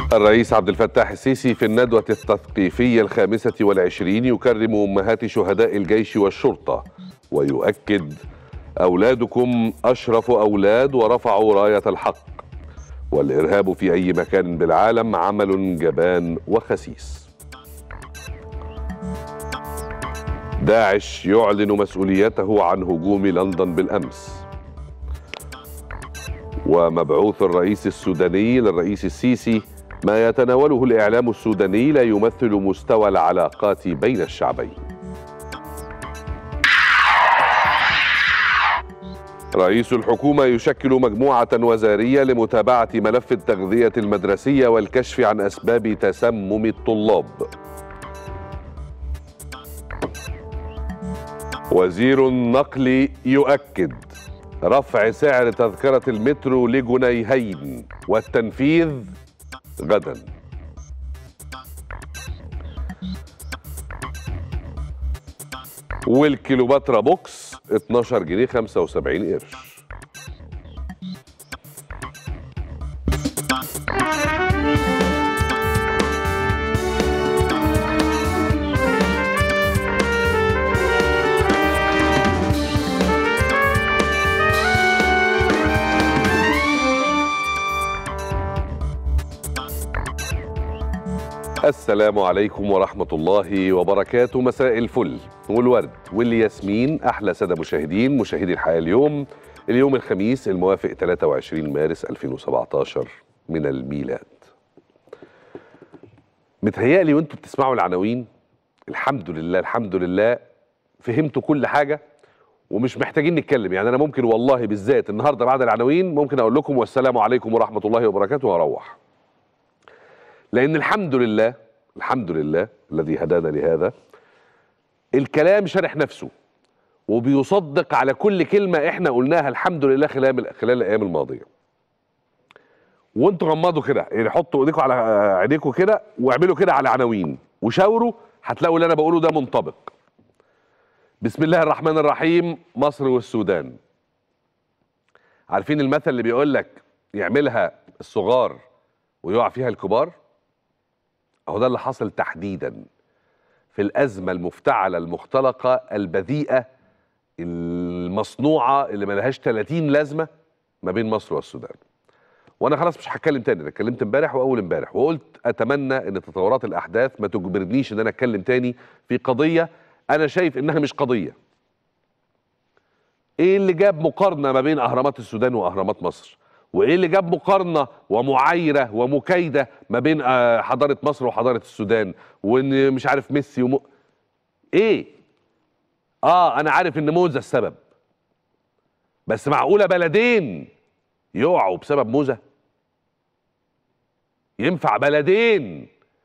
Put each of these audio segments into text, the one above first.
الرئيس عبد الفتاح السيسي في الندوة التثقيفية الخامسة والعشرين يكرم أمهات شهداء الجيش والشرطة ويؤكد أولادكم أشرف أولاد ورفعوا راية الحق والإرهاب في أي مكان بالعالم عمل جبان وخسيس داعش يعلن مسؤوليته عن هجوم لندن بالأمس ومبعوث الرئيس السوداني للرئيس السيسي ما يتناوله الإعلام السوداني لا يمثل مستوى العلاقات بين الشعبين رئيس الحكومة يشكل مجموعة وزارية لمتابعة ملف التغذية المدرسية والكشف عن أسباب تسمم الطلاب وزير النقل يؤكد رفع سعر تذكرة المترو لجنيهين والتنفيذ غدا والكيلوباترا بوكس 12 جنيه 75 قرش السلام عليكم ورحمة الله وبركاته مساء الفل والورد والياسمين أحلى سادة مشاهدين مشاهدي الحياة اليوم اليوم الخميس الموافق 23 مارس 2017 من الميلاد متهيألي وانتوا بتسمعوا العناوين الحمد لله الحمد لله فهمتوا كل حاجة ومش محتاجين نتكلم يعني أنا ممكن والله بالذات النهاردة بعد العناوين ممكن أقول لكم والسلام عليكم ورحمة الله وبركاته وأروح لان الحمد لله الحمد لله الذي هدانا لهذا الكلام شرح نفسه وبيصدق على كل كلمه احنا قلناها الحمد لله خلال خلال الايام الماضيه وانتوا غمضوا كده يعني حطوا ايديكم على عينيكم كده واعملوا كده على عناوين وشاوروا هتلاقوا اللي انا بقوله ده منطبق بسم الله الرحمن الرحيم مصر والسودان عارفين المثل اللي بيقول لك يعملها الصغار ويقع فيها الكبار اهو ده اللي حصل تحديدا في الازمه المفتعله المختلقه البذيئه المصنوعه اللي ملهاش 30 لازمه ما بين مصر والسودان وانا خلاص مش هتكلم تاني انا اتكلمت امبارح واول امبارح وقلت اتمنى ان تطورات الاحداث ما تجبرنيش ان انا اتكلم تاني في قضيه انا شايف انها مش قضيه ايه اللي جاب مقارنه ما بين اهرامات السودان واهرامات مصر وايه اللي جاب مقارنه ومعايره ومكايده ما بين حضاره مصر وحضاره السودان وان مش عارف ميسي وم... ايه اه انا عارف ان موزه السبب بس معقوله بلدين يقعوا بسبب موزه ينفع بلدين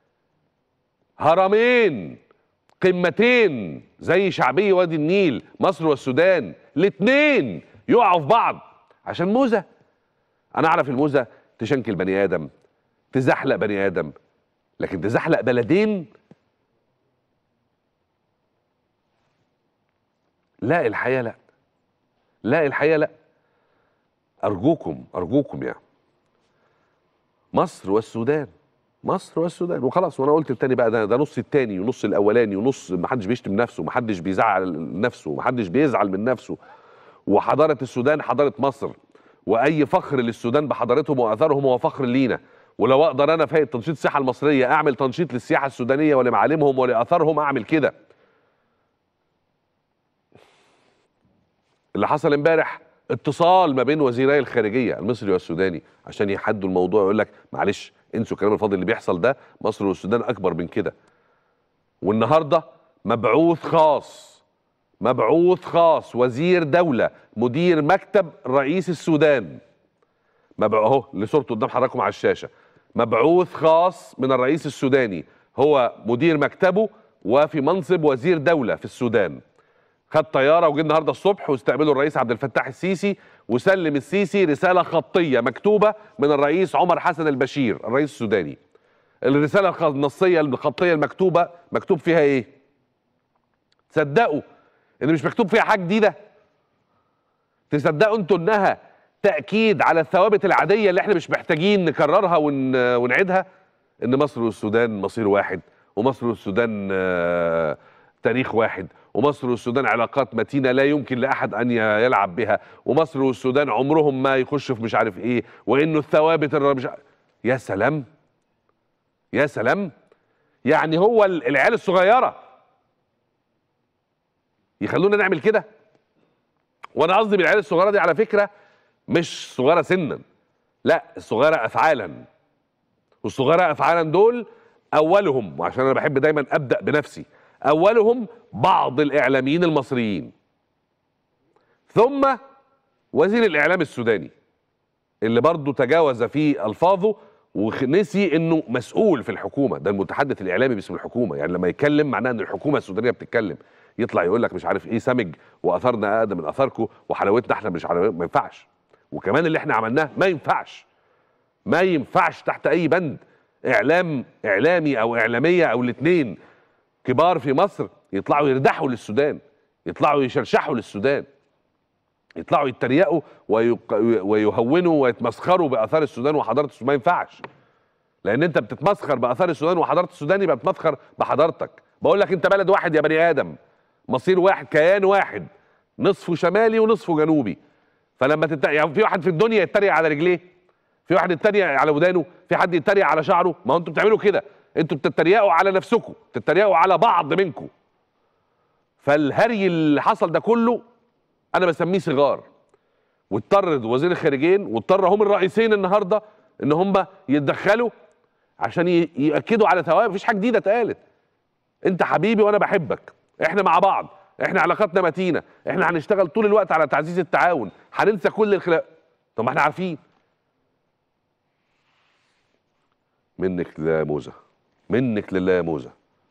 هرمين قمتين زي شعبيه وادي النيل مصر والسودان الاتنين يقعوا في بعض عشان موزه انا اعرف الموزه تشنكل بني ادم تزحلق بني ادم لكن تزحلق بلدين لا الحقيقه لا لا الحقيقه لا ارجوكم ارجوكم يعني مصر والسودان مصر والسودان وخلاص وانا قلت التاني بقى ده, ده نص التاني ونص الاولاني ونص محدش بيشتم نفسه محدش بيزعل نفسه محدش بيزعل من نفسه وحضاره السودان حضاره مصر واي فخر للسودان بحضارتهم واثارهم هو فخر لينا ولو اقدر انا في تنشيط السياحه المصريه اعمل تنشيط للسياحه السودانيه ولمعالمهم ولاثارهم اعمل كده اللي حصل امبارح اتصال ما بين وزيري الخارجيه المصري والسوداني عشان يحدوا الموضوع يقول لك معلش انسوا الكلام الفاضي اللي بيحصل ده مصر والسودان اكبر من كده والنهارده مبعوث خاص مبعوث خاص وزير دولة مدير مكتب رئيس السودان مبعوث اهو اللي صورته قدام حضراتكم على الشاشة مبعوث خاص من الرئيس السوداني هو مدير مكتبه وفي منصب وزير دولة في السودان خد طيارة وجه النهاردة الصبح واستقبله الرئيس عبد الفتاح السيسي وسلم السيسي رسالة خطية مكتوبة من الرئيس عمر حسن البشير الرئيس السوداني الرسالة النصية الخطية المكتوبة مكتوب فيها ايه تصدقوا ان مش مكتوب فيها حاجه جديده تصدقوا انتوا انها تاكيد على الثوابت العاديه اللي احنا مش محتاجين نكررها ون... ونعيدها ان مصر والسودان مصير واحد ومصر والسودان آه، تاريخ واحد ومصر والسودان علاقات متينه لا يمكن لاحد ان ي- يلعب بها ومصر والسودان عمرهم ما يخشوا في مش عارف ايه وانه الثوابت الر- مش ع- يا سلام يا سلام يعني هو ال- العيال الصغيره يخلونا نعمل كده وانا قصدي بالعيال الصغيره دي على فكره مش صغيره سنا لا الصغيره افعالا والصغيره افعالا دول اولهم وعشان انا بحب دايما ابدا بنفسي اولهم بعض الاعلاميين المصريين ثم وزير الاعلام السوداني اللي برضه تجاوز في الفاظه ونسي انه مسؤول في الحكومه ده المتحدث الاعلامي باسم الحكومه يعني لما يتكلم معناه ان الحكومه السودانيه بتتكلم يطلع يقول لك مش عارف ايه سمج واثارنا اقدم من اثاركم وحلاوتنا احنا مش حلاوت ما ينفعش وكمان اللي احنا عملناه ما ينفعش ما ينفعش تحت اي بند اعلام اعلامي او اعلاميه او الاثنين كبار في مصر يطلعوا يردحوا للسودان يطلعوا يشرشحوا للسودان يطلعوا يتريقوا ويق... ويهونوا ويتمسخروا باثار السودان وحضاره السودان ما ينفعش لان انت بتتمسخر باثار السودان وحضاره السودان يبقى بتمسخر بحضارتك بقول لك انت بلد واحد يا بني ادم مصير واحد كيان واحد نصفه شمالي ونصفه جنوبي فلما تت... يعني في واحد في الدنيا يتريق على رجليه في واحد يتريق على ودانه في حد يتريق على شعره ما هو انتوا بتعملوا كده انتوا بتتريقوا على نفسكم بتتريقوا على بعض منكم فالهري اللي حصل ده كله انا بسميه صغار واضطر وزير الخارجين واضطر هم الرئيسين النهارده ان هم يتدخلوا عشان ي- ياكدوا على ثواب مفيش حاجه جديده اتقالت انت حبيبي وانا بحبك احنا مع بعض احنا علاقاتنا متينه احنا هنشتغل طول الوقت على تعزيز التعاون هننسى كل الخلاف طب ما احنا عارفين منك لله يا موزه منك لله يا موزه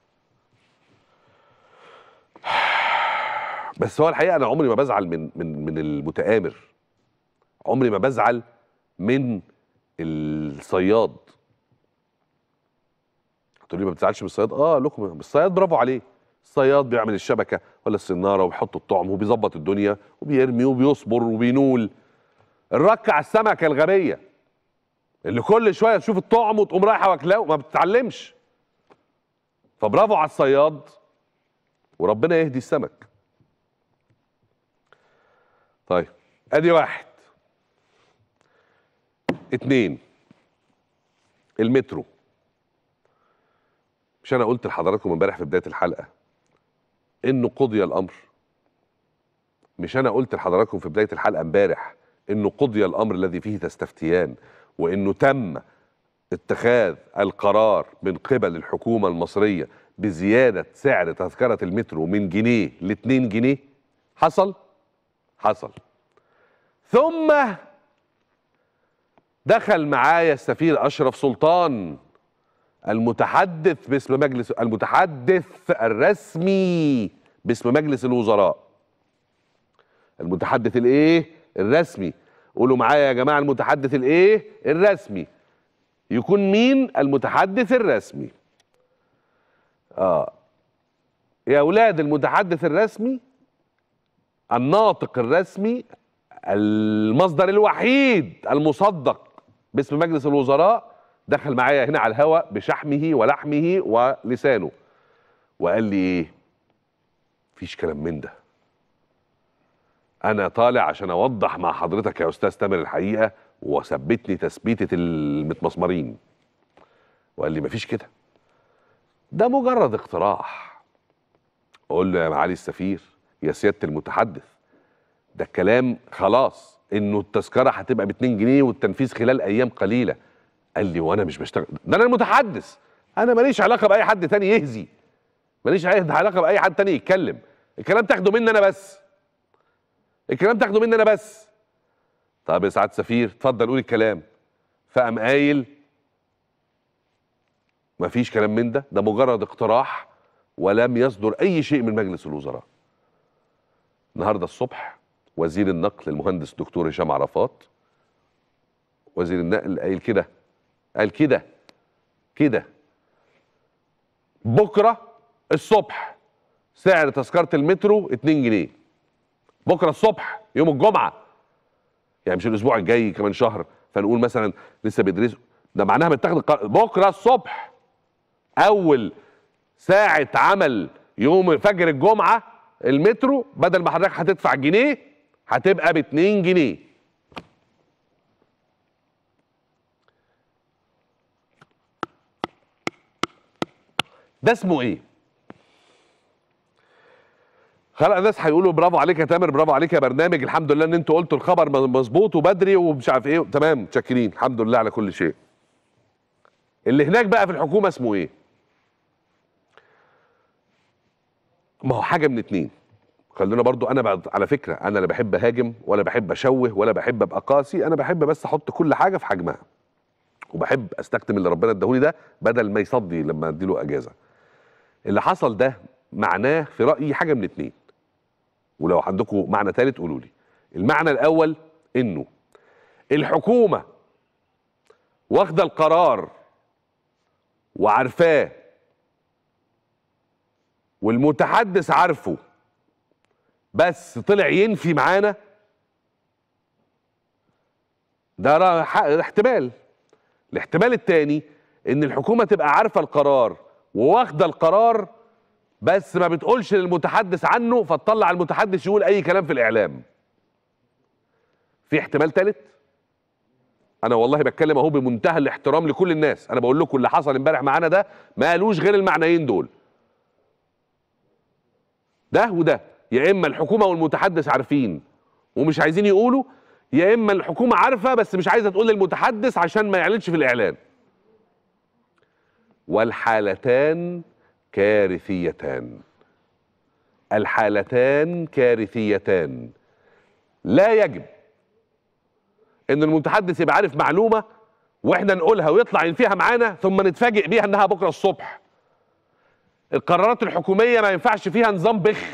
بس هو الحقيقه انا عمري ما بزعل من من من المتآمر عمري ما بزعل من الصياد هتقول لي ما بتزعلش من الصياد اه لكم الصياد برافو عليه الصياد بيعمل الشبكه ولا السناره وبيحط الطعم وبيظبط الدنيا وبيرمي وبيصبر وبينول الرك على السمكه الغبيه اللي كل شويه تشوف الطعم وتقوم رايحه واكلاه ما بتتعلمش فبرافو على الصياد وربنا يهدي السمك طيب ادي واحد اتنين المترو مش انا قلت لحضراتكم امبارح في بدايه الحلقه انه قضي الامر مش انا قلت لحضراتكم في بدايه الحلقه امبارح انه قضي الامر الذي فيه تستفتيان وانه تم اتخاذ القرار من قبل الحكومه المصريه بزياده سعر تذكره المترو من جنيه ل 2 جنيه حصل حصل ثم دخل معايا السفير اشرف سلطان المتحدث باسم مجلس المتحدث الرسمي باسم مجلس الوزراء المتحدث الايه الرسمي قولوا معايا يا جماعه المتحدث الايه الرسمي يكون مين المتحدث الرسمي اه يا اولاد المتحدث الرسمي الناطق الرسمي المصدر الوحيد المصدق باسم مجلس الوزراء دخل معايا هنا على الهواء بشحمه ولحمه ولسانه وقال لي ايه مفيش كلام من ده انا طالع عشان اوضح مع حضرتك يا استاذ تامر الحقيقه وثبتني تثبيته المتمسمرين وقال لي مفيش كده ده مجرد اقتراح اقول له يا معالي السفير يا سياده المتحدث ده الكلام خلاص انه التذكره هتبقى ب 2 جنيه والتنفيذ خلال ايام قليله قال لي وانا مش بشتغل ده انا المتحدث انا ماليش علاقه باي حد تاني يهزي ماليش أي علاقه باي حد تاني يتكلم الكلام تاخده مني انا بس الكلام تاخده مني انا بس طب يا سعاده سفير اتفضل قول الكلام فقام قايل مفيش كلام من ده ده مجرد اقتراح ولم يصدر اي شيء من مجلس الوزراء النهارده الصبح وزير النقل المهندس الدكتور هشام عرفات وزير النقل قايل كده قال كده كده بكره الصبح سعر تذكره المترو 2 جنيه بكره الصبح يوم الجمعه يعني مش الاسبوع الجاي كمان شهر فنقول مثلا لسه بيدرسوا ده معناها متاخد القرار بكره الصبح اول ساعه عمل يوم فجر الجمعه المترو بدل ما حضرتك هتدفع جنيه هتبقى ب 2 جنيه ده اسمه ايه خلق ناس هيقولوا برافو عليك يا تامر برافو عليك يا برنامج الحمد لله ان انتوا قلتوا الخبر مظبوط وبدري ومش عارف ايه تمام متشكرين الحمد لله على كل شيء اللي هناك بقى في الحكومه اسمه ايه ما هو حاجه من اتنين خلينا برضو انا بعد على فكره انا لا بحب اهاجم ولا بحب اشوه ولا بحب ابقى قاسي انا بحب بس احط كل حاجه في حجمها وبحب استكتم اللي ربنا اداهولي ده بدل ما يصدي لما اديله اجازه اللي حصل ده معناه في رايي حاجه من اتنين ولو عندكم معنى ثالث قولوا لي المعنى الاول انه الحكومه واخده القرار وعارفاه والمتحدث عارفه بس طلع ينفي معانا ده را- ح- احتمال الاحتمال الثاني ان الحكومه تبقى عارفه القرار وواخده القرار بس ما بتقولش للمتحدث عنه فتطلع المتحدث يقول اي كلام في الاعلام في احتمال ثالث انا والله بتكلم اهو بمنتهى الاحترام لكل الناس انا بقول لكم اللي حصل امبارح معانا ده ما قالوش غير المعنيين دول ده وده يا اما الحكومه والمتحدث عارفين ومش عايزين يقولوا يا اما الحكومه عارفه بس مش عايزه تقول للمتحدث عشان ما يعلنش في الاعلان والحالتان كارثيتان الحالتان كارثيتان لا يجب ان المتحدث يبقى عارف معلومه واحنا نقولها ويطلع ينفيها معانا ثم نتفاجئ بيها انها بكره الصبح القرارات الحكوميه ما ينفعش فيها نظام بخ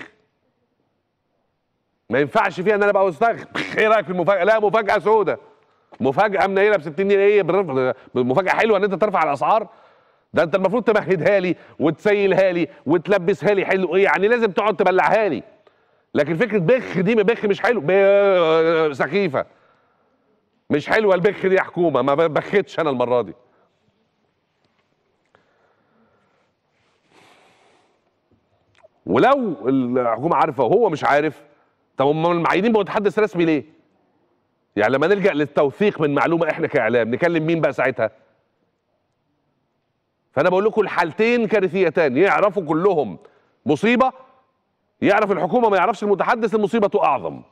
ما ينفعش فيها ان انا بقى استغ ايه رايك في المفاجاه لا مفاجاه سودة مفاجاه منيله ب 60 جنيه ايه بالرفع- مفاجاه حلوه ان انت ترفع الاسعار ده انت المفروض تمهدها لي وتسيلها لي وتلبسها لي حلو ايه يعني لازم تقعد تبلعها لي لكن فكره بخ دي بخ مش حلو ب- سخيفه مش حلوه البخ دي يا حكومه ما بختش انا المره دي ولو الحكومه عارفه وهو مش عارف طب هم المعينين بمتحدث رسمي ليه؟ يعني لما نلجا للتوثيق من معلومه احنا كاعلام نكلم مين بقى ساعتها؟ فانا بقول لكم الحالتين كارثيتان يعرفوا كلهم مصيبه يعرف الحكومه ما يعرفش المتحدث المصيبه اعظم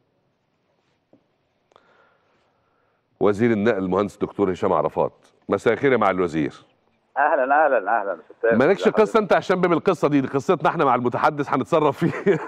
وزير النقل المهندس دكتور هشام عرفات مساء الخير يا مع الوزير اهلا اهلا اهلا استاذ مالكش قصه انت عشان باب القصه دي, دي قصتنا احنا مع المتحدث هنتصرف فيها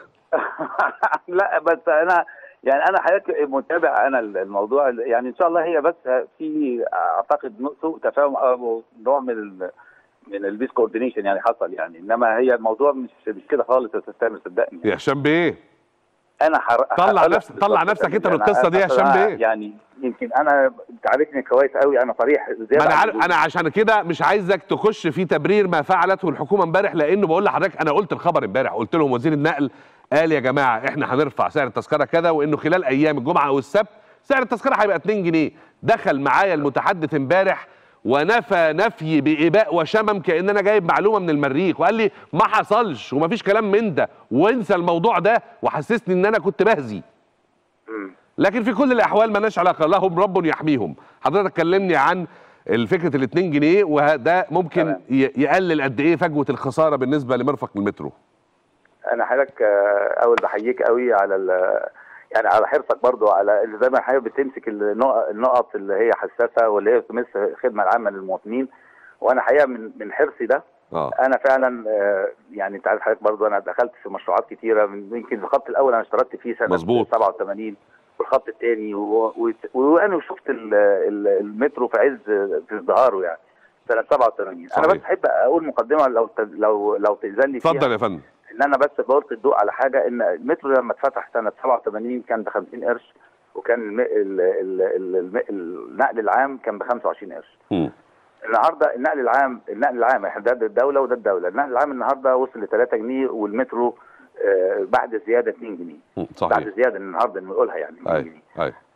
لا بس انا يعني انا حضرتك متابع انا الموضوع يعني ان شاء الله هي بس في اعتقد سوء تفاهم او نوع من ال من البيس كوردينيشن يعني حصل يعني انما هي الموضوع مش مش كده خالص يا استاذ تامر صدقني يا هشام بيه انا حر... طلع هقول لك نفسك- طلع بالظبط نفسك انت يعني من القصة دي يا أصل هشام أنا بيه. يعني يمكن انا انت عارفني كويس قوي انا صريح ما زياده انا عن عارف اللزوم. انا عشان كده مش عايزك تخش في تبرير ما فعلته الحكومه امبارح لانه بقول لحضرتك انا قلت الخبر امبارح قلت لهم وزير النقل قال يا جماعه احنا هنرفع سعر التذكره كذا وانه خلال ايام الجمعه او السبت سعر التذكره هيبقى 2 جنيه دخل معايا المتحدث امبارح ونفى نفي بإباء وشمم كأن أنا جايب معلومة من المريخ وقال لي ما حصلش ومفيش كلام من ده وانسى الموضوع ده وحسسني إن أنا كنت بهزي مم. لكن في كل الاحوال مالناش علاقه لهم رب يحميهم حضرتك كلمني عن الفكره ال 2 جنيه وده ممكن تمام. ي- يقلل قد ايه فجوه الخساره بالنسبه لمرفق المترو انا حضرتك آه، اول بحييك قوي على ال- يعني على حرصك برضو على اللي زي ما حضرتك بتمسك النقط, النقط اللي هي حساسه واللي هي تمس الخدمه العامه للمواطنين وانا حقيقه من من حرصي ده اه انا فعلا آه، يعني انت عارف حضرتك برضو انا دخلت في مشروعات كتيره من يمكن الخط الاول انا اشتركت فيه سنه مظبوط. 87 والخط الثاني وانا شفت ال- ال- المترو في عز في ازدهاره يعني سنه 87 انا صحيح. بس احب اقول مقدمه لو ت- لو لو تاذن لي فيها اتفضل يا فندم ان انا بس بلقي الضوء على حاجه ان المترو لما اتفتح سنه 87 كان ب 50 قرش وكان الم... ال... ال... ال... الم- النقل العام كان ب 25 قرش مم. النهارده النقل العام النقل العام احنا ده الدوله وده الدوله النقل العام النهارده وصل ل 3 جنيه والمترو آه، بعد زياده 2 جنيه مم. بعد صحيح زياده النهارده نقولها يعني 2 اي جنيه اي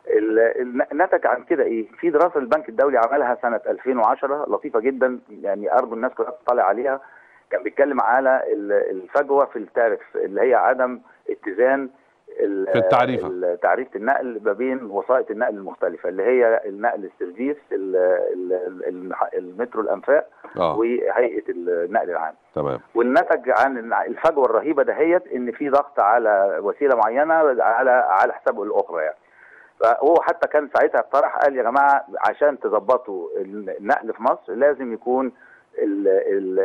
ال- ال- نتج عن كده ايه؟ في دراسه البنك الدولي عملها سنه 2010 لطيفه جدا يعني ارجو الناس كلها تطلع عليها كان بيتكلم على ال- الفجوه في التارف اللي هي عدم اتزان ال- في التعريفة. ال- تعريفه النقل ما بين وسائط النقل المختلفه اللي هي النقل السيرفيس ال- ال- ال- المترو الانفاق اه وهيئه النقل العام تمام والنتج عن الفجوه الرهيبه دهيت ان في ضغط على وسيله معينه على على حساب الاخرى يعني فهو حتى كان ساعتها اقترح قال يا جماعه عشان تظبطوا النقل في مصر لازم يكون ال ال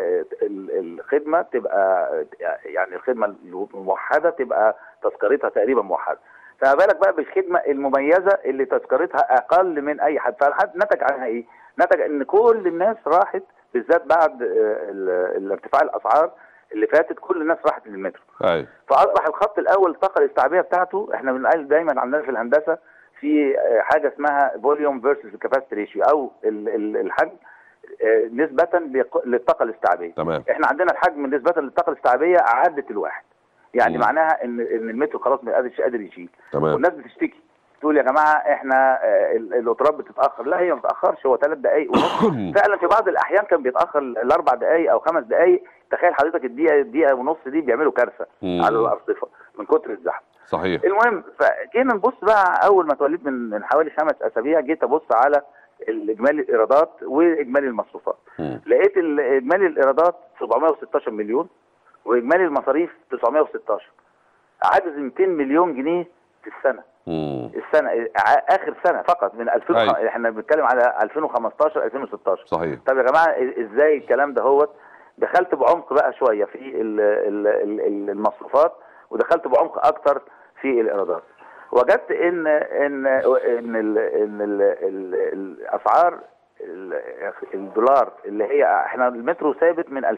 ال الخدمه تبقى يعني الخدمه الموحده تبقى تذكرتها تقريبا موحده فما بالك بقى بالخدمه المميزه اللي تذكرتها اقل من اي حد فالحد نتج عنها ايه؟ نتج ان كل الناس راحت بالذات بعد آه، ال- الارتفاع الاسعار اللي فاتت كل الناس راحت للمترو ايوه فاصبح الخط الاول الطاقه الاستيعابيه بتاعته احنا بنقول دايما عندنا في الهندسه في آه، حاجه اسمها فوليوم فيرسز كاباسيتي ريشيو او ال- ال- الحجم آه، نسبه لق- للطاقه الاستيعابيه تمام احنا عندنا الحجم نسبه للطاقه الاستيعابيه عدت الواحد يعني مم. معناها ان ان المترو خلاص ما قادرش قادر يشيل تمام والناس بتشتكي تقول يا جماعه احنا آه، ال- القطارات بتتاخر لا هي ما بتتاخرش هو ثلاث دقائق ونص فعلا في بعض الاحيان كان بيتاخر الاربع دقائق او خمس دقائق تخيل حضرتك الدقيقه الدقيقه ونص دي بيعملوا كارثه مم. على الارصفه من كتر الزحمه صحيح المهم فجينا نبص بقى اول ما اتولدت من من حوالي خمس اسابيع جيت ابص على الاجمالي الايرادات واجمالي المصروفات مم. لقيت ال- اجمالي الايرادات 716 مليون واجمالي المصاريف 916 عجز 200 مليون جنيه في السنه مم. السنه ع- اخر سنه فقط من 2000 أيوة. احنا بنتكلم على 2015 2016 صحيح طب يا جماعه إ- ازاي الكلام ده هوت دخلت بعمق بقى شويه في ال- ال- ال- ال- المصروفات ودخلت بعمق اكتر في الايرادات وجدت ان ان ان ال ان ال ال الاسعار ال- الدولار اللي هي احنا المترو ثابت من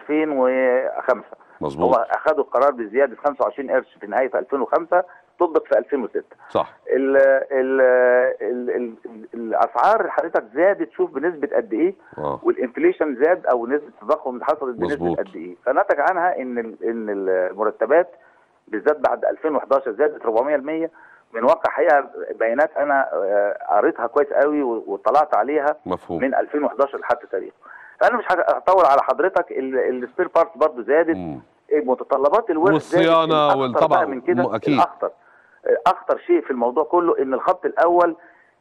2005 هو مظبوط اخذوا قرار بزياده 25 قرش في نهايه 2005 طبق في 2006 صح ال ال ال ال الاسعار حضرتك زادت شوف بنسبه قد ايه اه والانفليشن زاد او نسبه التضخم اللي حصلت بنسبه مظبوط. قد ايه فنتج عنها ان ال- ان المرتبات بالذات بعد 2011 زادت 400% من واقع حقيقه بيانات انا آه، قريتها كويس قوي و- واطلعت عليها مفهوم من 2011 لحد تاريخ فانا مش هطول على حضرتك السبير بارتس برضو زادت مم. متطلبات الورق والصيانة زادت. وال- الأخطر طبعاً، بقى من كده م- أكيد. الاخطر اخطر شيء في الموضوع كله ان الخط الاول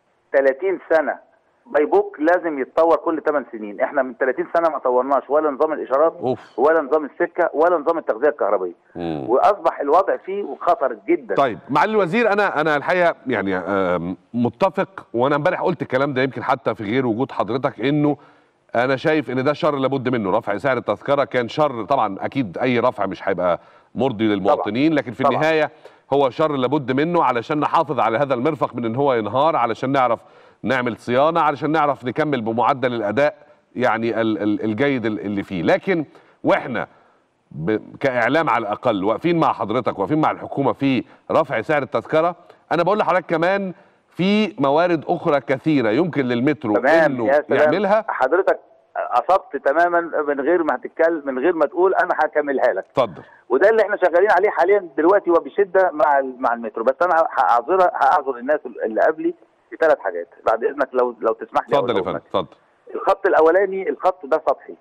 30 سنه باي بوك لازم يتطور كل 8 سنين احنا من 30 سنه ما طورناش ولا نظام الاشارات اوف ولا نظام السكه ولا نظام التغذيه الكهربائيه مم. واصبح الوضع فيه خطر جدا طيب معالي الوزير انا انا الحقيقه يعني آم، متفق وانا امبارح قلت الكلام ده يمكن حتى في غير وجود حضرتك انه انا شايف ان ده شر لابد منه رفع سعر التذكره كان شر طبعا اكيد اي رفع مش هيبقى مرضي للمواطنين لكن في طبعاً. النهايه هو شر لابد منه علشان نحافظ على هذا المرفق من ان هو ينهار علشان نعرف نعمل صيانه علشان نعرف نكمل بمعدل الاداء يعني ال- ال- الجيد ال- اللي فيه لكن واحنا ب... كاعلام على الاقل واقفين مع حضرتك واقفين مع الحكومه في رفع سعر التذكره انا بقول لحضرتك كمان في موارد اخرى كثيره يمكن للمترو تمام انه يا سلام يعملها حضرتك اصبت تماما من غير ما هتتكلم من غير ما تقول انا هكملها لك اتفضل وده اللي احنا شغالين عليه حاليا دلوقتي وبشده مع ال- مع المترو بس انا هاعذرها هاعذر الناس اللي قبلي في ثلاث حاجات بعد اذنك لو لو تسمح لي اتفضل يا أقولهم فندم لك. اتفضل الخط الاولاني الخط ده سطحي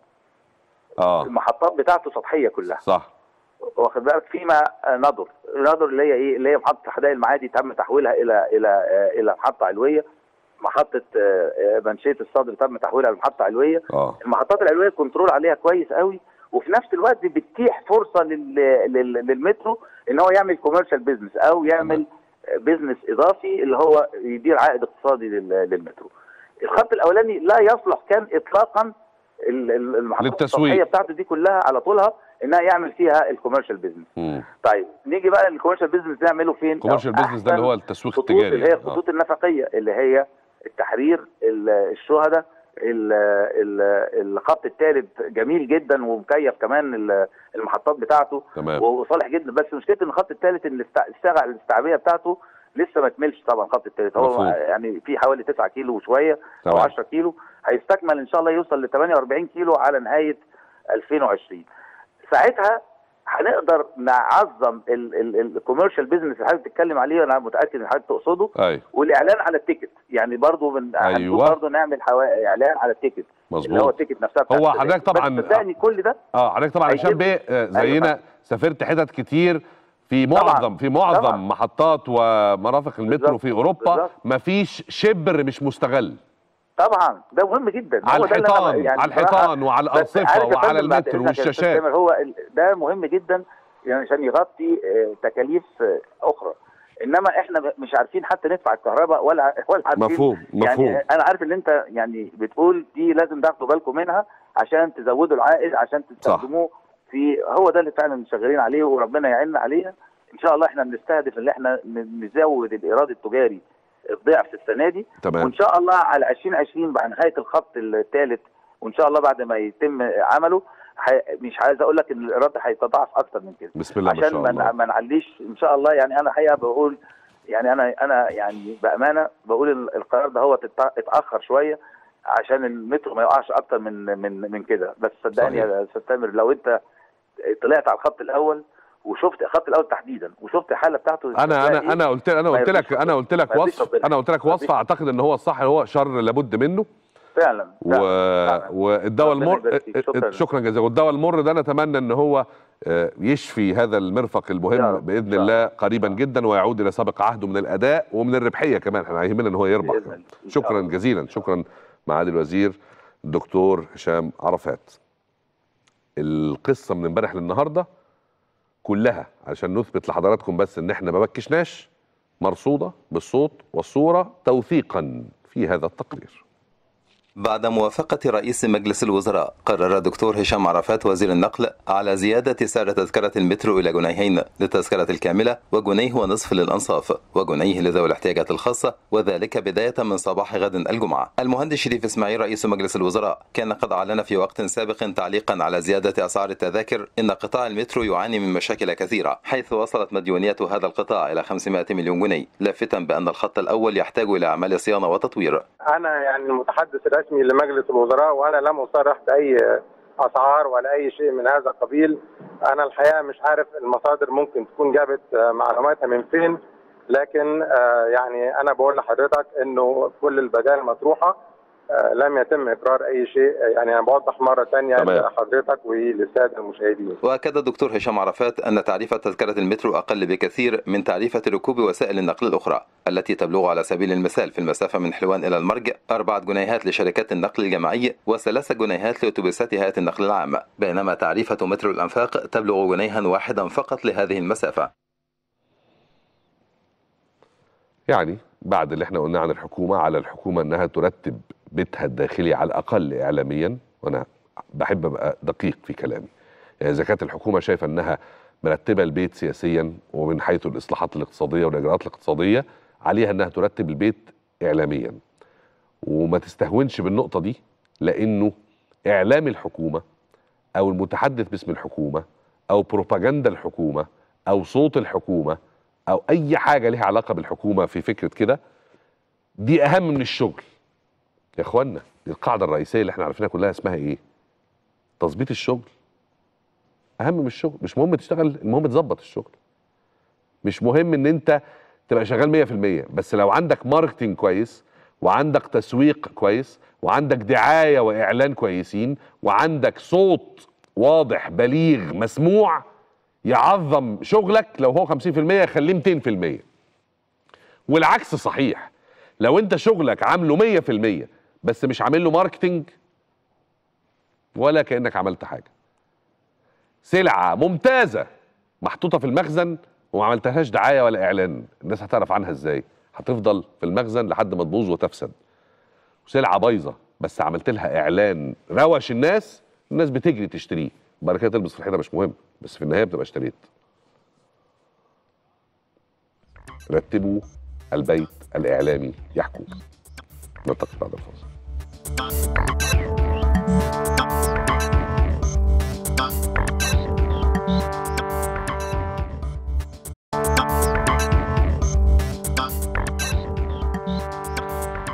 اه المحطات بتاعته سطحيه كلها صح واخد بالك فيما نضر نضر اللي هي ايه اللي هي محطه حدائق المعادي تم تحويلها الى الى آه، الى محطه علويه محطه آه، آه، منشيه الصدر تم تحويلها لمحطه علويه اه المحطات العلويه كنترول عليها كويس قوي وفي نفس الوقت بتتيح فرصه لل... لل... للمترو ان هو يعمل كوميرشال بيزنس او يعمل بيزنس اضافي اللي هو يدير عائد اقتصادي لل... للمترو. الخط الاولاني لا يصلح كان اطلاقا ال- ال- المحطات للتسويق. السطحيه بتاعته دي كلها على طولها انها يعمل فيها الكوميرشال بيزنس. مم. طيب نيجي بقى الكوميرشال بيزنس نعمله فين؟ كوميرشال أو بيزنس ده اللي أحسن هو التسويق خطوط التجاري اللي هي يعني. آه. الخطوط النفقيه اللي هي التحرير ال- الشهداء ال- ال- الخط الثالث جميل جدا ومكيف كمان ال- المحطات بتاعته تمام وصالح جدا بس مشكله ان الخط الثالث ان الاست- الساعه الاستيعابيه بتاعته لسه ما كملش طبعا الخط الثالث هو مفهوم. يعني في حوالي 9 كيلو وشويه او تمام 10 كيلو هيستكمل ان شاء الله يوصل ل 48 كيلو على نهايه 2020 ساعتها هنقدر نعظم الكوميرشال بيزنس اللي حضرتك بتتكلم عليه وانا متاكد ان حضرتك تقصده ايوه والاعلان على التيكت يعني برضو من أيوة. برضو نعمل حوا... اعلان على التيكت اللي هو مظبوط التيكت نفسها بتاعت هو التذاكر. حضرتك طبعاً- بس صدقني كل ده اه حضرتك طبعا هيتم- هشام بيه آه، زينا أيوة. سافرت حتت كتير في معظم في معظم طبعاً. محطات ومرافق المترو بالظبط. في اوروبا بالظبط. مفيش شبر مش مستغل طبعا ده مهم جدا على هو ده اللي أنا الحيطان يعني على بصراحة- الحيطان وعلى بس الارصفه عارف يا وعلى فندم بعد المترو إذنك يا أستاذ والشاشات تامر، هو ال- ده مهم جدا يعني عشان يغطي آه، تكاليف آه، اخرى انما احنا ب- مش عارفين حتى ندفع الكهرباء ولا ولا عارفين مفهوم مفهوم يعني انا عارف ان انت يعني بتقول دي لازم تاخدوا بالكم منها عشان تزودوا العائد عشان تستخدموه في هو ده اللي فعلا شغالين عليه وربنا يعيننا عليه ان شاء الله احنا بنستهدف ان احنا ن- نزود الايراد التجاري الضعف السنه دي تمام وان شاء الله على 2020 بعد نهايه الخط الثالث وان شاء الله بعد ما يتم عمله حي... مش عايز اقول لك ان الايراد هيتضاعف اكتر من كده بسم الله ما عشان شاء ما الله ما نعليش ان شاء الله يعني انا حقيقه بقول يعني انا انا يعني بامانه بقول ال- القرار ده هو تت- اتاخر شويه عشان المترو ما يقعش اكتر من من من كده بس صدقني صحيح. يا استاذ تامر لو انت طلعت على الخط الاول وشفت الخط الاول تحديدا وشفت الحاله بتاعته انا شكلها انا إيه، انا قلت انا ما قلت يرضيش لك انا قلت لك ما يرضيش وصف ربنا. انا قلت لك ما وصف يرضيش. اعتقد ان هو الصح هو شر لابد منه فعلا و... فعلا. والدواء ربنا المر يبارك فيك. شكراً. شكرا جزيلا والدواء المر ده نتمنى ان هو آه، يشفي هذا المرفق يا المهم رب. باذن إن شاء الله قريبا جدا ويعود الى سابق عهده من الاداء ومن الربحيه كمان احنا يهمنا ان هو يربح بإذن كمان. الله. إن شاء شكرا الله. جزيلا شكرا معالي الوزير الدكتور هشام عرفات القصه من امبارح للنهارده كلها عشان نثبت لحضراتكم بس ان احنا ما بكشناش مرصوده بالصوت والصوره توثيقا في هذا التقرير بعد موافقة رئيس مجلس الوزراء قرر الدكتور هشام عرفات وزير النقل على زيادة سعر تذكرة المترو إلى جنيهين للتذكرة الكاملة وجنيه ونصف للأنصاف وجنيه لذوي الاحتياجات الخاصة وذلك بداية من صباح غد الجمعة المهندس شريف إسماعيل رئيس مجلس الوزراء كان قد أعلن في وقت سابق تعليقا على زيادة أسعار التذاكر إن قطاع المترو يعاني من مشاكل كثيرة حيث وصلت مديونية هذا القطاع إلى 500 مليون جنيه لافتا بأن الخط الأول يحتاج إلى أعمال صيانة وتطوير انا يعني المتحدث الرسمي لمجلس الوزراء وانا لم اصرح باي اسعار ولا اي شيء من هذا القبيل انا الحقيقه مش عارف المصادر ممكن تكون جابت آه، معلوماتها من فين لكن آه، يعني انا بقول لحضرتك انه كل البدائل مطروحه آه، لم يتم اقرار اي شيء يعني انا بوضح مره ثانيه تمام. لحضرتك وللساده المشاهدين وأكد الدكتور هشام عرفات أن تعريفة تذكرة المترو أقل بكثير من تعريفة ركوب وسائل النقل الأخرى التي تبلغ على سبيل المثال في المسافة من حلوان إلى المرج أربعة جنيهات لشركات النقل الجماعي وثلاثة جنيهات لأتوبيسات هيئة النقل العام بينما تعريفة مترو الأنفاق تبلغ جنيها واحدا فقط لهذه المسافة يعني بعد اللي احنا قلناه عن الحكومه على الحكومه انها ترتب بيتها الداخلي على الاقل اعلاميا وانا بحب ابقى دقيق في كلامي يعني اذا كانت الحكومه شايفه انها مرتبه البيت سياسيا ومن حيث الاصلاحات الاقتصاديه والاجراءات الاقتصاديه عليها انها ترتب البيت اعلاميا وما تستهونش بالنقطه دي لانه اعلام الحكومه او المتحدث باسم الحكومه او بروباجندا الحكومه او صوت الحكومه او اي حاجه ليها علاقه بالحكومه في فكره كده دي اهم من الشغل يا اخوانا دي القاعده الرئيسيه اللي احنا عارفينها كلها اسمها ايه تظبيط الشغل اهم من الشغل مش مهم تشتغل المهم تظبط الشغل مش مهم ان انت تبقى شغال 100% بس لو عندك ماركتينج كويس وعندك تسويق كويس وعندك دعايه واعلان كويسين وعندك صوت واضح بليغ مسموع يعظم شغلك لو هو 50% يخليه 200% والعكس صحيح لو انت شغلك عامله 100% بس مش عامل له ماركتنج ولا كانك عملت حاجه سلعه ممتازه محطوطه في المخزن وما عملتهاش دعايه ولا اعلان الناس هتعرف عنها ازاي هتفضل في المخزن لحد ما تبوظ وتفسد سلعه بايظه بس عملت لها اعلان روش الناس الناس بتجري تشتريه بعد كده تلبس في الحيطه مش مهم بس في النهايه بتبقى اشتريت رتبوا البيت الاعلامي يحكم نلتقي بعد الفاصل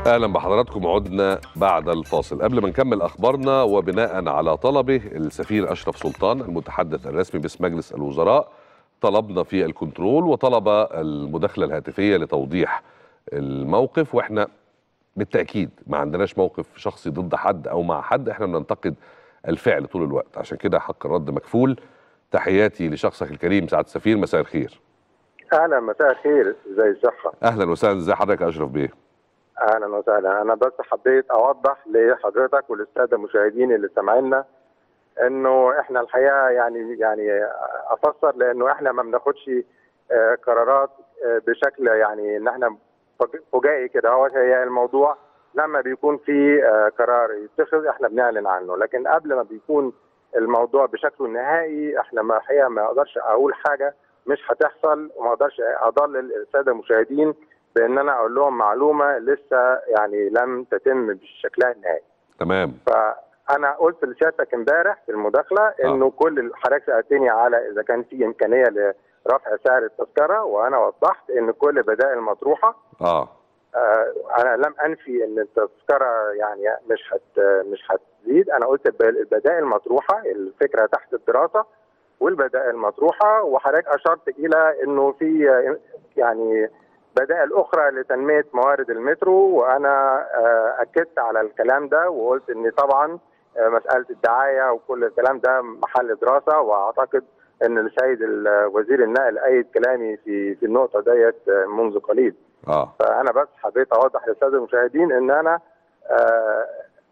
اهلا بحضراتكم عدنا بعد الفاصل قبل ما نكمل اخبارنا وبناء على طلبه السفير اشرف سلطان المتحدث الرسمي باسم مجلس الوزراء طلبنا في الكنترول وطلب المداخله الهاتفيه لتوضيح الموقف واحنا بالتاكيد ما عندناش موقف شخصي ضد حد او مع حد احنا بننتقد الفعل طول الوقت عشان كده حق الرد مكفول تحياتي لشخصك الكريم سعاده السفير مساء الخير اهلا مساء الخير ازي الصحه اهلا وسهلا ازي حضرتك يا اشرف بيه اهلا وسهلا انا بس حبيت اوضح لحضرتك وللساده المشاهدين اللي سامعينا انه احنا الحقيقه يعني يعني افسر لانه احنا ما بناخدش آه، قرارات آه، بشكل يعني ان احنا فج- فجائي كده هو هي الموضوع لما بيكون في آه، قرار يتخذ احنا بنعلن عنه لكن قبل ما بيكون الموضوع بشكله النهائي احنا ما الحقيقه ما اقدرش اقول حاجه مش هتحصل وما اقدرش اضلل الساده المشاهدين بان انا اقول لهم معلومه لسه يعني لم تتم بشكلها النهائي تمام فانا قلت لسيادتك امبارح في المداخله انه كل اللي حضرتك سالتني على اذا كان في امكانيه لرفع سعر التذكره وانا وضحت ان كل بدائل مطروحه اه آه، انا لم انفي ان التذكره يعني مش هت مش هتزيد انا قلت الب- البدائل مطروحه الفكره تحت الدراسه والبدائل مطروحه وحضرتك اشرت الى انه في آه، يعني بدائل اخرى لتنميه موارد المترو وانا آه، اكدت على الكلام ده وقلت ان طبعا آه، مساله الدعايه وكل الكلام ده محل دراسه واعتقد ان السيد ال- وزير النقل ايد كلامي في في النقطه ديت آه، منذ قليل اه فانا بس حبيت اوضح للساده المشاهدين ان انا آه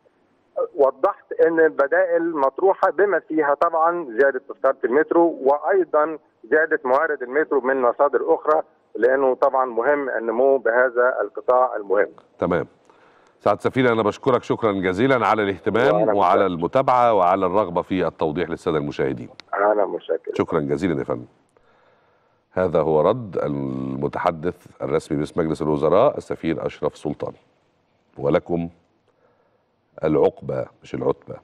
وضحت ان البدائل مطروحه بما فيها طبعا زياده تذكره المترو وايضا زياده موارد المترو من مصادر اخرى لانه طبعا مهم النمو بهذا القطاع المهم. تمام سعد سفير انا بشكرك شكرا جزيلا على الاهتمام وأنا وعلى متشكر. المتابعه وعلى الرغبه في التوضيح للساده المشاهدين انا متشكر. شكرا جزيلا يا فندم هذا هو رد المتحدث الرسمي باسم مجلس الوزراء السفير اشرف سلطان ولكم العقبه مش العتبه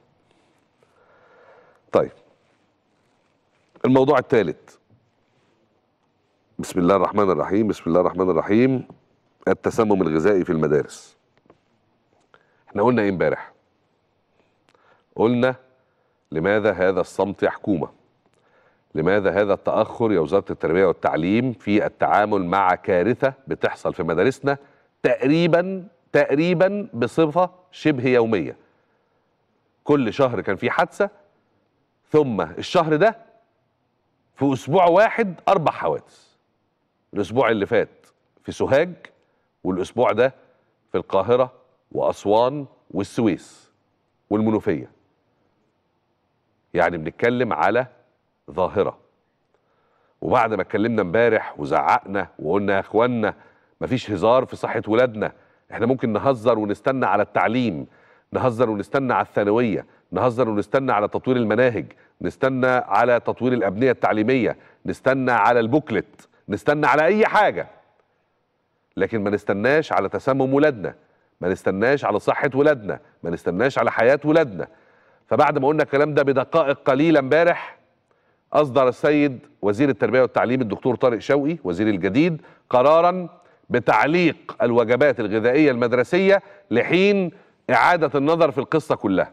طيب الموضوع الثالث بسم الله الرحمن الرحيم بسم الله الرحمن الرحيم التسمم الغذائي في المدارس احنا قلنا ايه امبارح قلنا لماذا هذا الصمت يا حكومه لماذا هذا التاخر يا وزاره التربيه والتعليم في التعامل مع كارثه بتحصل في مدارسنا تقريبا تقريبا بصفه شبه يوميه كل شهر كان في حادثه ثم الشهر ده في اسبوع واحد اربع حوادث الاسبوع اللي فات في سوهاج والاسبوع ده في القاهره واسوان والسويس والمنوفيه يعني بنتكلم على ظاهره وبعد ما اتكلمنا امبارح وزعقنا وقلنا يا اخوانا مفيش هزار في صحه ولادنا احنا ممكن نهزر ونستنى على التعليم نهزر ونستنى على الثانويه نهزر ونستنى على تطوير المناهج نستنى على تطوير الابنيه التعليميه نستنى على البوكلت نستنى على اي حاجه لكن ما نستناش على تسمم ولادنا ما نستناش على صحه ولادنا ما نستناش على حياه ولادنا فبعد ما قلنا الكلام ده بدقائق قليله امبارح اصدر السيد وزير التربيه والتعليم الدكتور طارق شوقي وزير الجديد قرارا بتعليق الوجبات الغذائيه المدرسيه لحين اعاده النظر في القصه كلها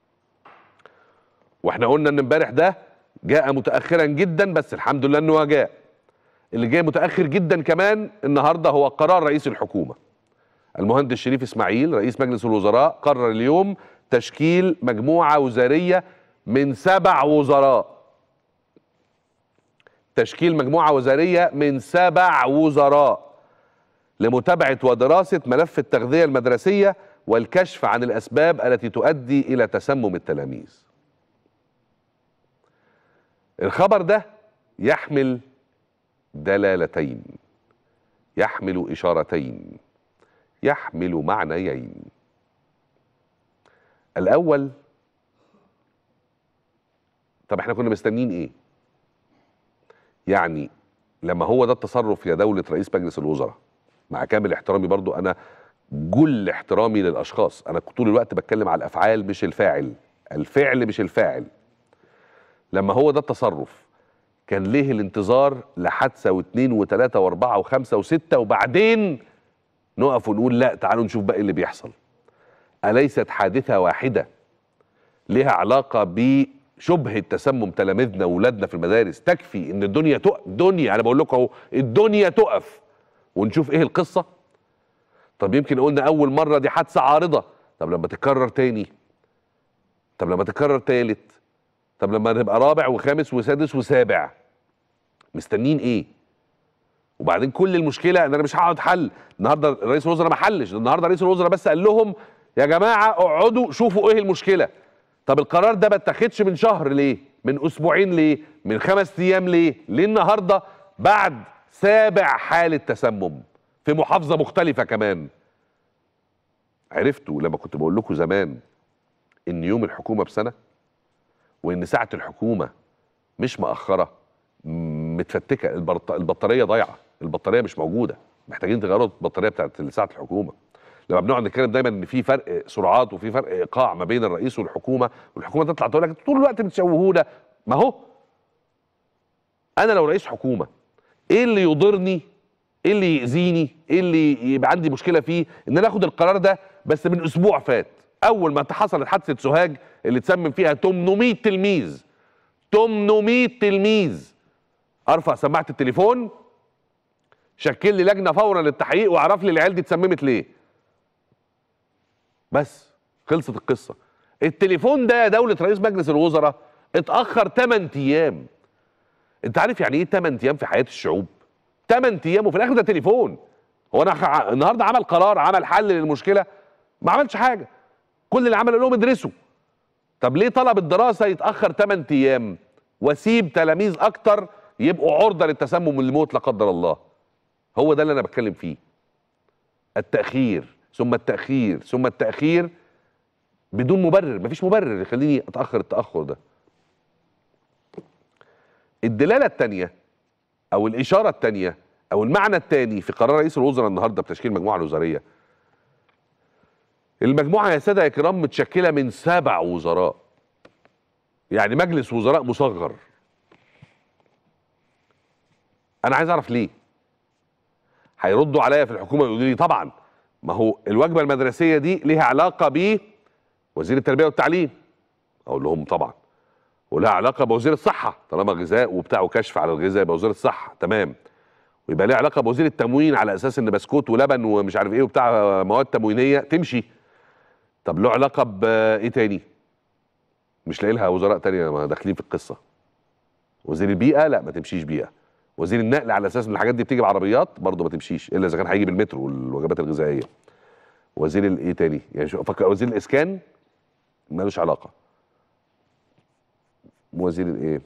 واحنا قلنا ان امبارح ده جاء متاخرا جدا بس الحمد لله انه جاء اللي جاي متاخر جدا كمان النهارده هو قرار رئيس الحكومه المهندس شريف اسماعيل رئيس مجلس الوزراء قرر اليوم تشكيل مجموعه وزاريه من سبع وزراء تشكيل مجموعه وزاريه من سبع وزراء لمتابعه ودراسه ملف التغذيه المدرسيه والكشف عن الاسباب التي تؤدي الى تسمم التلاميذ. الخبر ده يحمل دلالتين يحمل اشارتين يحمل معنيين الاول طب احنا كنا مستنيين ايه يعني لما هو ده التصرف يا دولة رئيس مجلس الوزراء مع كامل احترامي برضو انا جل احترامي للاشخاص انا طول الوقت بتكلم على الافعال مش الفاعل الفعل مش الفاعل لما هو ده التصرف كان ليه الانتظار لحادثه واثنين وثلاثه واربعه وخمسه وسته وبعدين نقف ونقول لا تعالوا نشوف بقى إيه اللي بيحصل أليست حادثة واحدة لها علاقة بشبهة تسمم تلاميذنا وولادنا في المدارس تكفي ان الدنيا تقف دنيا انا بقول لكم اهو الدنيا تقف ونشوف ايه القصة طب يمكن قلنا اول مرة دي حادثة عارضة طب لما تتكرر تاني طب لما تتكرر تالت طب لما نبقى رابع وخامس وسادس وسابع مستنيين ايه وبعدين كل المشكله ان انا مش هقعد حل النهارده رئيس الوزراء ما حلش النهارده رئيس الوزراء بس قال لهم يا جماعه اقعدوا شوفوا ايه المشكله طب القرار ده ما اتاخدش من شهر ليه من اسبوعين ليه من خمس ايام ليه ليه النهارده بعد سابع حاله تسمم في محافظه مختلفه كمان عرفتوا لما كنت بقول لكم زمان ان يوم الحكومه بسنه وان ساعه الحكومه مش مأخره م- متفتكه البرط- البطاريه ضايعه البطاريه مش موجوده محتاجين تغيروا البطاريه بتاعت ساعه الحكومه لما بنقعد نتكلم دايما ان في فرق سرعات وفي فرق ايقاع ما بين الرئيس والحكومه والحكومه تطلع تقول لك طول الوقت بتشوهونا ما هو انا لو رئيس حكومه ايه اللي يضرني ايه اللي يأذيني ايه اللي يبقى عندي مشكله فيه ان انا اخد القرار ده بس من اسبوع فات اول ما حصلت حادثه سوهاج اللي تسمم فيها 800 تلميذ 800 تلميذ ارفع سماعه التليفون شكل لي لجنه فورا للتحقيق واعرف لي العيال دي اتسممت ليه بس خلصت القصه التليفون ده يا دوله رئيس مجلس الوزراء اتاخر 8 ايام انت عارف يعني ايه 8 ايام في حياه الشعوب 8 ايام وفي الاخر ده تليفون هو انا خ- النهارده عمل قرار عمل حل للمشكله ما عملش حاجه كل اللي عمله لهم ادرسوا طب ليه طلب الدراسه يتاخر 8 ايام واسيب تلاميذ اكتر يبقوا عرضه للتسمم والموت لا قدر الله هو ده اللي انا بتكلم فيه التاخير ثم التاخير ثم التاخير بدون مبرر مفيش مبرر يخليني اتاخر التاخر ده الدلاله الثانيه او الاشاره الثانيه او المعنى الثاني في قرار رئيس الوزراء النهارده بتشكيل المجموعه الوزاريه المجموعه يا ساده يا كرام متشكله من سبع وزراء يعني مجلس وزراء مصغر انا عايز اعرف ليه هيردوا عليا في الحكومه يقولوا لي طبعا ما هو الوجبه المدرسيه دي ليها علاقه ب وزير التربيه والتعليم اقول لهم طبعا ولها علاقه بوزير الصحه طالما غذاء وبتاع وكشف على الغذاء يبقى وزير الصحه تمام ويبقى ليها علاقه بوزير التموين على اساس ان بسكوت ولبن ومش عارف ايه وبتاع مواد تموينيه تمشي طب له علاقه بايه تاني مش لاقي لها وزراء تانية ما داخلين في القصه وزير البيئه لا ما تمشيش بيئه وزير النقل على اساس ان الحاجات دي بتيجي بعربيات برضه ما تمشيش الا اذا كان هيجي بالمترو والوجبات الغذائيه وزير الايه تاني يعني شو فكر وزير الاسكان ملوش علاقه وزير الايه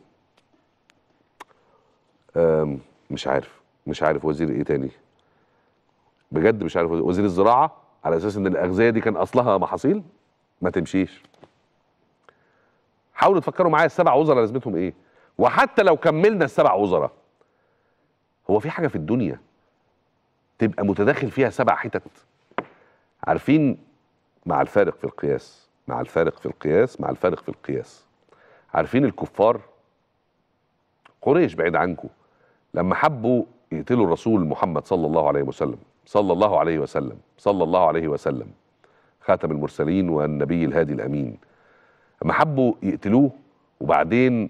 أم، مش عارف مش عارف وزير ايه تاني بجد مش عارف وزير الزراعه على اساس ان الاغذيه دي كان اصلها محاصيل ما تمشيش حاولوا تفكروا معايا السبع وزراء لازمتهم ايه وحتى لو كملنا السبع وزراء هو في حاجه في الدنيا تبقى متداخل فيها سبع حتت عارفين مع الفارق في القياس مع الفارق في القياس مع الفارق في القياس عارفين الكفار قريش بعيد عنكم لما حبوا يقتلوا الرسول محمد صلى الله عليه وسلم صلى الله عليه وسلم صلى الله عليه وسلم خاتم المرسلين والنبي الهادي الامين لما حبوا يقتلوه وبعدين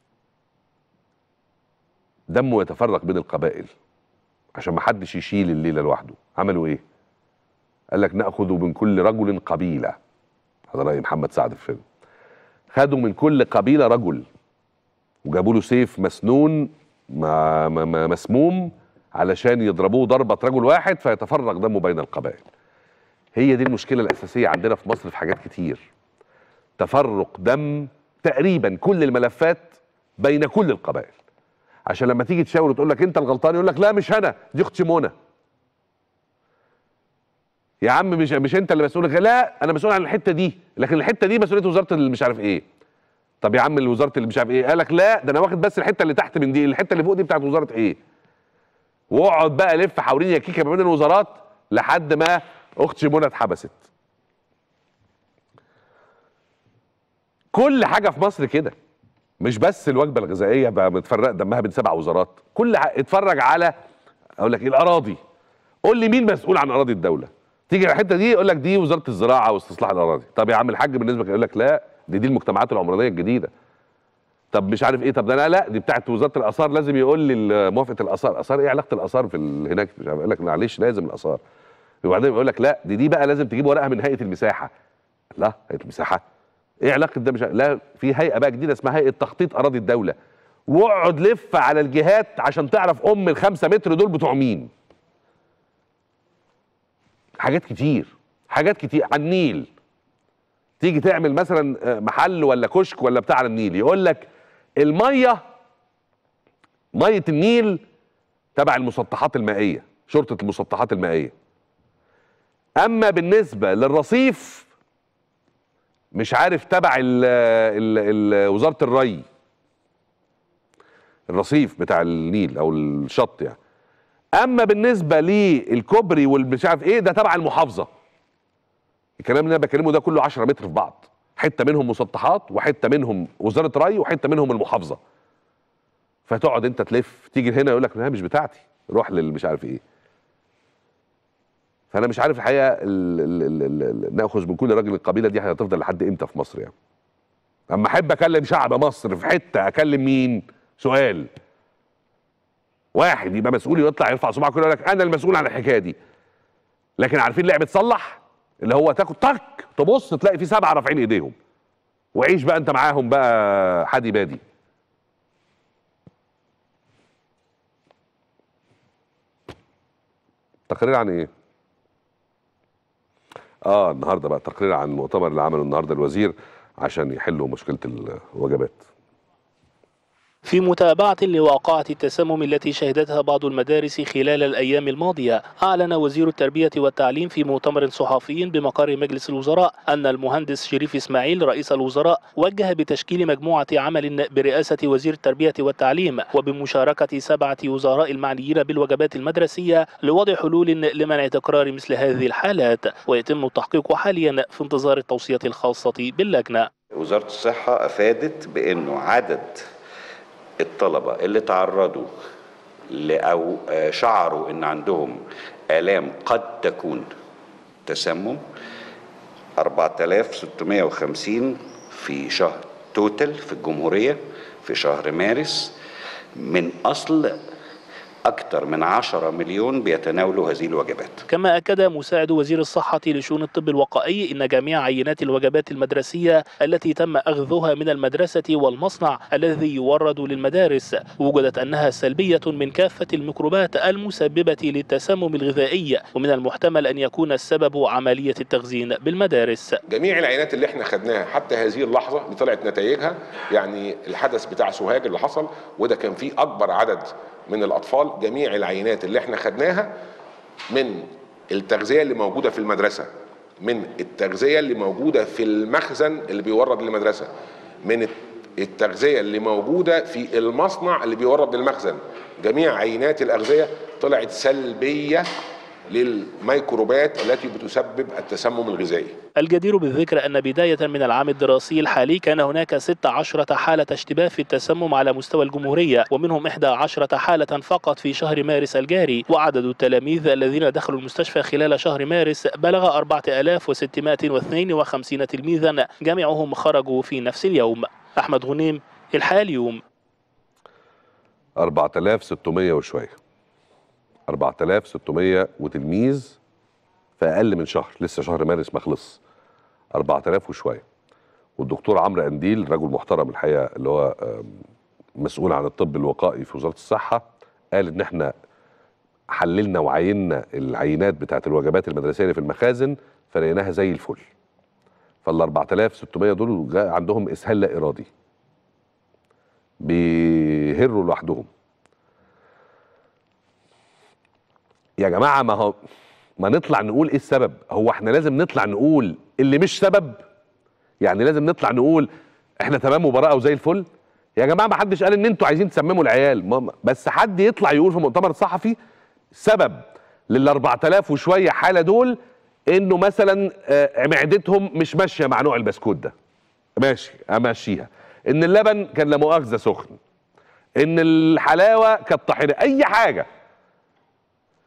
دمه يتفرق بين القبائل عشان ما حدش يشيل الليله لوحده عملوا ايه قال لك ناخذ من كل رجل قبيله هذا راي محمد سعد في الفيلم خدوا من كل قبيله رجل وجابوا له سيف مسنون ما ما ما مسموم علشان يضربوه ضربه رجل واحد فيتفرق دمه بين القبائل هي دي المشكله الاساسيه عندنا في مصر في حاجات كتير تفرق دم تقريبا كل الملفات بين كل القبائل عشان لما تيجي تشاور وتقول لك انت الغلطان يقول لك لا مش انا دي اختي منى يا عم مش مش انت اللي مسؤول لا انا مسؤول عن الحته دي لكن الحته دي مسؤوليه وزاره اللي مش عارف ايه طب يا عم اللي وزاره اللي مش عارف ايه قال لك لا ده انا واخد بس الحته اللي تحت من دي الحته اللي فوق دي بتاعت وزاره ايه واقعد بقى لف حوالين يا كيكه ما بين الوزارات لحد ما اختي منى اتحبست كل حاجه في مصر كده مش بس الوجبه الغذائيه بقى متفرق دمها بين سبع وزارات كل ع- اتفرج على اقول لك ايه الاراضي قول لي مين مسؤول عن اراضي الدوله تيجي على الحته دي يقول لك دي وزاره الزراعه واستصلاح الاراضي طب يا عم الحاج بالنسبه يقول لك لا دي دي المجتمعات العمرانيه الجديده طب مش عارف ايه طب ده لا لا دي بتاعت وزاره الاثار لازم يقول لي موافقه الاثار اثار ايه علاقه الاثار في ال- هناك مش عارف يقول لك معلش لازم الاثار وبعدين يقول لك لا دي دي بقى لازم تجيب ورقها من هيئه المساحه لا هيئه المساحه ايه علاقه ده مش لا في هيئه بقى جديده اسمها هيئه تخطيط اراضي الدوله واقعد لف على الجهات عشان تعرف ام الخمسة متر دول بتوع مين حاجات كتير حاجات كتير على النيل تيجي تعمل مثلا آه، محل ولا كشك ولا بتاع على النيل يقول لك الميه ميه النيل تبع المسطحات المائيه شرطه المسطحات المائيه اما بالنسبه للرصيف مش عارف تبع ال ال ال وزاره الري الرصيف بتاع النيل او الشط يعني اما بالنسبه للكوبري والمش عارف ايه ده تبع المحافظه الكلام اللي انا بكلمه ده كله 10 متر في بعض حته منهم مسطحات وحته منهم وزاره ري وحته منهم المحافظه فتقعد انت تلف تيجي هنا يقول لك لا مش بتاعتي روح للمش عارف ايه فانا مش عارف الحقيقه ال ال ال ال ال ناخذ من كل راجل القبيله دي هتفضل لحد امتى في مصر يعني اما احب اكلم شعب مصر في حته اكلم مين سؤال واحد يبقى مسؤول يطلع يرفع صباعه كده يقول لك انا المسؤول عن الحكايه دي لكن عارفين لعبه صلح اللي هو تاخد تك تبص تلاقي في سبعه رافعين ايديهم وعيش بقى انت معاهم بقى حادي بادي تقرير عن ايه؟ اه النهارده بقى تقرير عن المؤتمر اللي عمله النهارده الوزير عشان يحلوا مشكله الوجبات في متابعة لواقعة التسمم التي شهدتها بعض المدارس خلال الأيام الماضية أعلن وزير التربية والتعليم في مؤتمر صحفي بمقر مجلس الوزراء أن المهندس شريف إسماعيل رئيس الوزراء وجه بتشكيل مجموعة عمل برئاسة وزير التربية والتعليم وبمشاركة سبعة وزراء المعنيين بالوجبات المدرسية لوضع حلول لمنع تكرار مثل هذه الحالات ويتم التحقيق حاليا في انتظار التوصية الخاصة باللجنة وزارة الصحة أفادت بأنه عدد الطلبة اللي تعرضوا ل- أو آه، شعروا أن عندهم آلام قد تكون تسمم 4650 في شهر توتال في الجمهورية في شهر مارس من أصل أكثر من 10 مليون بيتناولوا هذه الوجبات كما أكد مساعد وزير الصحة لشؤون الطب الوقائي إن جميع عينات الوجبات المدرسية التي تم أخذها من المدرسة والمصنع الذي يورد للمدارس وجدت أنها سلبية من كافة الميكروبات المسببة للتسمم الغذائي ومن المحتمل أن يكون السبب عملية التخزين بالمدارس جميع العينات اللي احنا خدناها حتى هذه اللحظه اللي طلعت نتائجها يعني الحدث بتاع سوهاج اللي حصل وده كان فيه اكبر عدد من الاطفال جميع العينات اللي احنا خدناها من التغذيه اللي موجوده في المدرسه من التغذيه اللي موجوده في المخزن اللي بيورد للمدرسه من التغذيه اللي موجوده في المصنع اللي بيورد للمخزن جميع عينات الاغذيه طلعت سلبيه للميكروبات التي بتسبب التسمم الغذائي الجدير بالذكر أن بداية من العام الدراسي الحالي كان هناك 16 حالة اشتباه في التسمم على مستوى الجمهورية ومنهم 11 حالة فقط في شهر مارس الجاري وعدد التلاميذ الذين دخلوا المستشفى خلال شهر مارس بلغ 4652 تلميذا جميعهم خرجوا في نفس اليوم أحمد غنيم الحاليوم 4600 وشويه 4600 وتلميذ في اقل من شهر لسه شهر مارس ما خلص 4000 وشويه والدكتور عمرو قنديل رجل محترم الحقيقه اللي هو آم، مسؤول عن الطب الوقائي في وزاره الصحه قال ان احنا حللنا وعينا العينات بتاعت الوجبات المدرسيه اللي في المخازن فلقيناها زي الفل فال 4600 دول جاء عندهم اسهال لا ارادي بيهروا لوحدهم يا جماعه ما هو ما نطلع نقول ايه السبب هو احنا لازم نطلع نقول اللي مش سبب يعني لازم نطلع نقول احنا تمام وبراءه وزي الفل يا جماعه ما حدش قال ان انتوا عايزين تسمموا العيال ما- بس حد يطلع يقول في مؤتمر صحفي سبب لل 4000 وشويه حاله دول انه مثلا آه، معدتهم مش ماشيه مع نوع البسكوت ده ماشي امشيها ان اللبن كان لا مؤاخذه سخن ان الحلاوه كانت طحينه اي حاجه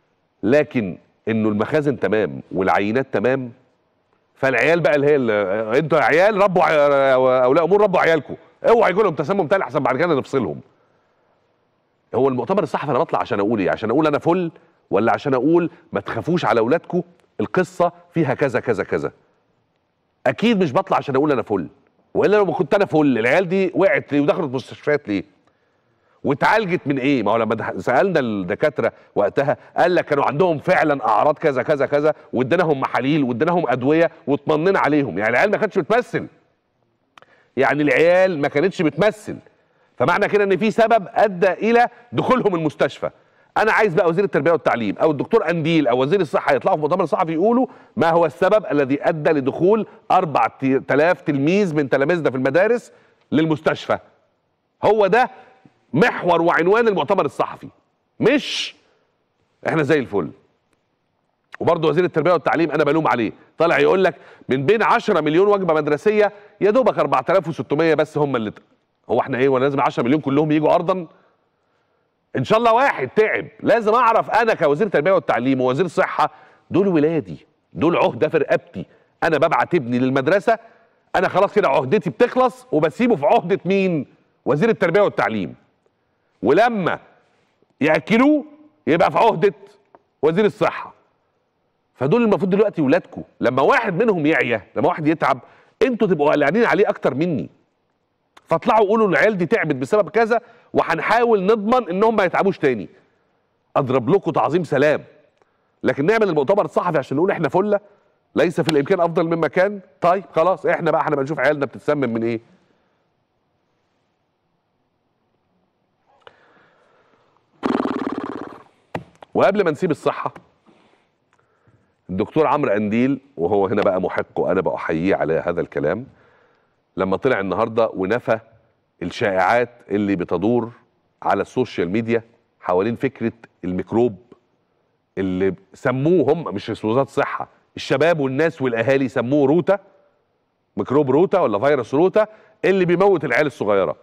لكن انه المخازن تمام والعينات تمام فالعيال بقى اللي هي اللي انتوا يا عيال ربوا عي- اولياء امور ربوا عيالكم اوعى يجوا لهم تسمم تاني احسن بعد كده نفصلهم هو المؤتمر الصحفي انا بطلع عشان اقول ايه عشان اقول انا فل ولا عشان اقول ما تخافوش على اولادكم القصه فيها كذا كذا كذا اكيد مش بطلع عشان اقول انا فل والا لو كنت انا فل العيال دي وقعت ليه ودخلت مستشفيات ليه واتعالجت من ايه؟ ما هو لما دح- سالنا الدكاتره وقتها قال لك كانوا عندهم فعلا اعراض كذا كذا كذا واديناهم محاليل واديناهم ادويه واطمننا عليهم، يعني العيال ما كانتش بتمثل. يعني العيال ما كانتش بتمثل. فمعنى كده ان في سبب ادى الى دخولهم المستشفى. انا عايز بقى وزير التربيه والتعليم او الدكتور انديل او وزير الصحه يطلعوا في مؤتمر صحفي يقولوا ما هو السبب الذي ادى لدخول 4000 تلميذ من تلاميذنا في المدارس للمستشفى. هو ده محور وعنوان المؤتمر الصحفي مش احنا زي الفل وبرضه وزير التربيه والتعليم انا بلوم عليه طالع يقول لك من بين 10 مليون وجبه مدرسيه يا دوبك 4600 بس هم اللي ت- هو احنا ايه ولا لازم 10 مليون كلهم يجوا ارضا ان شاء الله واحد تعب لازم اعرف انا كوزير تربيه والتعليم ووزير صحه دول ولادي دول عهده في رقبتي انا ببعت ابني للمدرسه انا خلاص كده عهدتي بتخلص وبسيبه في عهده مين وزير التربيه والتعليم ولما ياكلوه يبقى في عهده وزير الصحه فدول المفروض دلوقتي ولادكم لما واحد منهم يعيا لما واحد يتعب انتوا تبقوا قلقانين عليه اكتر مني فاطلعوا قولوا العيال دي تعبت بسبب كذا وهنحاول نضمن انهم ما يتعبوش تاني اضرب لكم تعظيم سلام لكن نعمل المؤتمر الصحفي عشان نقول احنا فله ليس في الامكان افضل من مكان طيب خلاص احنا بقى احنا بنشوف عيالنا بتتسمم من ايه وقبل ما نسيب الصحه الدكتور عمرو انديل وهو هنا بقى محق وانا بأحييه على هذا الكلام لما طلع النهارده ونفى الشائعات اللي بتدور على السوشيال ميديا حوالين فكره الميكروب اللي سموه هم مش في وزاره الصحه الشباب والناس والاهالي سموه روتا ميكروب روتا ولا فيروس روتا اللي بيموت العيال الصغيره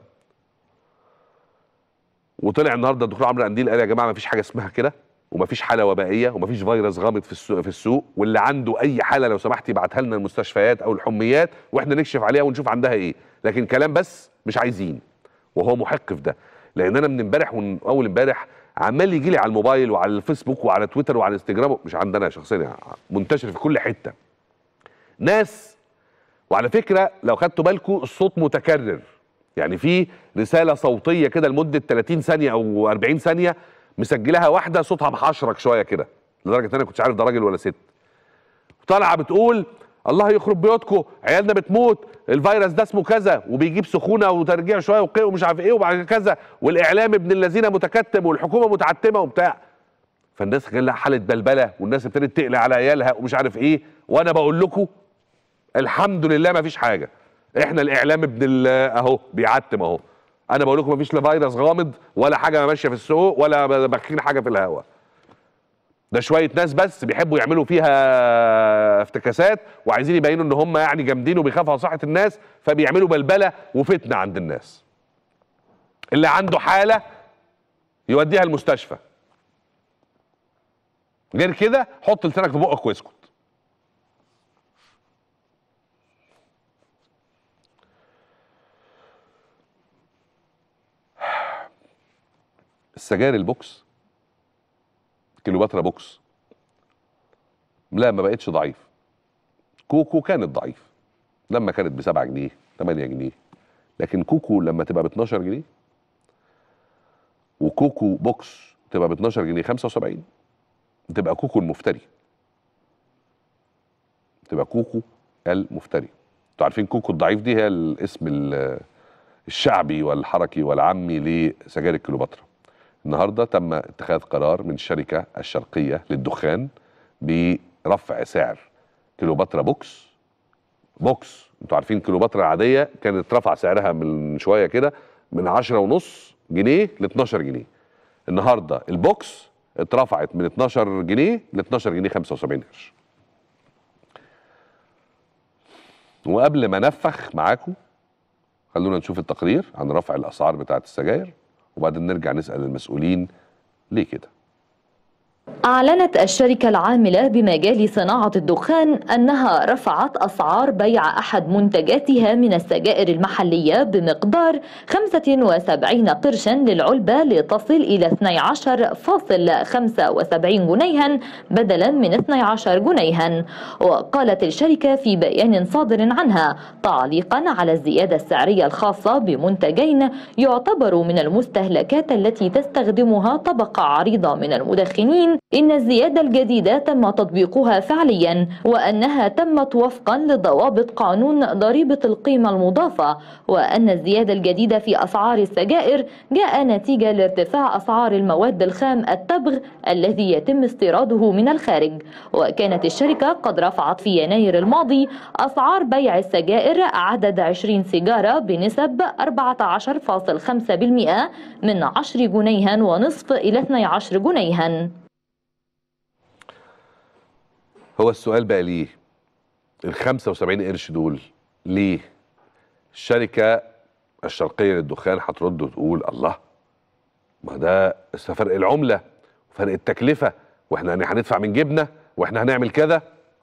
وطلع النهارده الدكتور عمرو قنديل قال يا جماعه ما فيش حاجه اسمها كده وما فيش حاله وبائيه وما فيش فيروس غامض في السوق في السوق واللي عنده اي حاله لو سمحت يبعتها لنا المستشفيات او الحميات واحنا نكشف عليها ونشوف عندها ايه لكن كلام بس مش عايزين وهو محق في ده لان انا من امبارح ومن اول امبارح عمال يجي لي على الموبايل وعلى الفيسبوك وعلى تويتر وعلى انستجرام مش عندنا شخصيا يعني منتشر في كل حته ناس وعلى فكره لو خدتوا بالكم الصوت متكرر يعني في رساله صوتيه كده لمده 30 ثانيه او 40 ثانيه مسجلها واحده صوتها محشرك شويه كده لدرجه ان انا كنتش عارف ده راجل ولا ست طالعه بتقول الله يخرب بيوتكم عيالنا بتموت الفيروس ده اسمه كذا وبيجيب سخونه وترجيع شويه وقيء ومش عارف ايه وبعد كذا والاعلام ابن الذين متكتم والحكومه متعتمه وبتاع فالناس كان لها حاله بلبله والناس ابتدت تقلق على عيالها ومش عارف ايه وانا بقول لكم الحمد لله ما فيش حاجه احنا الاعلام ابن ال- اهو بيعتم اهو انا بقول لكم ما فيش لا فيروس غامض ولا حاجه ماشيه في السوق ولا باكين حاجه في الهواء ده شويه ناس بس بيحبوا يعملوا فيها افتكاسات وعايزين يبينوا ان هم يعني جامدين وبيخافوا على صحه الناس فبيعملوا بلبله وفتنه عند الناس اللي عنده حاله يوديها المستشفى غير كده حط لسانك في بقك واسكت السجاير البوكس كيلوباترا بوكس لا ما بقتش ضعيف كوكو كانت ضعيف لما كانت ب 7 جنيه 8 جنيه لكن كوكو لما تبقى ب 12 جنيه وكوكو بوكس تبقى ب 12 جنيه 75 تبقى كوكو المفتري تبقى كوكو المفتري انتوا عارفين كوكو الضعيف دي هي الاسم ال- الشعبي والحركي والعامي لسجاير الكليوباترا النهارده تم اتخاذ قرار من الشركه الشرقيه للدخان برفع سعر كيلوباترا بوكس بوكس انتوا عارفين كيلوباترا العاديه كانت رفع سعرها من شويه كده من 10 ونص جنيه ل 12 جنيه النهارده البوكس اترفعت من 12 جنيه ل 12 جنيه 75 قرش وقبل ما نفخ معاكم خلونا نشوف التقرير عن رفع الاسعار بتاعه السجاير وبعدين نرجع نسال المسؤولين ليه كده أعلنت الشركة العاملة بمجال صناعة الدخان أنها رفعت أسعار بيع أحد منتجاتها من السجائر المحلية بمقدار 75 قرشا للعلبة لتصل إلى 12.75 جنيها بدلا من 12 جنيها وقالت الشركة في بيان صادر عنها تعليقا على الزيادة السعرية الخاصة بمنتجين يعتبروا من المستهلكات التي تستخدمها طبقة عريضة من المدخنين إن الزيادة الجديدة تم تطبيقها فعليا وأنها تمت وفقا لضوابط قانون ضريبة القيمة المضافة وأن الزيادة الجديدة في أسعار السجائر جاء نتيجة لارتفاع أسعار المواد الخام التبغ الذي يتم استيراده من الخارج وكانت الشركة قد رفعت في يناير الماضي أسعار بيع السجائر عدد 20 سيجارة بنسب 14.5% من 10 جنيها ونصف إلى 12 جنيها هو السؤال بقى ليه ال 75 قرش دول ليه الشركة الشرقية للدخان هترد وتقول الله ما ده بس فرق العملة وفرق التكلفة واحنا يعني هندفع من جيبنا واحنا هنعمل كذا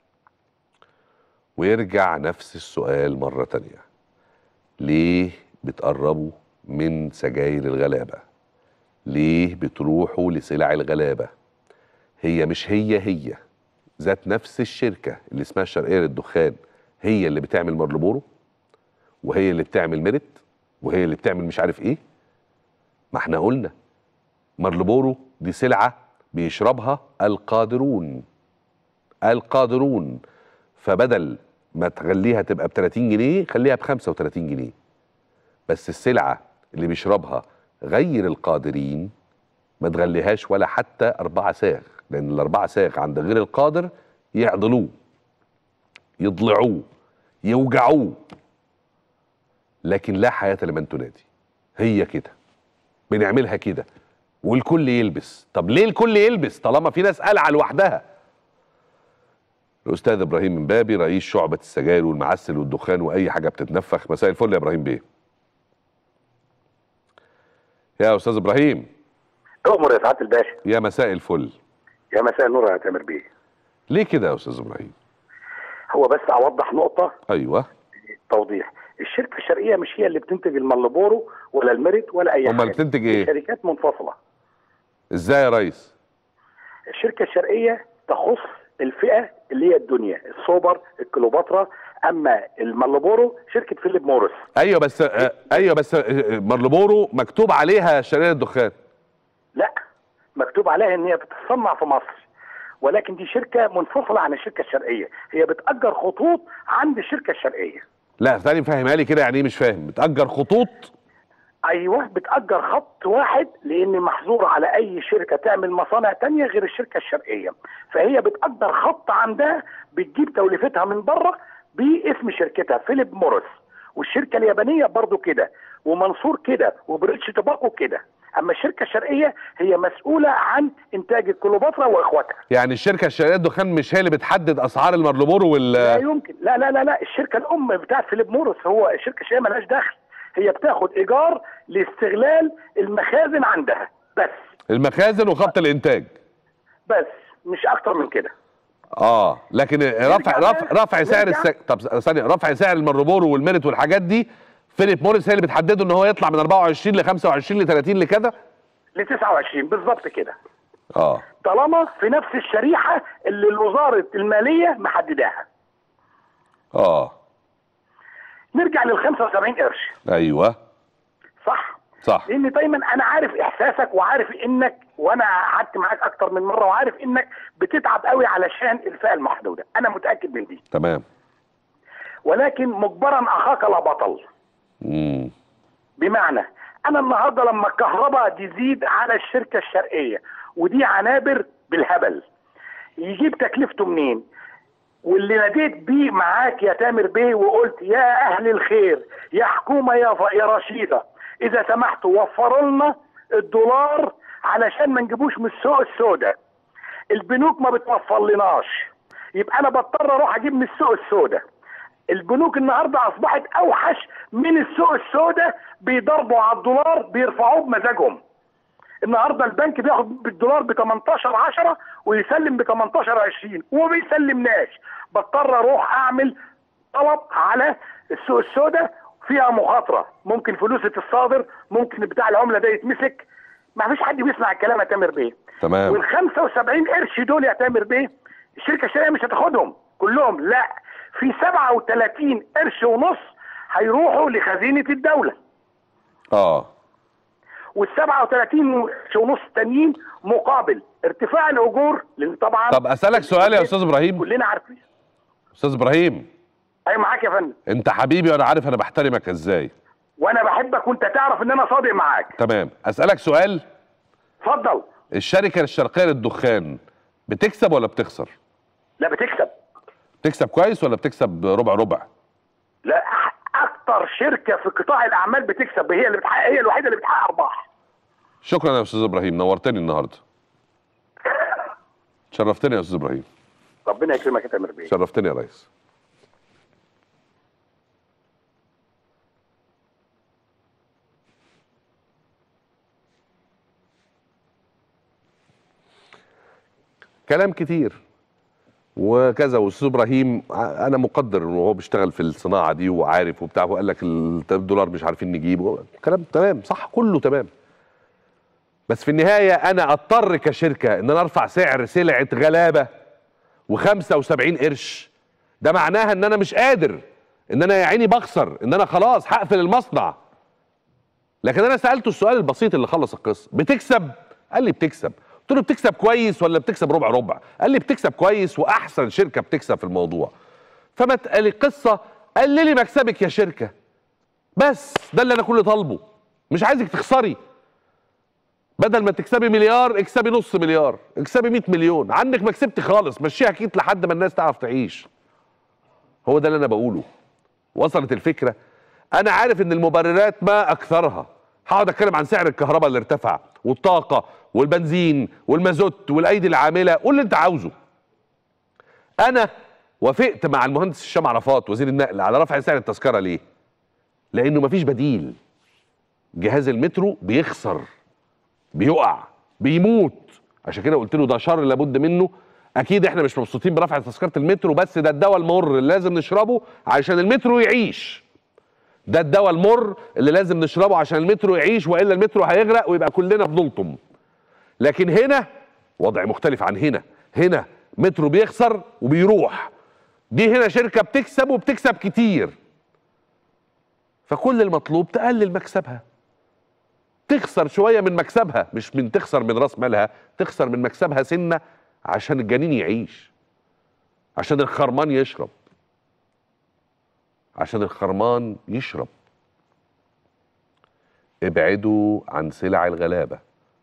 ويرجع نفس السؤال مرة تانية ليه بتقربوا من سجاير الغلابة ليه بتروحوا لسلع الغلابة هي مش هي هي ذات نفس الشركة اللي اسمها الشرقية للدخان هي اللي بتعمل مارلبورو وهي اللي بتعمل ميرت وهي اللي بتعمل مش عارف ايه ما احنا قلنا مارلبورو دي سلعة بيشربها القادرون القادرون فبدل ما تخليها تبقى ب 30 جنيه خليها ب 35 جنيه بس السلعة اللي بيشربها غير القادرين ما تغليهاش ولا حتى أربعة ساغ لأن الأربعة ساغ عند غير القادر يعضلوه يضلعوه يوجعوه لكن لا حياة لمن تنادي هي كده بنعملها كده والكل يلبس طب ليه الكل يلبس طالما في ناس قلعة لوحدها الأستاذ إبراهيم مبابي رئيس شعبة السجاير والمعسل والدخان وأي حاجة بتتنفخ مساء الفل يا إبراهيم بيه يا أستاذ إبراهيم تؤمر يا سعاده الباشا يا مساء الفل يا مساء النور يا تامر بيه ليه كده يا أستاذ إبراهيم هو بس اوضح نقطه أيوه توضيح الشركه الشرقيه مش هي اللي بتنتج المالبورو ولا الميريت ولا اي أمال حاجه بتنتج إيه؟ شركات منفصله إزاي يا ريس الشركه الشرقيه تخص الفئه اللي هي الدنيا السوبر الكليوباترا اما المالبورو شركه فيليب موريس ايوه بس آه، ايوه بس آه، مارلبورو مكتوب عليها شريره الدخان لا مكتوب عليها ان هي بتتصنع في مصر ولكن دي شركه منفصله عن الشركه الشرقيه هي بتاجر خطوط عند الشركه الشرقيه لا ثاني فهمها لي كده يعني ايه مش فاهم بتأجر خطوط ايوه بتاجر خط واحد لان محظور على اي شركه تعمل مصانع تانية غير الشركه الشرقيه فهي بتاجر خط عندها بتجيب توليفتها من بره باسم شركتها فيليب موريس والشركه اليابانيه برضو كده ومنصور كده وبريتش تباكو كده اما الشركه الشرقيه هي مسؤوله عن انتاج الكليوباترا واخواتها يعني الشركه الشرقيه الدخان مش هي اللي بتحدد اسعار المارلبورو وال لا يمكن لا لا لا لا الشركه الام بتاعت فيليب موريس هو الشركه الشرقيه مالهاش دخل هي بتاخد ايجار لاستغلال المخازن عندها بس المخازن وخط الانتاج بس مش اكتر من كده اه لكن رفع بقى، رفع رفع سعر نرجع. السك... طب ثانيه رفع سعر المارلبورو والميريت والحاجات دي فيليب موريس هي اللي بتحدده ان هو يطلع من 24 ل 25 ل 30 لكذا ل 29 بالظبط كده اه طالما في نفس الشريحه اللي وزاره الماليه محدداها اه نرجع لل 75 قرش ايوه صح صح لان دايما انا عارف احساسك وعارف انك وانا قعدت معاك اكتر من مره وعارف انك بتتعب قوي علشان الفئه المحدوده انا متاكد من دي تمام ولكن مجبرا اخاك لا بطل امم بمعنى انا النهارده لما الكهرباء تزيد على الشركه الشرقيه ودي عنابر بالهبل يجيب تكلفته منين واللي ناديت بيه معاك يا تامر بيه وقلت يا اهل الخير يا حكومه يا ف... يا رشيده اذا سمحتوا وفروا لنا الدولار علشان ما نجيبوش من السوق السوداء البنوك ما بتوفر لناش يبقى انا بضطر اروح اجيب من السوق السوداء البنوك النهارده اصبحت اوحش من السوق السوداء بيضربوا على الدولار بيرفعوه بمزاجهم النهارده البنك بياخد بالدولار ب 18 10 ويسلم ب 18 20 وما بيسلمناش بضطر اروح اعمل طلب على السوق السوداء فيها مخاطره ممكن فلوس تتصادر ممكن بتاع العمله ده يتمسك ما فيش حد بيسمع الكلام يا تامر بيه تمام وال 75 قرش دول يا تامر بيه الشركه الشرعيه مش هتاخدهم كلهم لا في 37 قرش ونص هيروحوا لخزينه الدوله اه وال 37 قرش ونص التانيين مقابل ارتفاع الاجور لان طبعا طب اسالك سؤال يا استاذ ابراهيم كلنا عارفين استاذ ابراهيم ايوه معاك يا فندم انت حبيبي وانا عارف انا بحترمك ازاي وانا بحبك وانت تعرف ان انا صادق معاك تمام اسالك سؤال اتفضل الشركه الشرقيه للدخان بتكسب ولا بتخسر لا بتكسب بتكسب كويس ولا بتكسب ربع ربع لا أح- اكتر شركه في قطاع الاعمال بتكسب هي اللي بتحقق هي الوحيده اللي بتحقق ارباح شكرا يا استاذ ابراهيم نورتني النهارده شرفتني يا استاذ ابراهيم ربنا يكرمك يا تامر بيه شرفتني يا ريس كلام كتير وكذا واستاذ ابراهيم ع- انا مقدر انه هو بيشتغل في الصناعه دي وعارف وبتاع وقال لك الدولار مش عارفين نجيبه كلام تمام صح كله تمام بس في النهايه انا اضطر كشركه ان انا ارفع سعر سلعه غلابه و75 قرش ده معناها ان انا مش قادر ان انا يا عيني بخسر ان انا خلاص هقفل المصنع لكن انا سالته السؤال البسيط اللي خلص القصه بتكسب قال لي بتكسب قلت له بتكسب كويس ولا بتكسب ربع ربع قال لي بتكسب كويس واحسن شركه بتكسب في الموضوع فما تقال القصه قللي مكسبك يا شركه بس ده اللي انا كل طالبه مش عايزك تخسري بدل ما تكسبي مليار اكسبي نص مليار اكسبي 100 مليون عنك ما كسبتي خالص مشيها كيت لحد ما الناس تعرف تعيش هو ده اللي انا بقوله وصلت الفكره انا عارف ان المبررات ما اكثرها هقعد اتكلم عن سعر الكهرباء اللي ارتفع والطاقه والبنزين والمازوت والايدي العامله قول اللي انت عاوزه انا وافقت مع المهندس هشام عرفات وزير النقل على رفع سعر التذكره ليه لانه مفيش بديل جهاز المترو بيخسر بيقع بيموت عشان كده قلت له ده شر لابد منه اكيد احنا مش مبسوطين برفع تذكره المترو بس ده الدواء المر اللي لازم نشربه عشان المترو يعيش ده الدواء المر اللي لازم نشربه عشان المترو يعيش والا المترو هيغرق ويبقى كلنا بنلطم لكن هنا وضع مختلف عن هنا هنا مترو بيخسر وبيروح دي هنا شركه بتكسب وبتكسب كتير فكل المطلوب تقلل مكسبها تخسر شويه من مكسبها مش من تخسر من راس مالها تخسر من مكسبها سنه عشان الجنين يعيش عشان الخرمان يشرب عشان الخرمان يشرب ابعدوا عن سلع الغلابه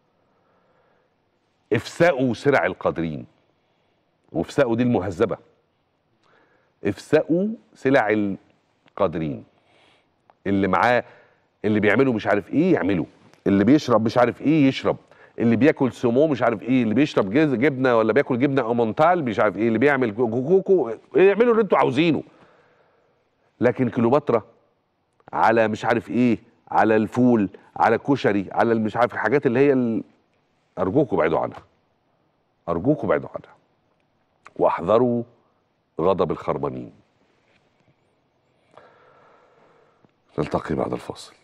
افسأوا سلع القادرين وافسأوا دي المهذبه افسأوا سلع القادرين اللي معاه اللي بيعملوا مش عارف ايه يعملوا اللي بيشرب مش عارف ايه يشرب اللي بياكل سمو مش عارف ايه اللي بيشرب جز- جبنه ولا بياكل جبنه اومونتال مش عارف ايه اللي بيعمل كوكو كوكو يعملوا اللي انتوا عاوزينه لكن كليوباترا على مش عارف ايه على الفول على الكشري على ال- مش عارف الحاجات اللي هي ال... ارجوكم ابعدوا عنها ارجوكم ابعدوا عنها واحذروا غضب الخربانين نلتقي بعد الفاصل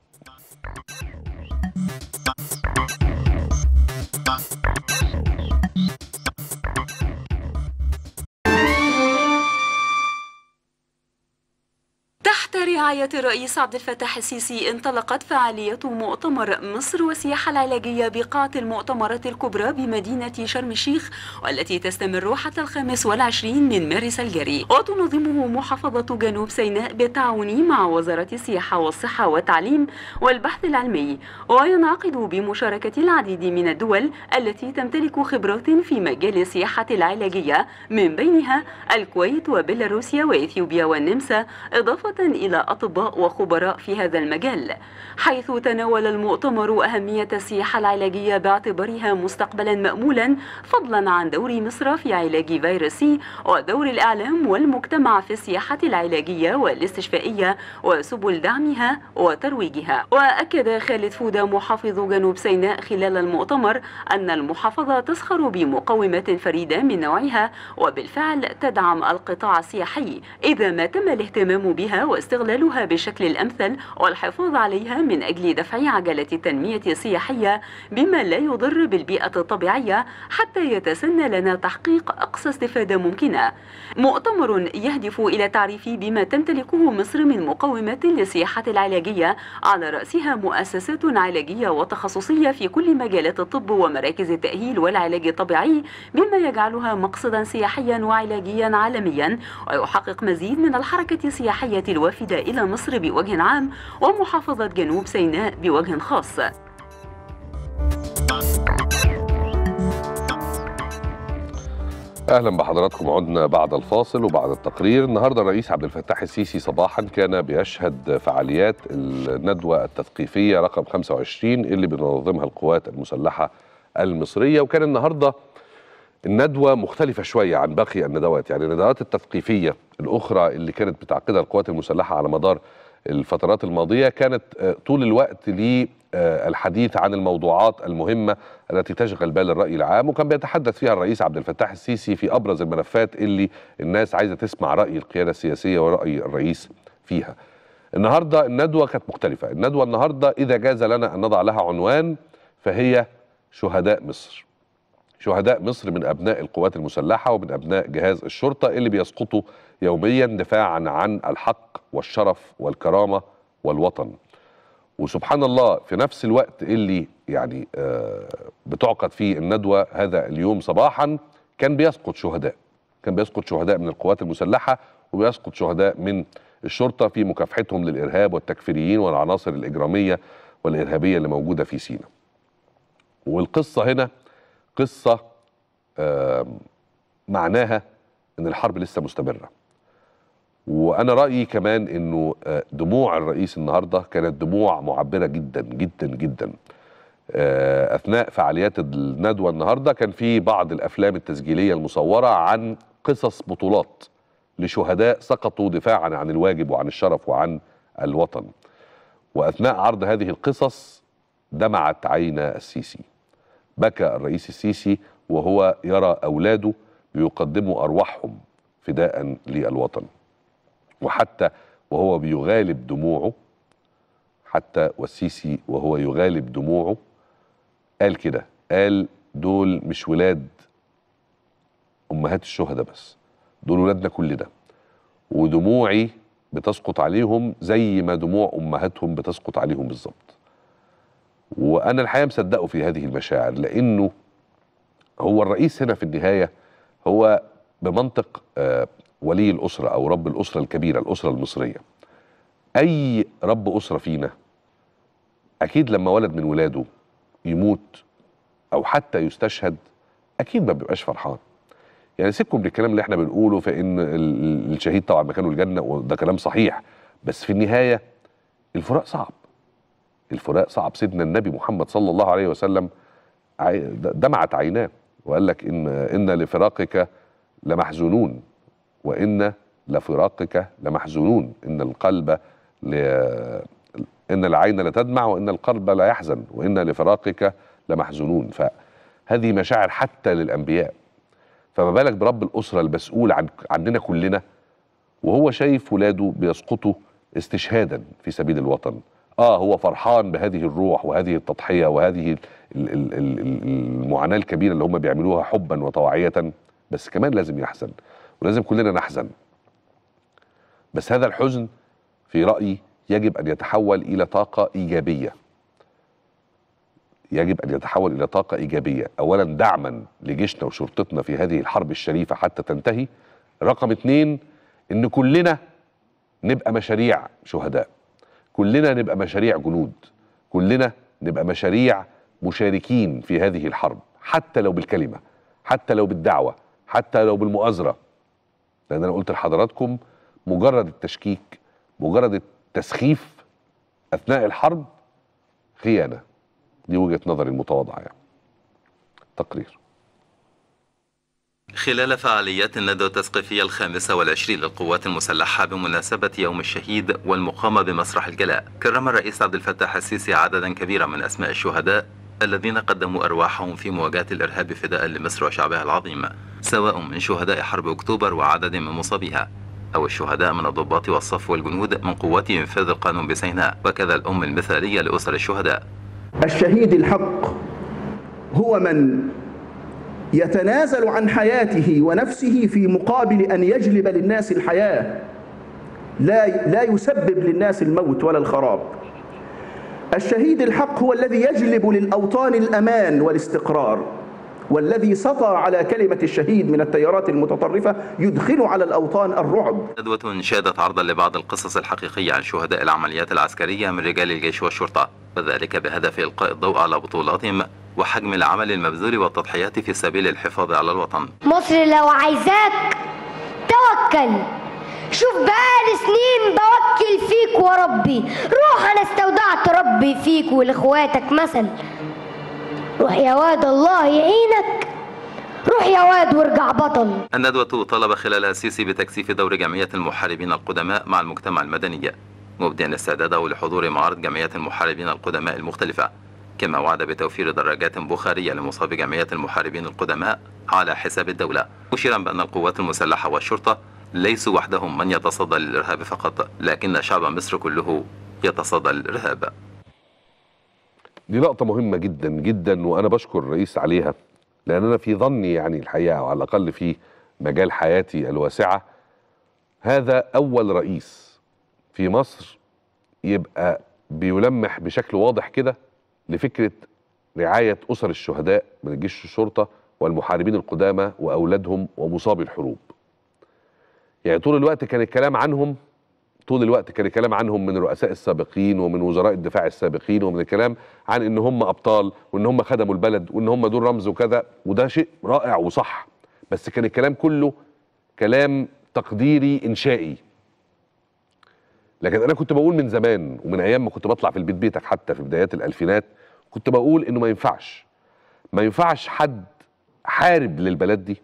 تحت رعاية الرئيس عبد الفتاح السيسي انطلقت فعالية مؤتمر مصر والسياحة العلاجية بقاعة المؤتمرات الكبرى بمدينة شرم الشيخ والتي تستمر حتى الخامس والعشرين من مارس الجاري وتنظمه محافظة جنوب سيناء بالتعاون مع وزارة السياحة والصحة والتعليم والبحث العلمي وينعقد بمشاركة العديد من الدول التي تمتلك خبرات في مجال السياحة العلاجية من بينها الكويت وبيلاروسيا وإثيوبيا والنمسا إضافة إلى إلى أطباء وخبراء في هذا المجال حيث تناول المؤتمر أهمية السياحة العلاجية باعتبارها مستقبلا مأمولا فضلا عن دور مصر في علاج فيروس سي ودور الإعلام والمجتمع في السياحة العلاجية والاستشفائية وسبل دعمها وترويجها وأكد خالد فودة محافظ جنوب سيناء خلال المؤتمر أن المحافظة تسخر بمقومات فريدة من نوعها وبالفعل تدعم القطاع السياحي إذا ما تم الاهتمام بها واستغلالها بالشكل الأمثل والحفاظ عليها من أجل دفع عجلة التنمية السياحية بما لا يضر بالبيئة الطبيعية حتى يتسنى لنا تحقيق أقصى استفادة ممكنة مؤتمر يهدف إلى تعريف بما تمتلكه مصر من مقومات للسياحة العلاجية على رأسها مؤسسات علاجية وتخصصية في كل مجالات الطب ومراكز التأهيل والعلاج الطبيعي بما يجعلها مقصدا سياحيا وعلاجيا عالميا ويحقق مزيد من الحركة السياحية الوافدة إلى مصر بوجه عام ومحافظة جنوب سيناء بوجه خاص اهلا بحضراتكم عدنا بعد الفاصل وبعد التقرير النهارده الرئيس عبد الفتاح السيسي صباحا كان بيشهد فعاليات الندوه التثقيفيه رقم 25 اللي بتنظمها القوات المسلحه المصريه وكان النهارده الندوه مختلفه شويه عن باقي الندوات يعني الندوات التثقيفيه الاخرى اللي كانت بتعقدها القوات المسلحه على مدار الفترات الماضيه كانت آه، طول الوقت للحديث عن الموضوعات المهمه التي تشغل بال الراي العام وكان بيتحدث فيها الرئيس عبد الفتاح السيسي في ابرز الملفات اللي الناس عايزه تسمع راي القياده السياسيه وراي الرئيس فيها. النهارده الندوه كانت مختلفه، الندوه النهارده اذا جاز لنا ان نضع لها عنوان فهي شهداء مصر. شهداء مصر من ابناء القوات المسلحه ومن ابناء جهاز الشرطه اللي بيسقطوا يوميا دفاعا عن الحق والشرف والكرامه والوطن. وسبحان الله في نفس الوقت اللي يعني آه بتعقد فيه الندوه هذا اليوم صباحا كان بيسقط شهداء. كان بيسقط شهداء من القوات المسلحه وبيسقط شهداء من الشرطه في مكافحتهم للارهاب والتكفيريين والعناصر الاجراميه والارهابيه اللي موجوده في سيناء. والقصه هنا قصه آه معناها ان الحرب لسه مستمره. وانا رايي كمان انه آه، دموع الرئيس النهارده كانت دموع معبره جدا جدا جدا. آه، اثناء فعاليات الندوه النهارده كان في بعض الافلام التسجيليه المصوره عن قصص بطولات لشهداء سقطوا دفاعا عن الواجب وعن الشرف وعن الوطن. واثناء عرض هذه القصص دمعت عين السيسي. بكى الرئيس السيسي وهو يرى اولاده بيقدموا ارواحهم فداء للوطن. وحتى وهو بيغالب دموعه حتى والسيسي وهو يغالب دموعه قال كده قال دول مش ولاد امهات الشهداء بس دول ولادنا كلنا ودموعي بتسقط عليهم زي ما دموع امهاتهم بتسقط عليهم بالظبط وانا الحقيقه مصدقه في هذه المشاعر لانه هو الرئيس هنا في النهايه هو بمنطق آه ولي الاسره او رب الاسره الكبيره الاسره المصريه اي رب اسره فينا اكيد لما ولد من ولاده يموت او حتى يستشهد اكيد ما بيبقاش فرحان يعني سيبكم من الكلام اللي احنا بنقوله فان ال- ال- الشهيد طبعا مكانه الجنه وده كلام صحيح بس في النهايه الفراق صعب الفراق صعب سيدنا النبي محمد صلى الله عليه وسلم عي- دمعت عيناه وقال لك ان ان لفراقك لمحزونون وان لفراقك لمحزونون ان القلب ل... ان العين لتدمع وان القلب لا يحزن وان لفراقك لمحزونون فهذه مشاعر حتى للانبياء فما بالك برب الاسره المسؤول عن عننا كلنا وهو شايف ولاده بيسقطوا استشهادا في سبيل الوطن اه هو فرحان بهذه الروح وهذه التضحيه وهذه ال- ال- ال- ال- المعاناه الكبيره اللي هم بيعملوها حبا وطواعيه بس كمان لازم يحزن ولازم كلنا نحزن بس هذا الحزن في رايي يجب ان يتحول الى طاقه ايجابيه يجب ان يتحول الى طاقه ايجابيه اولا دعما لجيشنا وشرطتنا في هذه الحرب الشريفه حتى تنتهي رقم اتنين ان كلنا نبقى مشاريع شهداء كلنا نبقى مشاريع جنود كلنا نبقى مشاريع مشاركين في هذه الحرب حتى لو بالكلمه حتى لو بالدعوه حتى لو بالمؤازره لان انا قلت لحضراتكم مجرد التشكيك مجرد التسخيف اثناء الحرب خيانه دي وجهه نظري المتواضعه يعني تقرير خلال فعاليات الندوة التثقيفية الخامسة والعشرين للقوات المسلحة بمناسبة يوم الشهيد والمقامة بمسرح الجلاء كرم الرئيس عبد الفتاح السيسي عددا كبيرا من أسماء الشهداء الذين قدموا أرواحهم في مواجهة الإرهاب فداء لمصر وشعبها العظيم سواء من شهداء حرب أكتوبر وعدد من مصابيها أو الشهداء من الضباط والصف والجنود من قوات إنفاذ القانون بسيناء وكذا الأم المثالية لأسر الشهداء الشهيد الحق هو من يتنازل عن حياته ونفسه في مقابل ان يجلب للناس الحياه لا لا يسبب للناس الموت ولا الخراب الشهيد الحق هو الذي يجلب للاوطان الامان والاستقرار والذي سطى على كلمه الشهيد من التيارات المتطرفه يدخل على الاوطان الرعب ندوة شهدت عرضا لبعض القصص الحقيقية عن شهداء العمليات العسكرية من رجال الجيش والشرطة وذلك بهدف إلقاء الضوء على بطولاتهم وحجم العمل المبذول والتضحيات في سبيل الحفاظ على الوطن مصر لو عايزاك توكل شوف بقالي سنين بوكل فيك وربي روح انا استودعت ربي فيك ولاخواتك مثل روح يا واد الله يعينك روح يا واد وارجع بطل الندوة طلب خلالها السيسي بتكثيف دور جمعية المحاربين القدماء مع المجتمع المدني مبدئا استعداده لحضور معارض جمعية المحاربين القدماء المختلفة كما وعد بتوفير دراجات بخارية لمصاب جمعية المحاربين القدماء على حساب الدولة مشيرا بأن القوات المسلحة والشرطة ليسوا وحدهم من يتصدى للإرهاب فقط لكن شعب مصر كله يتصدى للإرهاب دي لقطة مهمة جدا جدا وأنا بشكر الرئيس عليها لأن أنا في ظني يعني الحقيقة أو على الأقل في مجال حياتي الواسعة هذا أول رئيس في مصر يبقى بيلمح بشكل واضح كده لفكرة رعاية أسر الشهداء من الجيش والشرطة والمحاربين القدامى وأولادهم ومصابي الحروب يعني طول الوقت كان الكلام عنهم طول الوقت كان الكلام عنهم من الرؤساء السابقين ومن وزراء الدفاع السابقين ومن الكلام عن ان هم ابطال وان هم خدموا البلد وان هم دول رمز وكذا وده شيء رائع وصح بس كان الكلام كله كلام تقديري انشائي لكن انا كنت بقول من زمان ومن ايام ما كنت بطلع في البيت بيتك حتى في بدايات الالفينات كنت بقول انه ما ينفعش ما ينفعش حد حارب للبلد دي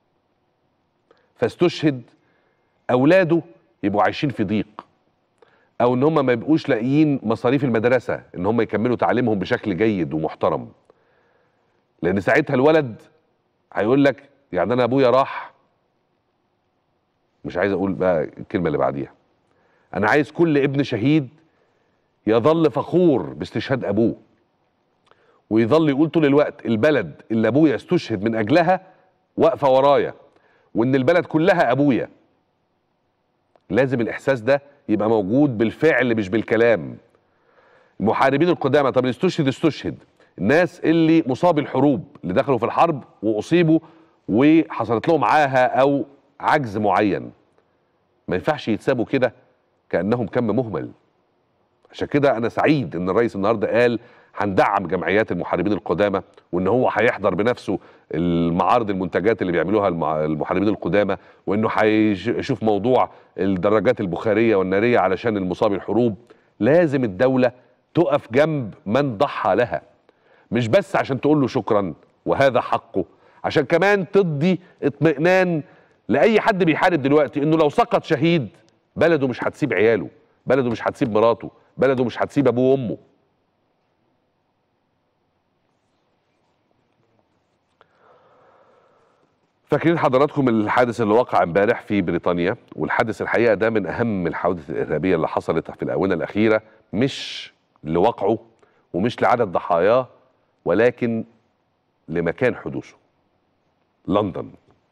فاستشهد اولاده يبقوا عايشين في ضيق او ان هم ما يبقوش لاقيين مصاريف المدرسه ان هم يكملوا تعليمهم بشكل جيد ومحترم لان ساعتها الولد هيقول لك يعني انا ابويا راح مش عايز اقول بقى الكلمه اللي بعديها انا عايز كل ابن شهيد يظل فخور باستشهاد ابوه ويظل يقول طول الوقت البلد اللي ابويا استشهد من اجلها واقفه ورايا وان البلد كلها ابويا لازم الاحساس ده يبقى موجود بالفعل مش بالكلام المحاربين القدامى طب اللي استشهد استشهد الناس اللي مصاب الحروب اللي دخلوا في الحرب واصيبوا وحصلت لهم عاهه او عجز معين ما ينفعش يتسابوا كده كانهم كم مهمل عشان كده انا سعيد ان الرئيس النهارده قال هندعم جمعيات المحاربين القدامى وان هو هيحضر بنفسه المعارض المنتجات اللي بيعملوها المع- المحاربين القدامى وانه هيشوف موضوع الدراجات البخاريه والناريه علشان المصاب الحروب لازم الدوله تقف جنب من ضحى لها مش بس عشان تقول له شكرا وهذا حقه عشان كمان تدي اطمئنان لاي حد بيحارب دلوقتي انه لو سقط شهيد بلده مش هتسيب عياله بلده مش هتسيب مراته بلده مش هتسيب ابوه وامه فاكرين حضراتكم الحادث اللي وقع امبارح في بريطانيا والحادث الحقيقه ده من اهم الحوادث الارهابيه اللي حصلت في الاونه الاخيره مش لوقعه ومش لعدد ضحاياه ولكن لمكان حدوثه لندن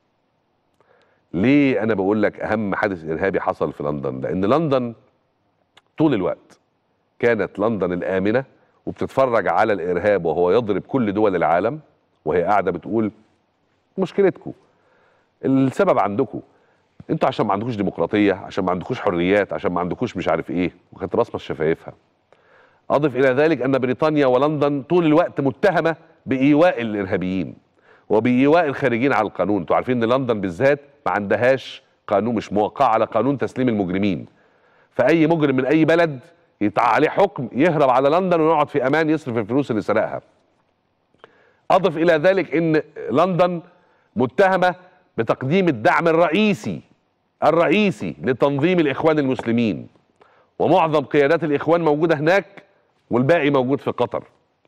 ليه انا بقول لك اهم حادث ارهابي حصل في لندن لان لندن طول الوقت كانت لندن الامنه وبتتفرج على الارهاب وهو يضرب كل دول العالم وهي قاعده بتقول مشكلتكم السبب عندكم انتوا عشان ما عندكوش ديمقراطيه عشان ما عندكوش حريات عشان ما عندكوش مش عارف ايه وكانت راسمه شفايفها اضف الى ذلك ان بريطانيا ولندن طول الوقت متهمه بايواء الارهابيين وبايواء الخارجين على القانون انتوا عارفين ان لندن بالذات ما عندهاش قانون مش موقعه على قانون تسليم المجرمين فاي مجرم من اي بلد يتع عليه حكم يهرب على لندن ويقعد في امان يصرف الفلوس اللي سرقها اضف الى ذلك ان لندن متهمه بتقديم الدعم الرئيسي الرئيسي لتنظيم الاخوان المسلمين ومعظم قيادات الاخوان موجوده هناك والباقي موجود في قطر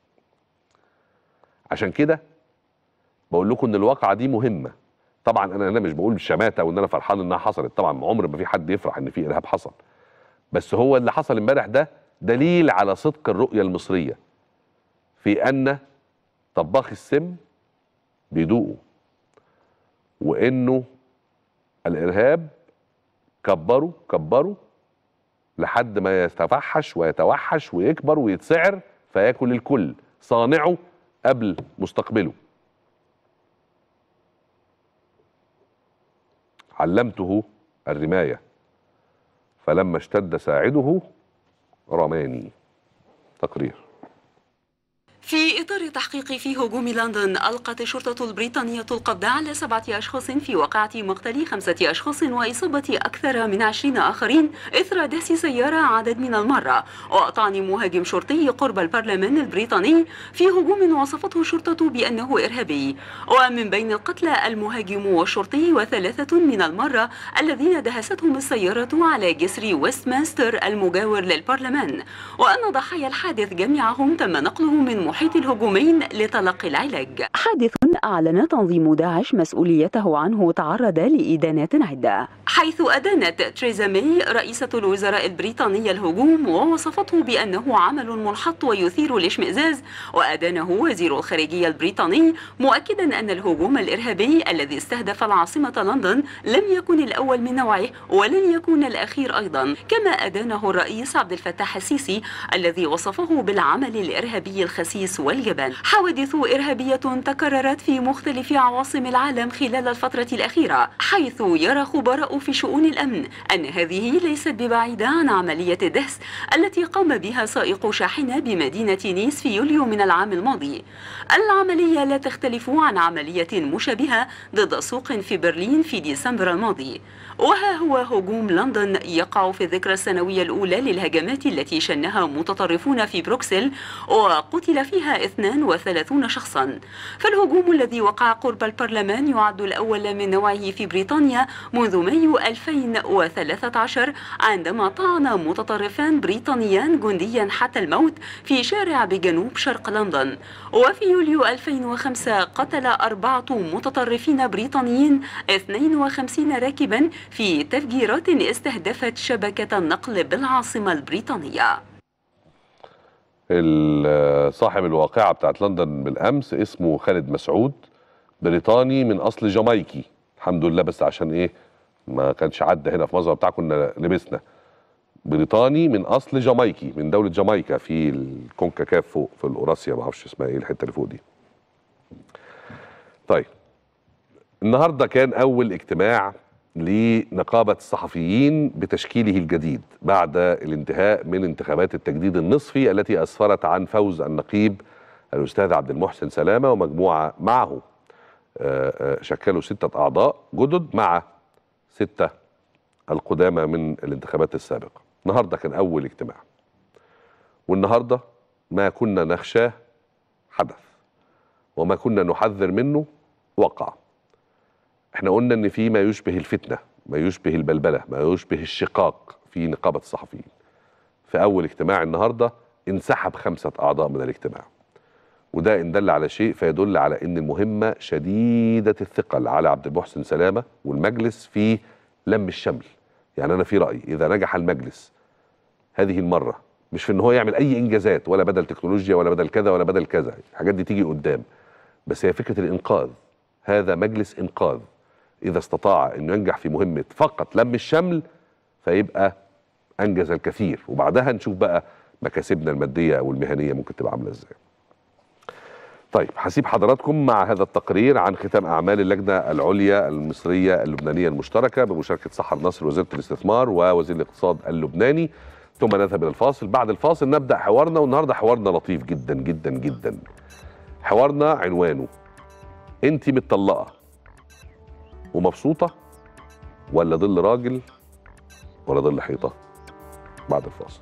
عشان كده بقول لكم ان الواقعه دي مهمه طبعا انا انا مش بقول بالشماته وان انا فرحان انها حصلت طبعا عمر ما في حد يفرح ان في ارهاب حصل بس هو اللي حصل امبارح ده دليل على صدق الرؤيه المصريه في ان طباخ السم بيدوقوا وانه الارهاب كبروا كبروا لحد ما يتفحش ويتوحش ويكبر ويتسعر فياكل الكل صانعه قبل مستقبله علمته الرمايه فلما اشتد ساعده رماني تقرير في إطار تحقيق في هجوم لندن ألقت الشرطة البريطانية القبض على سبعة أشخاص في وقعة مقتل خمسة أشخاص وإصابة أكثر من عشرين آخرين إثر دهس سيارة عدد من المرة وطعن مهاجم شرطي قرب البرلمان البريطاني في هجوم وصفته الشرطة بأنه إرهابي ومن بين القتلى المهاجم والشرطي وثلاثة من المرة الذين دهستهم السيارة على جسر ويستمنستر المجاور للبرلمان وأن ضحايا الحادث جميعهم تم نقلهم من محيط الهجومين لتلقي العلاج حادث أعلن تنظيم داعش مسؤوليته عنه تعرض لإدانات عدة حيث أدانت تريزا ماي رئيسة الوزراء البريطانية الهجوم ووصفته بأنه عمل منحط ويثير الاشمئزاز وأدانه وزير الخارجية البريطاني مؤكدا أن الهجوم الإرهابي الذي استهدف العاصمة لندن لم يكن الأول من نوعه ولن يكون الأخير أيضا كما أدانه الرئيس عبد الفتاح السيسي الذي وصفه بالعمل الإرهابي الخسيس والجبان حوادث إرهابية تكررت في مختلف عواصم العالم خلال الفترة الأخيرة حيث يرى خبراء في شؤون الأمن أن هذه ليست ببعيدة عن عملية دهس التي قام بها سائق شاحنة بمدينة نيس في يوليو من العام الماضي العملية لا تختلف عن عملية مشابهة ضد سوق في برلين في ديسمبر الماضي وها هو هجوم لندن يقع في الذكرى السنوية الأولى للهجمات التي شنها متطرفون في بروكسل وقتل فيها 32 شخصا فالهجوم الذي وقع قرب البرلمان يعد الأول من نوعه في بريطانيا منذ مايو 2013 عندما طعن متطرفان بريطانيان جنديا حتى الموت في شارع بجنوب شرق لندن وفي يوليو 2005 قتل أربعة متطرفين بريطانيين 52 راكبا في تفجيرات استهدفت شبكة النقل بالعاصمة البريطانية ال- صاحب الواقعة بتاعت لندن بالأمس اسمه خالد مسعود بريطاني من أصل جامايكي الحمد لله بس عشان إيه ما كانش عدى هنا في مصر بتاع كنا لبسنا بريطاني من أصل جامايكي من دولة جامايكا في الكونكاكاف فوق في الأوراسيا ما اعرفش اسمها إيه الحتة اللي فوق دي طيب النهارده كان أول اجتماع لنقابة الصحفيين بتشكيله الجديد بعد الانتهاء من انتخابات التجديد النصفي التي أسفرت عن فوز النقيب الأستاذ عبد المحسن سلامة ومجموعة معه آه، آه، شكلوا ستة أعضاء جدد مع ستة القدامى من الانتخابات السابقة النهاردة كان أول اجتماع والنهاردة ما كنا نخشاه حدث وما كنا نحذر منه وقع احنا قلنا ان في ما يشبه الفتنه ما يشبه البلبله ما يشبه الشقاق في نقابه الصحفيين في اول اجتماع النهارده انسحب خمسه اعضاء من الاجتماع وده ان دل على شيء فيدل على ان المهمه شديده الثقل على عبد المحسن سلامه والمجلس في لم الشمل يعني انا في رايي اذا نجح المجلس هذه المره مش في ان هو يعمل اي انجازات ولا بدل تكنولوجيا ولا بدل كذا ولا بدل كذا الحاجات دي تيجي قدام بس هي فكره الانقاذ هذا مجلس انقاذ اذا استطاع انه ينجح في مهمه فقط لم الشمل فيبقى انجز الكثير وبعدها نشوف بقى مكاسبنا الماديه او المهنيه ممكن تبقى عامله ازاي طيب هسيب حضراتكم مع هذا التقرير عن ختام اعمال اللجنه العليا المصريه اللبنانيه المشتركه بمشاركه سحر نصر وزيره الاستثمار ووزير الاقتصاد اللبناني ثم نذهب الى الفاصل بعد الفاصل نبدا حوارنا والنهارده حوارنا لطيف جدا جدا جدا حوارنا عنوانه انت متطلقه ومبسوطه ولا ظل راجل ولا ظل حيطه بعد الفاصل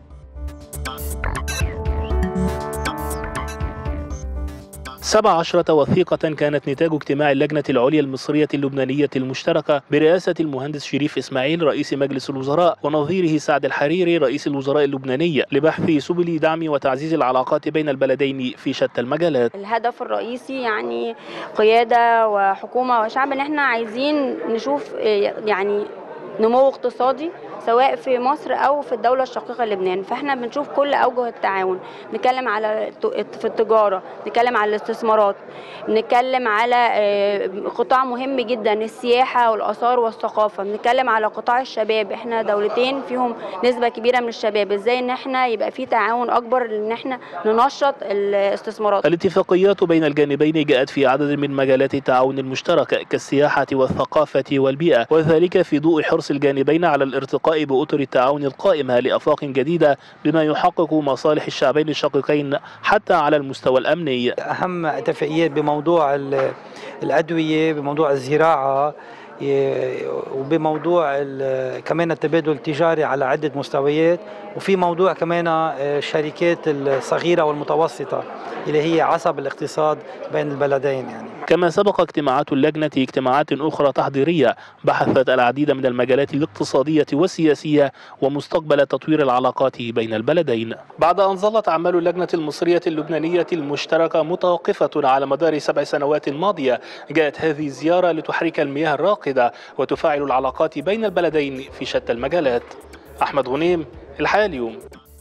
سبع عشرة وثيقة كانت نتاج اجتماع اللجنة العليا المصرية اللبنانية المشتركة برئاسة المهندس شريف إسماعيل رئيس مجلس الوزراء ونظيره سعد الحريري رئيس الوزراء اللبناني لبحث سبل دعم وتعزيز العلاقات بين البلدين في شتى المجالات الهدف الرئيسي يعني قيادة وحكومة وشعب ان احنا عايزين نشوف يعني نمو اقتصادي سواء في مصر او في الدوله الشقيقه لبنان فاحنا بنشوف كل اوجه التعاون نتكلم على في التجاره نتكلم على الاستثمارات نتكلم على قطاع مهم جدا السياحه والاثار والثقافه بنتكلم على قطاع الشباب احنا دولتين فيهم نسبه كبيره من الشباب ازاي ان احنا يبقى في تعاون اكبر ان احنا ننشط الاستثمارات الاتفاقيات بين الجانبين جاءت في عدد من مجالات التعاون المشترك كالسياحه والثقافه والبيئه وذلك في ضوء حرص الجانبين على الارتقاء بأطر التعاون القائمة لأفاق جديدة بما يحقق مصالح الشعبين الشقيقين حتى على المستوى الأمني أهم اتفاقيات بموضوع الأدوية بموضوع الزراعة وبموضوع كمان التبادل التجاري على عدة مستويات وفي موضوع كمان الشركات الصغيرة والمتوسطة اللي هي عصب الاقتصاد بين البلدين يعني كما سبق اجتماعات اللجنة اجتماعات أخرى تحضيرية بحثت العديد من المجالات الاقتصادية والسياسية ومستقبل تطوير العلاقات بين البلدين بعد أن ظلت أعمال اللجنة المصرية اللبنانية المشتركة متوقفة على مدار سبع سنوات ماضية جاءت هذه الزيارة لتحرك المياه الراقدة وتفاعل العلاقات بين البلدين في شتى المجالات أحمد غنيم الحياة اليوم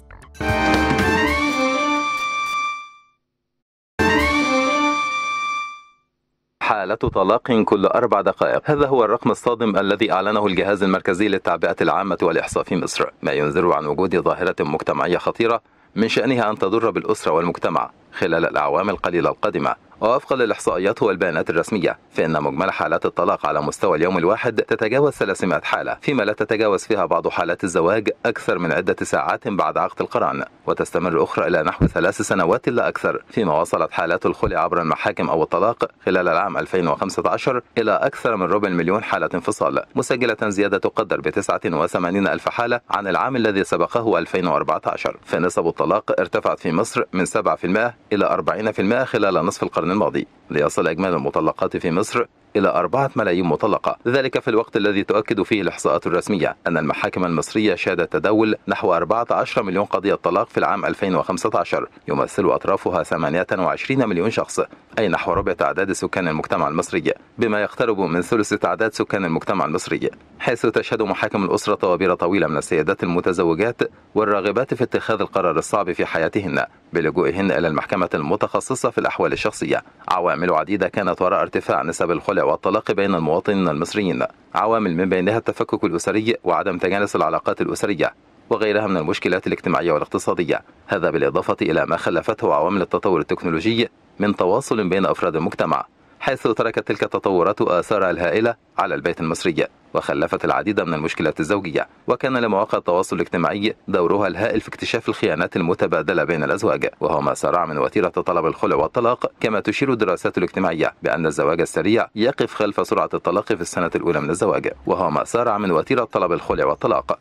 حالة طلاق كل أربع دقائق هذا هو الرقم الصادم الذي أعلنه الجهاز المركزي للتعبئة العامة والإحصاء في مصر ما ينذر عن وجود ظاهرة مجتمعية خطيرة من شأنها أن تضر بالأسرة والمجتمع خلال الأعوام القليلة القادمة ووفقا للإحصائيات والبيانات الرسمية فإن مجمل حالات الطلاق على مستوى اليوم الواحد تتجاوز 300 حالة فيما لا تتجاوز فيها بعض حالات الزواج أكثر من عدة ساعات بعد عقد القران وتستمر أخرى إلى نحو ثلاث سنوات لا أكثر فيما وصلت حالات الخلع عبر المحاكم أو الطلاق خلال العام 2015 إلى أكثر من ربع مليون حالة انفصال مسجلة زيادة تقدر ب 89 ألف حالة عن العام الذي سبقه 2014 فنسب الطلاق ارتفعت في مصر من 7% إلى 40% خلال نصف القرن الماضي ليصل إجمالي المطلقات في مصر إلى أربعة ملايين مطلقة ذلك في الوقت الذي تؤكد فيه الإحصاءات الرسمية أن المحاكم المصرية شهدت تداول نحو 14 مليون قضية طلاق في العام 2015 يمثل أطرافها 28 مليون شخص أي نحو ربع تعداد سكان المجتمع المصري بما يقترب من ثلث تعداد سكان المجتمع المصري حيث تشهد محاكم الأسرة طوابير طويلة من السيدات المتزوجات والراغبات في اتخاذ القرار الصعب في حياتهن بلجوئهن إلى المحكمة المتخصصة في الأحوال الشخصية عوامل عديدة كانت وراء ارتفاع نسب الخلع والطلاق بين المواطنين المصريين عوامل من بينها التفكك الأسري وعدم تجانس العلاقات الأسرية وغيرها من المشكلات الاجتماعية والاقتصادية هذا بالإضافة إلى ما خلفته عوامل التطور التكنولوجي من تواصل بين أفراد المجتمع حيث تركت تلك التطورات آثارها الهائلة على البيت المصري وخلفت العديد من المشكلات الزوجية وكان لمواقع التواصل الاجتماعي دورها الهائل في اكتشاف الخيانات المتبادلة بين الأزواج وهو ما سرع من وتيرة طلب الخلع والطلاق كما تشير الدراسات الاجتماعية بأن الزواج السريع يقف خلف سرعة الطلاق في السنة الأولى من الزواج وهو ما سارع من وتيرة طلب الخلع والطلاق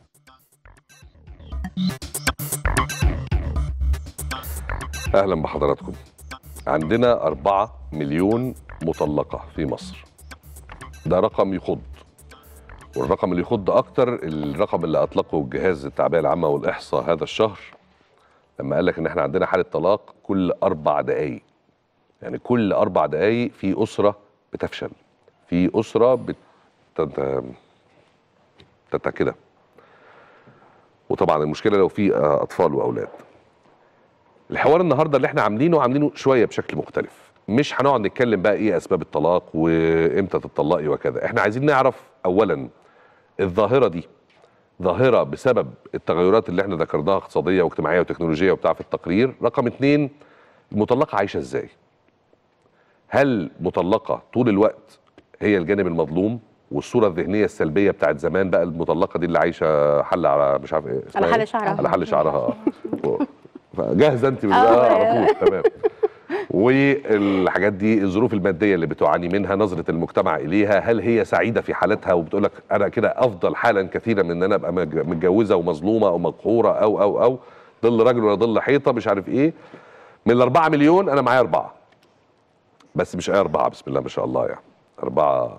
أهلا بحضراتكم عندنا أربعة مليون مطلقة في مصر ده رقم يخض والرقم اللي يخض أكتر الرقم اللي أطلقه الجهاز التعبئة العامة والإحصاء هذا الشهر لما قال لك إن إحنا عندنا حالة طلاق كل أربع دقايق يعني كل أربع دقايق في أسرة بتفشل في أسرة بت تت كده وطبعا المشكلة لو في أطفال وأولاد الحوار النهارده اللي احنا عاملينه عاملينه شويه بشكل مختلف مش هنقعد نتكلم بقى ايه اسباب الطلاق وامتى تطلقي وكذا احنا عايزين نعرف اولا الظاهره دي ظاهره بسبب التغيرات اللي احنا ذكرناها اقتصاديه واجتماعيه وتكنولوجيه وبتاع في التقرير رقم اتنين المطلقه عايشه ازاي هل مطلقه طول الوقت هي الجانب المظلوم والصوره الذهنيه السلبيه بتاعت زمان بقى المطلقه دي اللي عايشه حل على مش عارف ايه على حل شعرها على حل شعرها فجاهزه انت بالله على طول تمام والحاجات دي الظروف الماديه اللي بتعاني منها نظره المجتمع اليها هل هي سعيده في حالتها وبتقول لك انا كده افضل حالا كثيرا من ان انا ابقى مج- متجوزه ومظلومه او مقهوره او او او ظل رجل ولا ظل حيطه مش عارف ايه من الأربعة مليون انا معايا اربعه بس مش اي اربعه بسم الله ما شاء الله يعني اربعه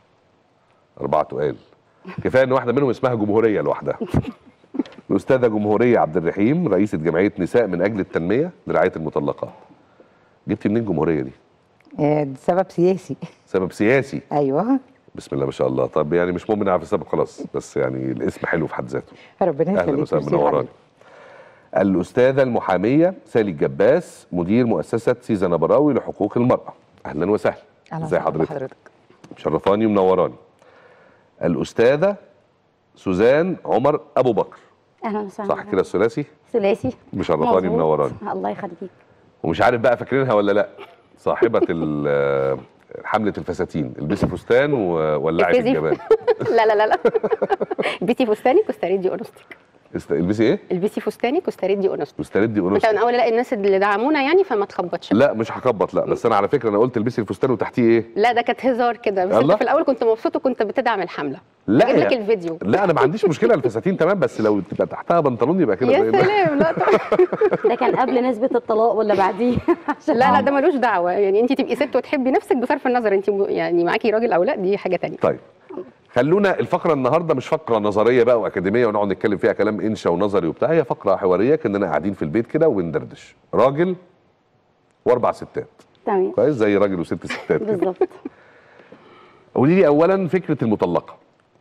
اربعه تقال كفايه ان واحده منهم اسمها جمهوريه لوحدها الاستاذه جمهوريه عبد الرحيم رئيسه جمعيه نساء من اجل التنميه لرعايه المطلقات جبتي منين جمهوريه دي آه، ده سبب سياسي سبب سياسي ايوه بسم الله ما شاء الله طب يعني مش مهم نعرف السبب خلاص بس يعني الاسم حلو في حد ذاته ربنا اهلا يخليك وسهلا ميرسي منوراني حبيبي. الاستاذه المحاميه سالي الجباس مدير مؤسسه سيزا نبراوي لحقوق المراه اهلا وسهلا اهلا ازي وسهلا حضرتك بحضرتك مشرفاني ومنوراني الاستاذه سوزان عمر ابو بكر اهلا وسهلا صح كده الثلاثي ثلاثي مشرفاني مظبوط. ومنوراني الله يخليك ومش عارف بقى فاكرينها ولا لا صاحبه ال- حمله الفساتين البسي فستان وولعي في افرزي. الجبال لا لا لا لا البسي فستاني كوستاريدي اونستك است- البسي ايه؟ البسي فستاني كوستاريدي اونستك مستردي انت ونص من اول لا الناس اللي دعمونا يعني فما تخبطش لا مش هخبط لا بس انا على فكره انا قلت البسي الفستان وتحتيه ايه؟ لا ده كانت هزار كده بس الله. انت في الاول كنت مبسوط وكنت بتدعم الحمله لا اجيب لك يا- الفيديو لا انا ما عنديش مشكله الفساتين تمام بس لو تبقى تحتها بنطلون يبقى كده يا زي الناس. سلام لا ده كان قبل نسبة الطلاق ولا بعديه لا لا ده ملوش دعوه يعني انت تبقي ست وتحبي نفسك بصرف النظر انت م- يعني معاكي راجل او لا دي حاجه تانية طيب خلونا الفقره النهارده مش فقره نظريه بقى واكاديميه ونقعد نتكلم فيها كلام انشا ونظري وبتاع هي فقره حواريه كاننا قاعدين في البيت كده وبندردش راجل واربع ستات تمام كويس زي راجل وست ستات كده بالظبط قولي لي اولا فكره المطلقه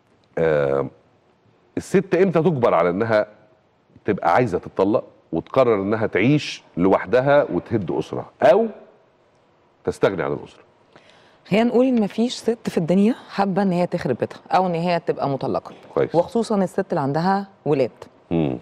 آه الست امتى تجبر على انها تبقى عايزه تتطلق وتقرر انها تعيش لوحدها وتهد اسره او تستغني عن الاسره خلينا نقول ان مفيش ست في الدنيا حابه ان هي تخرب بيتها او ان هي تبقى مطلقه كويس وخصوصا الست اللي عندها ولاد مم.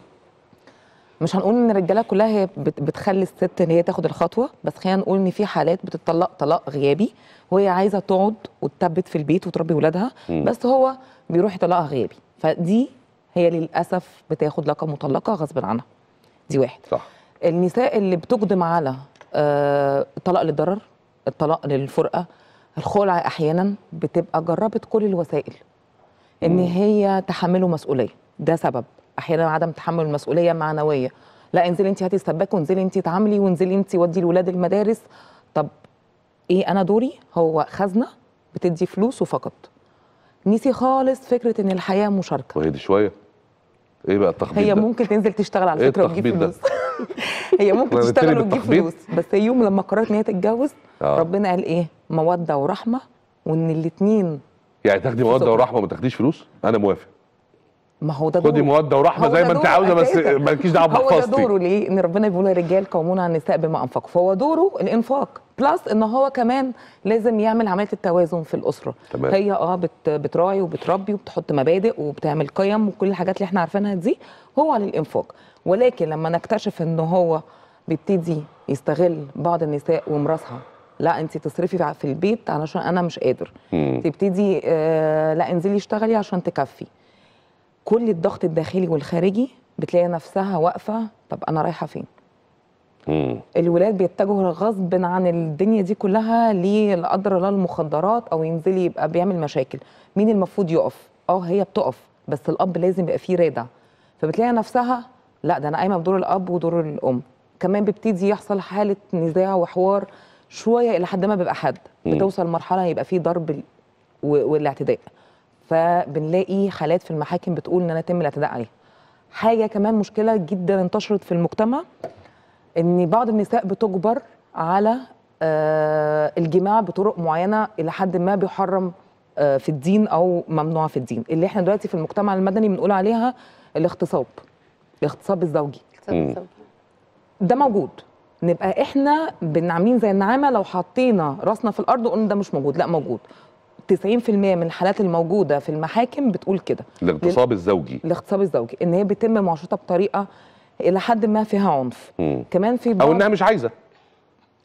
مش هنقول ان الرجاله كلها هي بت- بتخلي الست ان هي تاخد الخطوه بس خلينا نقول ان في حالات بتطلق طلاق غيابي وهي عايزه تقعد وتثبت في البيت وتربي ولادها مم. بس هو بيروح يطلقها غيابي فدي هي للاسف بتاخد لقب مطلقه غصب عنها دي واحد صح النساء اللي بتقدم على آه، الطلاق للضرر الطلاق للفرقه الخلع احيانا بتبقى جربت كل الوسائل ان هي تحمله مسؤوليه ده سبب احيانا عدم تحمل المسؤوليه معنويه لا انزلي انت هاتي السباك وانزلي انت تعاملي وانزلي انت ودي الولاد المدارس طب ايه انا دوري هو خزنه بتدي فلوس وفقط نسي خالص فكره ان الحياه مشاركه وهي دي شويه ايه بقى التخبيط هي ده؟ ممكن تنزل تشتغل على إيه فكره وتجيب التخبيط ده؟ فلوس هي ممكن احنا تشتغل نبتدي وتجيب بالتخبيط؟ فلوس بس يوم لما قررت ان هي تتجوز آه. ربنا قال ايه موده ورحمه وان الاثنين يعني تاخدي موده ورحمه وما تاخديش فلوس انا موافق ما هو ده خدي دوره. موده ورحمه هو زي ده ما انت دوره عاوزه بس أساساً. مالكيش دعوه هو ده بمحفظتي دوره ليه ان ربنا بيقول الرجال قوامون على النساء بما انفقوا فهو دوره الانفاق بلس ان هو كمان لازم يعمل عمليه التوازن في الاسره تمام. هي اه بت بتراعي وبتربي وبتحط مبادئ وبتعمل قيم وكل الحاجات اللي احنا عارفينها دي هو للانفاق ولكن لما نكتشف ان هو بيبتدي يستغل بعض النساء ومراسها لا انت تصرفي في البيت علشان انا مش قادر مم. تبتدي آه لا انزلي اشتغلي عشان تكفي كل الضغط الداخلي والخارجي بتلاقي نفسها واقفه طب انا رايحه فين مم. الولاد بيتجهوا غصب عن الدنيا دي كلها ليه لا قدر الله المخدرات او ينزلي يبقى بيعمل مشاكل مين المفروض يقف اه هي بتقف بس الاب لازم يبقى فيه رادع فبتلاقي نفسها لا ده انا قايمه بدور الاب ودور الام كمان بيبتدي يحصل حاله نزاع وحوار شويه الى حد ما بيبقى حد مم. بتوصل مرحله يبقى فيه ضرب ال- و- والاعتداء فبنلاقي حالات في المحاكم بتقول ان انا يتم الاعتداء عليها حاجه كمان مشكله جدا انتشرت في المجتمع ان بعض النساء بتجبر على آه، الجماع بطرق معينه الى حد ما بيحرم آه، في الدين او ممنوع في الدين اللي احنا دلوقتي في المجتمع المدني بنقول عليها الاغتصاب الاغتصاب الزوجي ده موجود نبقى احنا بنعملين زي النعامه لو حطينا راسنا في الارض وقلنا ده مش موجود لا موجود 90% من الحالات الموجوده في المحاكم بتقول كده الاغتصاب الزوجي الاغتصاب الزوجي ان هي بيتم معاشرتها بطريقه الى حد ما فيها عنف مم. كمان في او بعض انها مش عايزه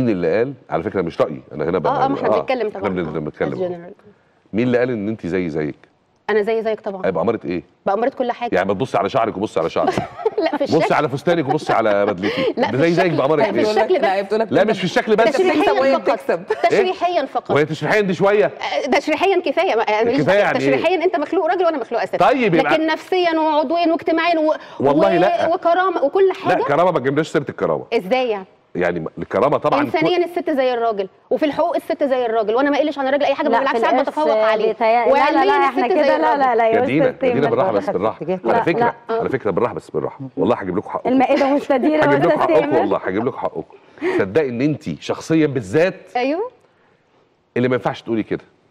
مين اللي قال على فكره مش رايي انا هنا بقى اه اه ما احنا بنتكلم احنا طبعا بن- بنتكلم general. مين اللي قال ان انت زي زيك انا زي زيك طبعا هيبقى اماره ايه بأمرت كل حاجه يعني ما تبصي على شعرك وبصي على شعرك لا في بصي الشكل على فستانك وبصي على بدلتي لا، في زي زيك الشكل- بأمارة لا، في ايه الشكل بس. لا بتقول لك لا مش في الشكل بس تشريحيا فقط إيه؟ تشريحيا فقط وهي تشريحيا دي شويه آه، تشريحيا كفايه ما- يعني ماليش كفاية دعوة. يعني إيه؟ تشريحيا انت مخلوق راجل وانا مخلوق ست طيب يبقى- لكن نفسيا وعضويا واجتماعيا و... والله و... لا. وكرامه وكل لا حاجه كرامه ما تجيبناش سيره الكرامه ازاي يعني يعني الكرامه طبعا انسانيا الست زي الراجل وفي الحقوق الست زي الراجل وانا ما قلش عن الراجل اي حاجه لا، بالعكس في ساعات الإرث بتفوق عليه بيتهيأ- لا، لا، لا، وعلميا إحنا الست كده زي لا، لا، لا، الراجل. يا دينا يا دينا تيمة. بالراحه بس بالراحه على لا، فكره لا. على فكره بالراحه بس بالراحه والله هجيب لكم حقكم المائدة مستديرة هجيب لكم حقكم وتستعمل والله هجيب لكم حقكم صدقي ان انت شخصيا بالذات ايوه اللي ما ينفعش تقولي كده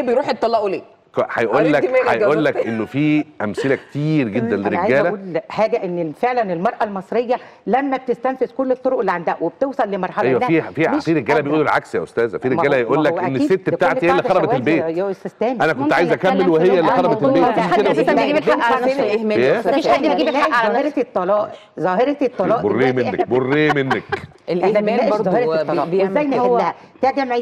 ليه بيروح يتطلقوا ليه ك- هيقول لك قريت دماغك يا هيقول لك دكتور. انه في امثله كتير جدا انا عايزه لرجاله اقول حاجه ان فعلا المراه المصريه لما بتستنفذ كل الطرق اللي عندها وبتوصل لمرحله ايوه إنها في في مش في رجاله قادرة. بيقولوا العكس يا استاذه في ما هو- رجاله يقول ما لك هو ان أكيد الست لكل بتاعتي هي اللي قاعدة خربت شواذ البيت يا أستاذ تامر. انا كنت ممكن عايز نتكلم اكمل في وهي اللي الموضوع خربت ده. البيت مفيش مش حد كده أساساً بيجيب الحق على فين نفسه. الإهمال إيه؟ يا أستاذ مفيش تامر؟ حد بيجيب الحق على ظاهره الطلاق ظاهره الطلاق بريه دلوقتي منك بريه منك احنا الإهمال بنناقش برضو ظاهره الطلاق بيعمل وازاي هو- نحلها كجمعيات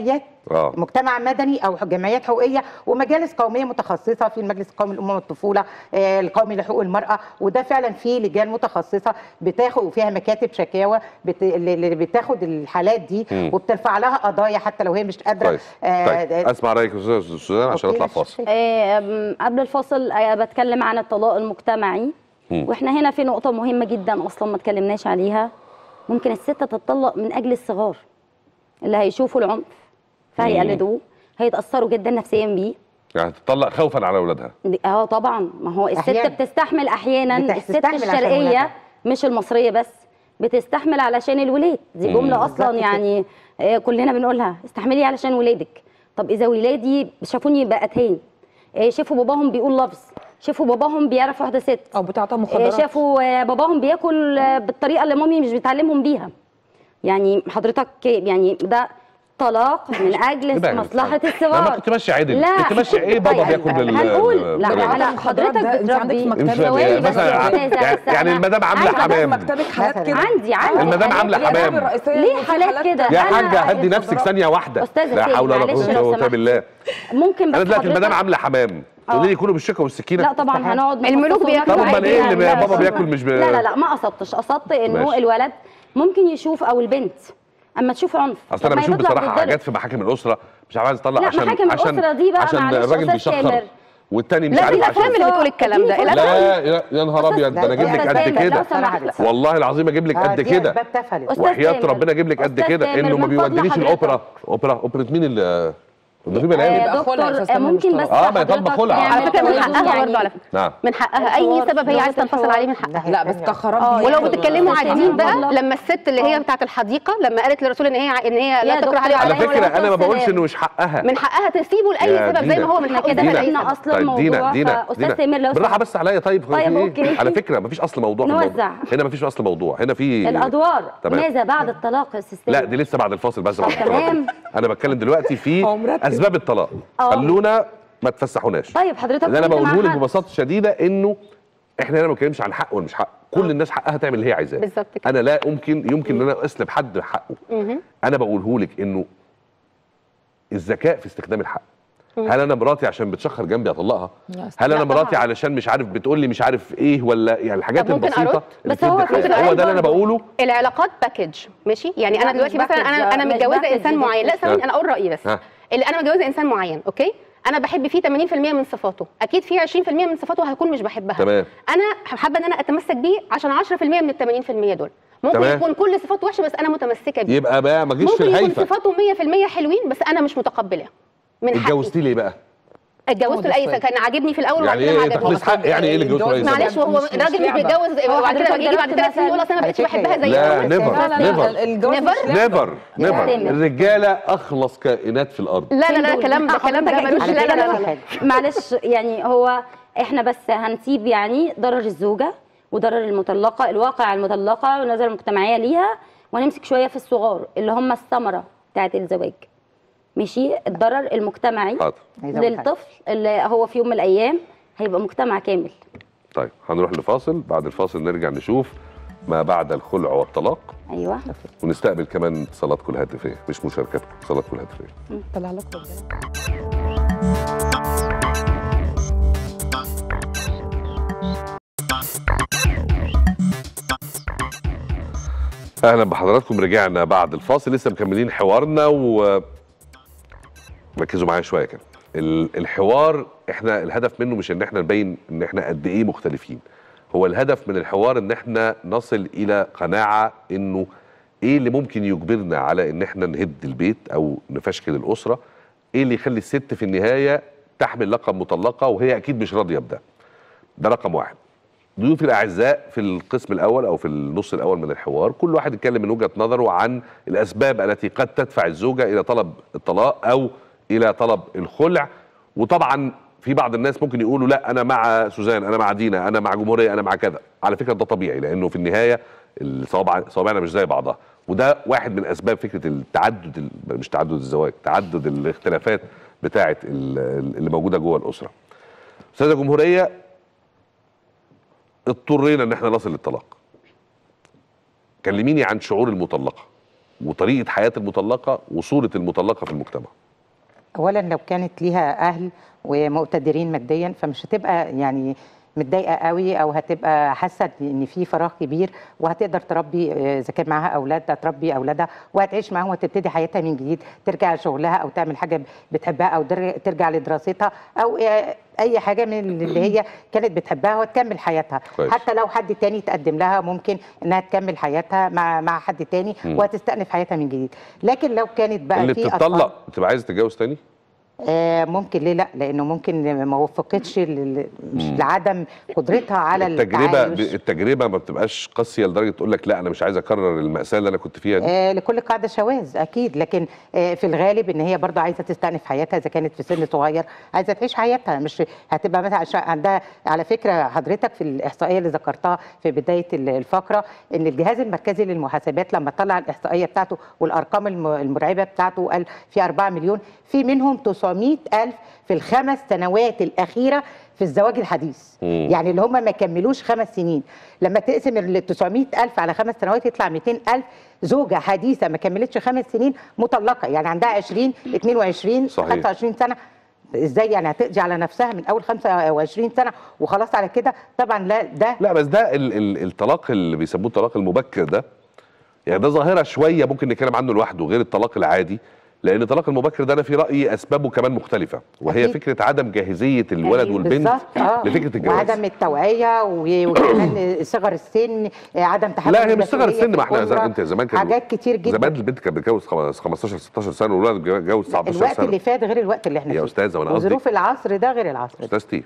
اه مجتمع مدني او جمعيات حقوقيه ومجالس قوميه متخصصه في المجلس القومي للامم والطفوله آه، القومي لحقوق المراه وده فعلا فيه لجان متخصصه بتاخد وفيها مكاتب شكاوى بت... اللي بتاخد الحالات دي مم. وبترفع لها قضايا حتى لو هي مش قادره كويس طيب اسمع رايك يا استاذ سوزان عشان اطلع فاصل آه، قبل الفاصل آه، بتكلم عن الطلاق المجتمعي مم. واحنا هنا في نقطة مهمة جدا اصلا ما اتكلمناش عليها ممكن الست تتطلق من اجل الصغار اللي هيشوفوا العنف فهيقلدوه هيتأثروا جدا نفسيا بيه يعني تطلق خوفا على اولادها دي- اه طبعا ما هو الست أحياناً. بتستحمل احيانا الست بتستحمل عشان الشرقيه ولادها. مش المصريه بس بتستحمل علشان الولاد دي مم. جمله بالظبط اصلا كده. يعني آه، كلنا بنقولها استحملي علشان ولادك طب اذا ولادي شافوني بقتين آه، شافوا باباهم بيقول لفظ شافوا باباهم بيعرف واحده ست او بتعطى آه، مخدرات شافوا آه، باباهم بياكل آه، بالطريقه اللي مامي مش بتعلمهم بيها يعني حضرتك يعني ده طلاق من اجل كده يعني. مصلحه لا، الصغار ما كنت ماشي عادل لا كنت ماشي ايه بابا طيب، بياكل بال هنقول بال- لا بالطريقة لا دي؟ حضرتك ده أنت عندك في بتربي مكتبك ثواني بس مثلا يا يعني- أستاذة، بس يعني أنا المدام عامله عندي- حمام مكتبك حالات كده عندي عندي المدام حالات عاملة كده. حمام. ليه حالات كده يا أنا- حاجه هدي نفسك ثانيه واحده أستاذة لا سيدي، حول ولا معلش قوه لو الا سمحت. بالله ممكن بس انا دلوقتي المدام حضرتك- عامله حمام تقولي لي كلوا بالشوكه والسكينه لا طبعا هنقعد الملوك نفصص بياكلوا طب امال عادي ايه يعني. اللي لا، بابا لا، بياكل مش ب... لا لا لا ما قصدتش قصدت انه ماشي. الولد ممكن يشوف او البنت اما تشوف عنف اصل انا طب ما بشوف يطلع بصراحه بالضرب. حاجات في محاكم الاسره مش عارف عايز اطلع لا، عشان محاكم عشان الأسرة دي بقى عشان معلش الراجل أستاذ بيشخر تامر. والتاني مش لا عارف دي الافلام عشان اللي بتقول الكلام ده لا، لا يا- يا نهار ابيض ده انا اجيب لك أستاذ قد تامر، كده لو سمحت. والله العظيم اجيب لك آه، قد دي كده أسباب تفلت. أستاذ وحياه تامر. ربنا اجيب لك قد أستاذ كده تامر، انه ما من فضل بيودينيش حضرتك. الاوبرا اوبرا اوبرا مين اللي ده في بلاوي آه، يبقى خلع يا دكتور أستاذ آه، تامر ممكن مش بس طلاق. آه، ما هي طالبة حضرتك خلع. يعني على فكره من توازن حقها يعني برضه على فكره نعم من حقها اي الحوار- سبب هي عايزه لغة تنفصل الحوار. عليه من حقها لا بس كخراب آه، بيوت ولو يعني بتتكلموا أستاذ عاديين تامر بقى والله. لما الست اللي هي بتاعت الحديقه لما قالت للرسول ان هي ان هي يا لا تكره دكتور عليه على عليه فكره الصلاة انا ما بقولش والسلام. انه مش حقها من حقها تسيبه لاي يا سبب زي دينا. ما هو من حقه كده يسيبها بدأنا لاي سبب اصل طيب دينا الموضوع دينا فاستاذ دينا تامر لو بالراحه سمحت. بس عليا طيب طيب، في إيه؟ أوكي. على فكره مفيش اصل موضوع في نوزع. الموضوع هنا مفيش اصل موضوع هنا في الادوار تمام. ماذا بعد الطلاق يا استاذ لا تامر؟ دي لسه بعد الفاصل بس بعد تمام. الطلاق انا بتكلم دلوقتي في هو مرتب. اسباب الطلاق آه. خلونا ما تفسحوناش طيب حضرتك اللي انا كنت مع بقوله لك حد. ببساطه شديده انه احنا هنا ما بنتكلمش عن حق ولا مش حق كل الناس حقها تعمل اللي هي عايزاه بالظبط كده. انا لا يمكن يمكن ان انا اسلب حد حقه مهم. انا بقوله لك انه الذكاء في استخدام الحق هل انا مراتي عشان بتشخر جنبي اطلقها لا، هل انا لا مراتي طبعاً. علشان مش عارف بتقول لي مش عارف ايه ولا يعني الحاجات طب ممكن البسيطه أرد؟ اللي بس هو بتدي في حقوق. سؤال هو ده اللي انا برضه. بقوله العلاقات باكج ماشي يعني لا، انا مش دلوقتي مثلا باكج، انا انا مش متجوزه باكج انسان دي معين لا ثواني ها. انا اقول رايي بس ها. اللي انا متجوزه انسان معين اوكي انا بحب فيه 80% من صفاته اكيد في 20% من صفاته هكون مش بحبها تمام. انا حابه ان انا اتمسك بيه عشان 10% من ال 80% دول ممكن تمام. يكون كل صفاته وحشه بس انا متمسكه بيه يبقى بقى ما جيش في ممكن يكون الهيفه صفاته 100% حلوين بس انا مش متقبلاه من حقي اتجوزتي ليه بقى اتجوزت لاي كان عاجبني في الاول يعني وبعد كده ما ايه عجبنيش تخليص حق يعني ايه اللي جوز رئيس معلش وهو مش- مش الراجل مش لعبة. بيتجوز هو وبعد كده حضرتك يجي بعد ضربت ثلاث سنين يقول اصل انا ما بقتش على فكرة بحبها زي لا الأول. نيفر لا، لا، نيفر الجواز مش Never. لعبة. نيفر نيفر تامر. الرجاله اخلص كائنات في الارض لا لا لا كلام ده كلام ده ملوش على لا لا لا, فكرة لا. معلش يعني هو احنا بس هنسيب يعني ضرر الزوجه وضرر المطلقه الواقع المطلقه والنظره المجتمعيه ليها ونمسك شويه في الصغار اللي هم الثمره بتاعت الزواج ماشي الضرر المجتمعي حاضر عايزة أقول حاجة. للطفل اللي هو في يوم من الايام هيبقى مجتمع كامل طيب هنروح لفاصل بعد الفاصل نرجع نشوف ما بعد الخلع والطلاق ايوه ونستقبل كمان اتصالاتكم الهاتفيه مش مشاركاتكم اتصالاتكم الهاتفيه طلع لك ربنا. اهلا بحضراتكم رجعنا بعد الفاصل لسه مكملين حوارنا و ركزوا معايا شويه كده ال- الحوار احنا الهدف منه مش ان احنا نبين ان احنا قد ايه مختلفين هو الهدف من الحوار ان احنا نصل الى قناعه انه ايه اللي ممكن يجبرنا على ان احنا نهد البيت او نفشكل الاسره ايه اللي يخلي الست في النهايه تحمل لقب مطلقه وهي اكيد مش راضيه بده ده رقم واحد ضيوفي الاعزاء في القسم الاول او في النص الاول من الحوار كل واحد يتكلم من وجهه نظره عن الاسباب التي قد تدفع الزوجه الى طلب الطلاق او الى طلب الخلع وطبعا في بعض الناس ممكن يقولوا لا انا مع سوزان انا مع دينا انا مع جمهوريه انا مع كذا على فكره ده طبيعي لانه في النهايه الصوابع صوابعنا مش زي بعضها وده واحد من اسباب فكره التعدد ال- مش تعدد الزواج تعدد الاختلافات بتاعه ال- اللي موجوده جوه الاسره استاذه جمهوريه اضطرينا ان احنا نصل للطلاق كلميني عن شعور المطلقه وطريقه حياه المطلقه وصوره المطلقه في المجتمع اولا لو كانت ليها اهل ومقتدرين ماديا فمش هتبقى يعني متضايقه قوي او هتبقى حاسه ان في فراغ كبير وهتقدر تربي آه، اذا كان معاها اولاد هتربي اولادها وهتعيش معاهم وتبتدي حياتها من جديد ترجع لشغلها او تعمل حاجه بتحبها او در- ترجع لدراستها او آه، اي حاجه من اللي هي كانت بتحبها وتكمل حياتها كويس. حتى لو حد تاني تقدم لها ممكن انها تكمل حياتها مع مع حد تاني مم. وهتستأنف حياتها من جديد لكن لو كانت بقى اللي في أطفال- بتطلق تبقى عايز تتجوز تاني آه ممكن ليه لا لانه ممكن ما وفقتش لل- مش مم. لعدم قدرتها على التجربه التعايش التجربه ما بتبقاش قاسيه لدرجه تقول لك لا انا مش عايز اكرر الماساه اللي انا كنت فيها دي آه لكل قاعده شواذ اكيد لكن آه في الغالب ان هي برضه عايزه تستأنف حياتها اذا كانت في سن صغير عايزه تعيش حياتها مش هتبقى مثلا عشان عندها على فكره حضرتك في الاحصائيه اللي ذكرتها في بدايه ال- الفقره ان الجهاز المركزي للمحاسبات لما طلع الاحصائيه بتاعته والارقام الم- المرعبه بتاعته وقال في 4 مليون في منهم 900 الف في الخمس سنوات الاخيره في الزواج الحديث مم. يعني اللي هم ما كملوش خمس سنين لما تقسم ال 900 ألف على خمس سنوات يطلع 200 ألف زوجة حديثة ما كملتش خمس سنين مطلقة يعني عندها 20 22 صحيح. 25 سنة ازاي يعني هتقضي على نفسها من اول 25 سنه وخلاص على كده طبعا لا ده لا بس ده ال ال الطلاق اللي بيسموه الطلاق المبكر ده يعني ده ظاهره شويه ممكن نتكلم عنه لوحده غير الطلاق العادي لان الطلاق المبكر ده انا في رايي اسبابه كمان مختلفه وهي أكيد. فكره عدم جاهزيه الولد والبنت بالظبط اه لفكره الجواز وعدم التوعيه و- وكمان صغر السن آه، عدم تحمل لا هي مش صغر المسؤولية السن في ما احنا زي الأسرة. انت زمان كان حاجات كتير جدا زمان البنت كانت بتتجوز خمس- 15 16 سنه والولد بيتجوز 19 الوقت سنه اللي فات غير الوقت اللي احنا يا فيه استاذه وانا قصدي وظروف العصر ده غير العصر ده استاذتي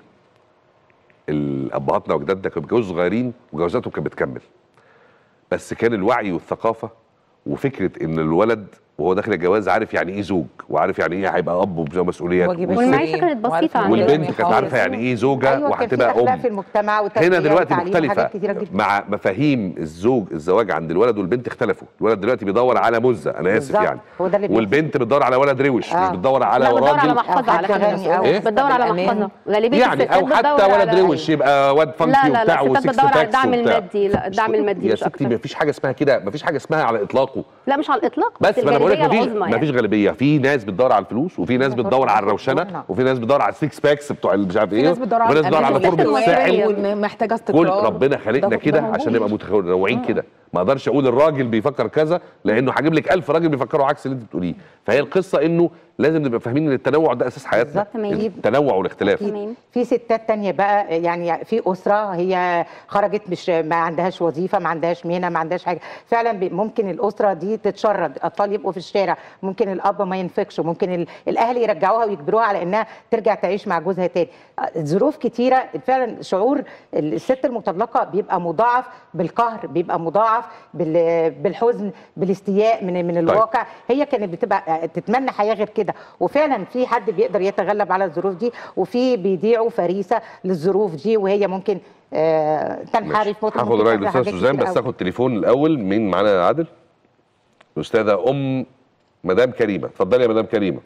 الابهاتنا واجدادنا كانوا بيتجوزوا صغيرين وجوازاتهم كانت بتكمل بس كان الوعي والثقافه وفكره ان الولد وهو داخل الجواز عارف يعني ايه زوج وعارف يعني ايه هيبقى اب ومسؤوليات واجبات والست- والمعيشه كانت بسيطه عندنا والبنت كانت عارفه يعني ايه زوجه ايوه كان في وهتبقى اخلاق ام في المجتمع وتربيه هنا دلوقتي وتعليم مختلفة وحاجات كتيره جدا مع مفاهيم الزوج الزواج عند الولد والبنت اختلفوا الولد دلوقتي بيدور على مزة انا اسف بالظبط. يعني هو ده اللي بيحصل. والبنت بتدور على ولد روش آه. مش بتدور على لا بتدور على راجل محفظه على حد غني فكره أو بتدور على بالأمان. محفظه غالبيه يعني الستات او حتى بتدور ولد على- روش يبقى واد فانكي لا لا وبتاع لا الستات وسكس بتدور على باكس الدعم وبتاع. المادي لا الدعم المادي يا مش ستي اكتر مفيش حاجه اسمها كده مفيش حاجه اسمها على اطلاقه لا مش على الاطلاق بس ما انا بقول لك الغالبية مفيش العظمى مفيش غالبيه في ناس بتدور على الفلوس وفي ناس بتدور على الروشنه وفي ناس بتدور على السكس باكس بتوع اللي مش عارف في ايه ناس بتدور على وفي ناس بتدور على الأمان فورمه والساحل الساحل ومحتاجه كل استقرار ربنا خلقنا ده- كده ده عشان موجود. نبقى متنوعين كده ما اقدرش اقول الراجل بيفكر كذا لانه هجيب لك 1000 راجل بيفكروا عكس اللي انت بتقوليه فهي القصه انه لازم نبقى فاهمين ان التنوع ده اساس حياتنا تمام. التنوع والاختلاف أكيد. في ستات تانية بقى يعني في أسرة هي خرجت مش ما عندهاش وظيفة ما عندهاش مهنة ما عندهاش حاجة فعلا بي- ممكن الأسرة دي تتشرد أطفال يبقوا في الشارع ممكن الأب ما ينفقش ممكن ال- الأهل يرجعوها ويجبروها على إنها ترجع تعيش مع جوزها تاني آه، ظروف كتيرة فعلا شعور الست المطلقة بيبقى مضاعف بالقهر بيبقى مضاعف بال- بالحزن بالاستياء من من الواقع هي كانت بتبقى تتمنى حياة غير كده وفعلا في حد بيقدر يتغلب على الظروف دي وفي بيضيعوا فريسة للظروف دي وهي ممكن آه، تنحرف ممكن هاخد ممكن راي تعمل الاستاذ حاجات سوزان كتير بس قوي. اخد تليفون الاول مين معانا يا عادل الاستاذه ام مدام كريمه اتفضلي يا مدام كريمه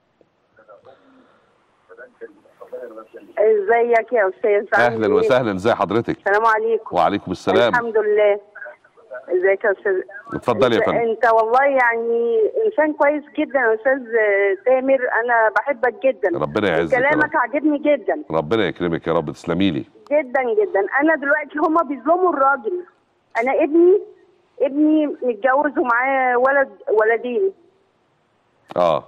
ازيك يا استاذ عامل اهلا إيه؟ وسهلا ازي حضرتك السلام عليكم وعليكم السلام الحمد لله ازيك يا استاذ اتفضلي يا انت- فندم انت والله يعني انسان كويس جدا يا استاذ تامر انا بحبك جدا ربنا يعزك يا كلامك عاجبني جدا ربنا يكرمك يا رب تسلمي لي جدا جدا انا دلوقتي هما بيظلموا الراجل انا ابني ابني متجوز ومعاه ولد ولدين اه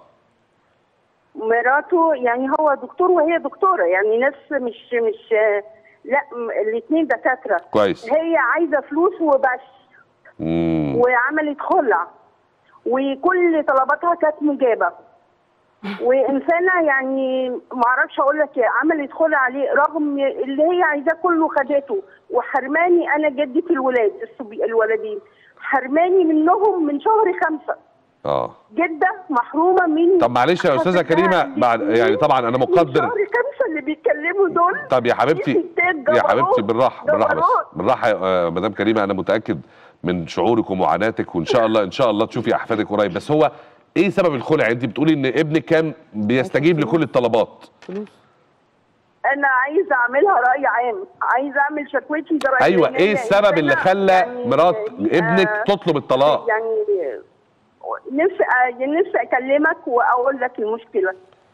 مراته يعني هو دكتور وهي دكتوره يعني ناس مش مش لا الاثنين دكاتره كويس. هي عايزه فلوس وبس مم. وعملت خلع وكل طلباتها كانت مجابه وانسانه يعني ما اعرفش اقول لك إيه، عملت خلع عليه رغم اللي هي عايزاه كله خدته وحرماني انا جدة الولاد الصبي الولدين حرماني منهم من شهر خمسة اه جدة محرومة من طب معلش يا استاذه كريمه بعد يعني طبعا انا من مقدر شهر خمسة اللي بيتكلموا دول طب يا حبيبتي ستات يا حبيبتي جبروت، بالراحه بالراحه بس جبروت. بالراحه يا آه، مدام كريمه انا متاكد من شعورك ومعاناتك وان شاء الله ان شاء الله تشوفي احفادك قريب بس هو ايه سبب الخلع انت بتقولي ان ابنك كان بيستجيب لكل الطلبات انا عايزه اعملها راي عام عايزه اعمل شكوتي ده رأي ايوه عام. ايه السبب اللي إنسانة خلى يعني- مرات آه، ابنك تطلب الطلاق يعني نفسي نفسي اكلمك واقول لك المشكله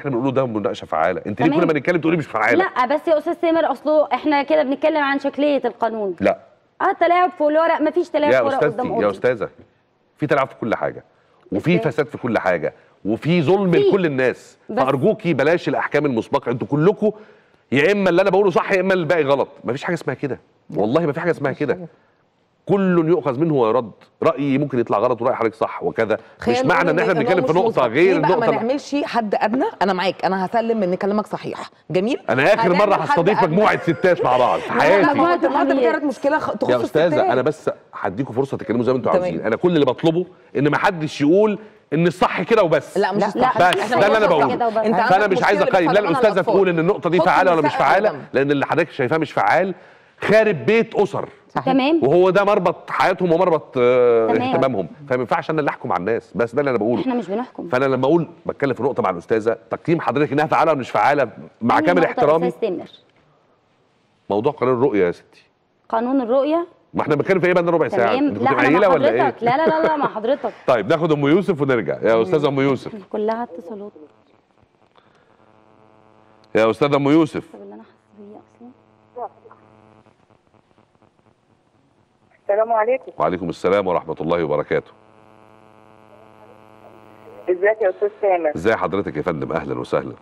احنا بنقوله ده مناقشه فعاله انت ليه تمام. كل ما نتكلم تقولي مش فعاله لا بس يا استاذ سامر اصله احنا كده بنتكلم عن شكليه القانون لا اه تلاعب في الورق مفيش تلاعب في يا ورق استاذتي قدام يا قاضي استاذه في تلاعب في كل حاجه وفي إزاي؟ فساد في كل حاجه وفي ظلم في. لكل الناس بس- فارجوكي بلاش الاحكام المسبقه انتوا كلكم يا اما اللي انا بقوله صح يا اما الباقي غلط مفيش حاجه اسمها كده والله ما في حاجه اسمها كده كل يؤخذ منه ويرد رايي ممكن يطلع غلط وراي حضرتك صح وكذا مش خلينا معنى نقول ان احنا هو بنتكلم في مش نقطه مثبت. غير ليه بقى ما النقطه نعملش حد ادنى انا معاك انا هسلم ان كلامك صحيح جميل انا اخر هنعمل مره حد هستضيف أدنى. مجموعه ستات مع بعض في لا، لا، حياتي ما هو انت النهارده كانت مشكله خ- تخص يا استاذه الستات. انا بس هديكم فرصه تتكلموا زي ما انتوا تمام. عاوزين انا كل اللي بطلبه ان ما حدش يقول ان الصح كده وبس لا مش بس الصح. ده إحنا اللي انا بنقول بقوله كده وبس. أنت فانا عندك مش عايز مشكلة اقيم لا بتفرقنا الاستاذه الأطفال. تقول ان النقطه دي خد فعاله ولا مش المساحة فعاله قدام. لان اللي حضرتك شايفاه مش فعال خارب بيت اسر تمام. وهو ده مربط حياتهم ومربط آه، تمام. اهتمامهم فما ينفعش انا اللي احكم على الناس بس ده اللي انا بقوله احنا مش بنحكم فانا لما اقول بتكلم في نقطه مع الاستاذه تقييم حضرتك انها فعاله ولا مش فعاله مع أنهي كامل نقطة يا احترامي أستاذ تامر موضوع قانون الرؤيه يا ستي قانون الرؤيه ما احنا بنتكلم في ايه بقى ربع ساعه تمام انت كنت لا انا قليله مع ولا ايه حضرتك لا لا لا لا مع حضرتك طيب ناخد ام يوسف ونرجع يا استاذه ام يوسف كلها اتصالات يا استاذه ام يوسف طب اللي انا حاسه بيه اصلا السلام عليكم وعليكم السلام ورحمه الله وبركاته ازيك يا استاذ سامر ازي حضرتك يا فندم اهلا وسهلا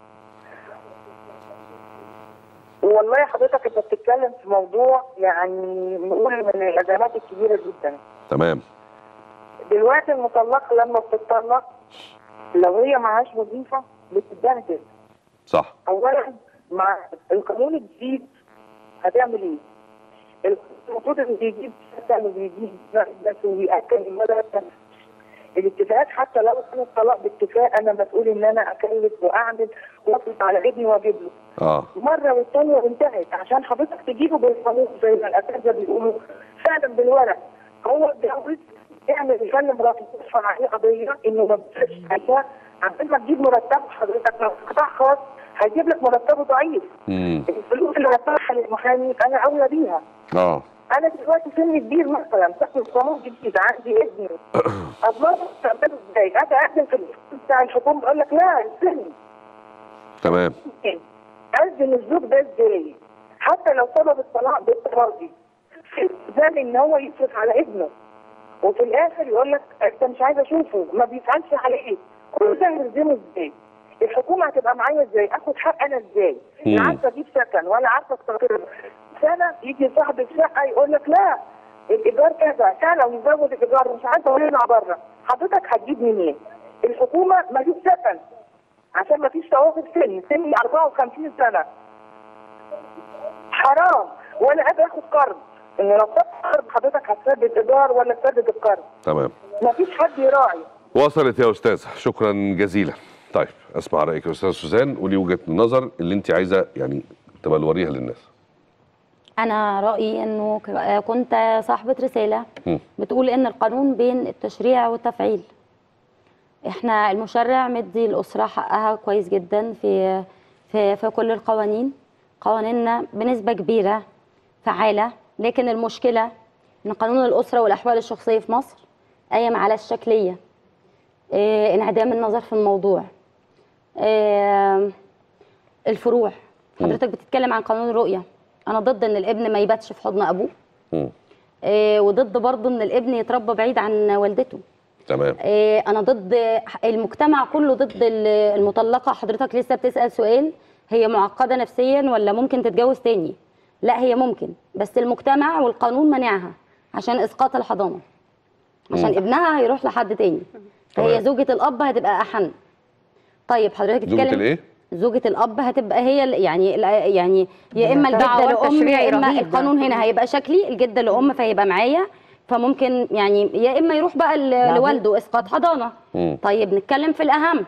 والله حضرتك انت بتتكلم في موضوع يعني نقول من الازمات الكبيره جدا تمام دلوقتي المطلقه لما بتطلق لو هي معهاش وظيفه بتتبهدل صح اولا مع القانون الجديد هتعمل ايه؟ المفروض ان يجيب سكن ويجيب بس ويأكل المدى الاتفاقات حتى لو كان الطلاق باتفاق انا مسؤول ان انا اكلف واعمل واصرف على ابني واجيب له اه مره والثانيه وانتهت عشان حضرتك تجيبه بالقانون زي ما الاساتذه بيقولوا فعلا بالورق هو اتجوز اعمل يكلم مراته تدفع عليه قضيه انه ما بيصرفش عليها عشان ما تجيب مرتبه حضرتك لو في قطاع خاص هيجيب لك مرتبه ضعيف امم الفلوس اللي هدفعها للمحامي انا اولى بيها اه انا دلوقتي سني كبير مثلا تحت قانون جديد عندي ابني اضمن مستقبله ازاي؟ اجي اقدم في الفلوس بتاع الحكومه يقول لك لا السن تمام أذن الزوج ده ازاي؟ حتى لو طلب الطلاق بالتراضي زال ان هو يصرف على ابنه وفي الاخر يقول لك انت مش عايز اشوفه ما بيفعلش عليه كل ده يلزمه ازاي؟ الحكومه هتبقى معايا ازاي؟ اخد حق انا ازاي؟ لا مم. عارفه اجيب سكن ولا عارفه استقر سنه يجي صاحب الشقه يقول لك لا الايجار كذا سنه ويزود الايجار مش عارفه ولينا بره حضرتك هتجيب منين؟ الحكومه ما فيش سكن عشان ما فيش توافق سن سني 54 سنه حرام وانا قادر اخد قرض ان لو خدت قرض حضرتك هتسدد ايجار ولا تسدد القرض تمام ما فيش حد يراعي وصلت يا استاذه شكرا جزيلا طيب اسمع رايك يا استاذه سوزان قولي وجهه النظر اللي انت عايزه يعني تبقى نوريها للناس انا رايي انه ك- كنت صاحبه رساله مم. بتقول ان القانون بين التشريع والتفعيل احنا المشرع مدي الاسره حقها كويس جدا في في في كل القوانين قوانيننا بنسبه كبيره فعاله لكن المشكله ان قانون الاسره والاحوال الشخصيه في مصر قايم على الشكليه إيه انعدام النظر في الموضوع إيه الفروع حضرتك بتتكلم عن قانون الرؤيه انا ضد ان الابن ما يباتش في حضن ابوه مم. إيه وضد برضه ان الابن يتربى بعيد عن والدته تمام إيه انا ضد المجتمع كله ضد ال- المطلقه حضرتك لسه بتسال سؤال هي معقده نفسيا ولا ممكن تتجوز تاني لا هي ممكن بس المجتمع والقانون منعها عشان اسقاط الحضانه عشان مم. ابنها هيروح لحد تاني تمام. فهي زوجة الأب هتبقى أحن طيب حضرتك زوجة تتكلم الايه؟ زوجة الأب هتبقى هي ال- يعني ال- يعني يا إما ده الجدة دعوة لأم تشريعي يا إما رهيب ده. القانون هنا هيبقى شكلي الجدة لأم فهيبقى معايا فممكن يعني يا إما يروح بقى ل- لا، لوالده إسقاط حضانة مم. طيب نتكلم في الأهم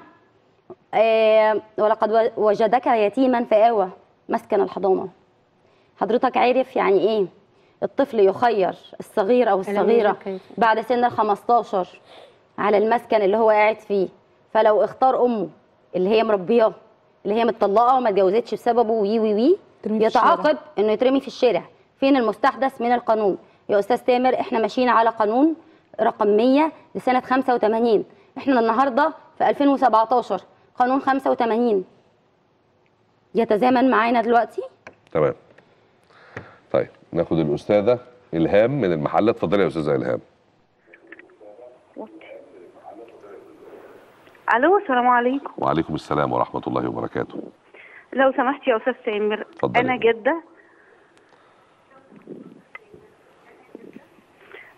آه ولقد و- وجدك يتيما فآوى مسكن الحضانة حضرتك عارف يعني إيه الطفل يخير الصغير أو ألم الصغيرة يجدك يتيما. بعد سن ال 15 على المسكن اللي هو قاعد فيه فلو اختار امه اللي هي مربياه اللي هي متطلقه وما اتجوزتش بسببه وي وي وي ترمي في يتعاقب انه يترمي في الشارع فين المستحدث من القانون يا استاذ تامر احنا ماشيين على قانون رقم 100 لسنه 85 احنا النهارده في 2017 قانون 85 يتزامن معانا دلوقتي تمام طيب ناخد الاستاذه الهام من المحله اتفضلي يا استاذه الهام الو السلام عليكم وعليكم السلام ورحمه الله وبركاته لو سمحت يا استاذ سامر اتفضلي. انا جده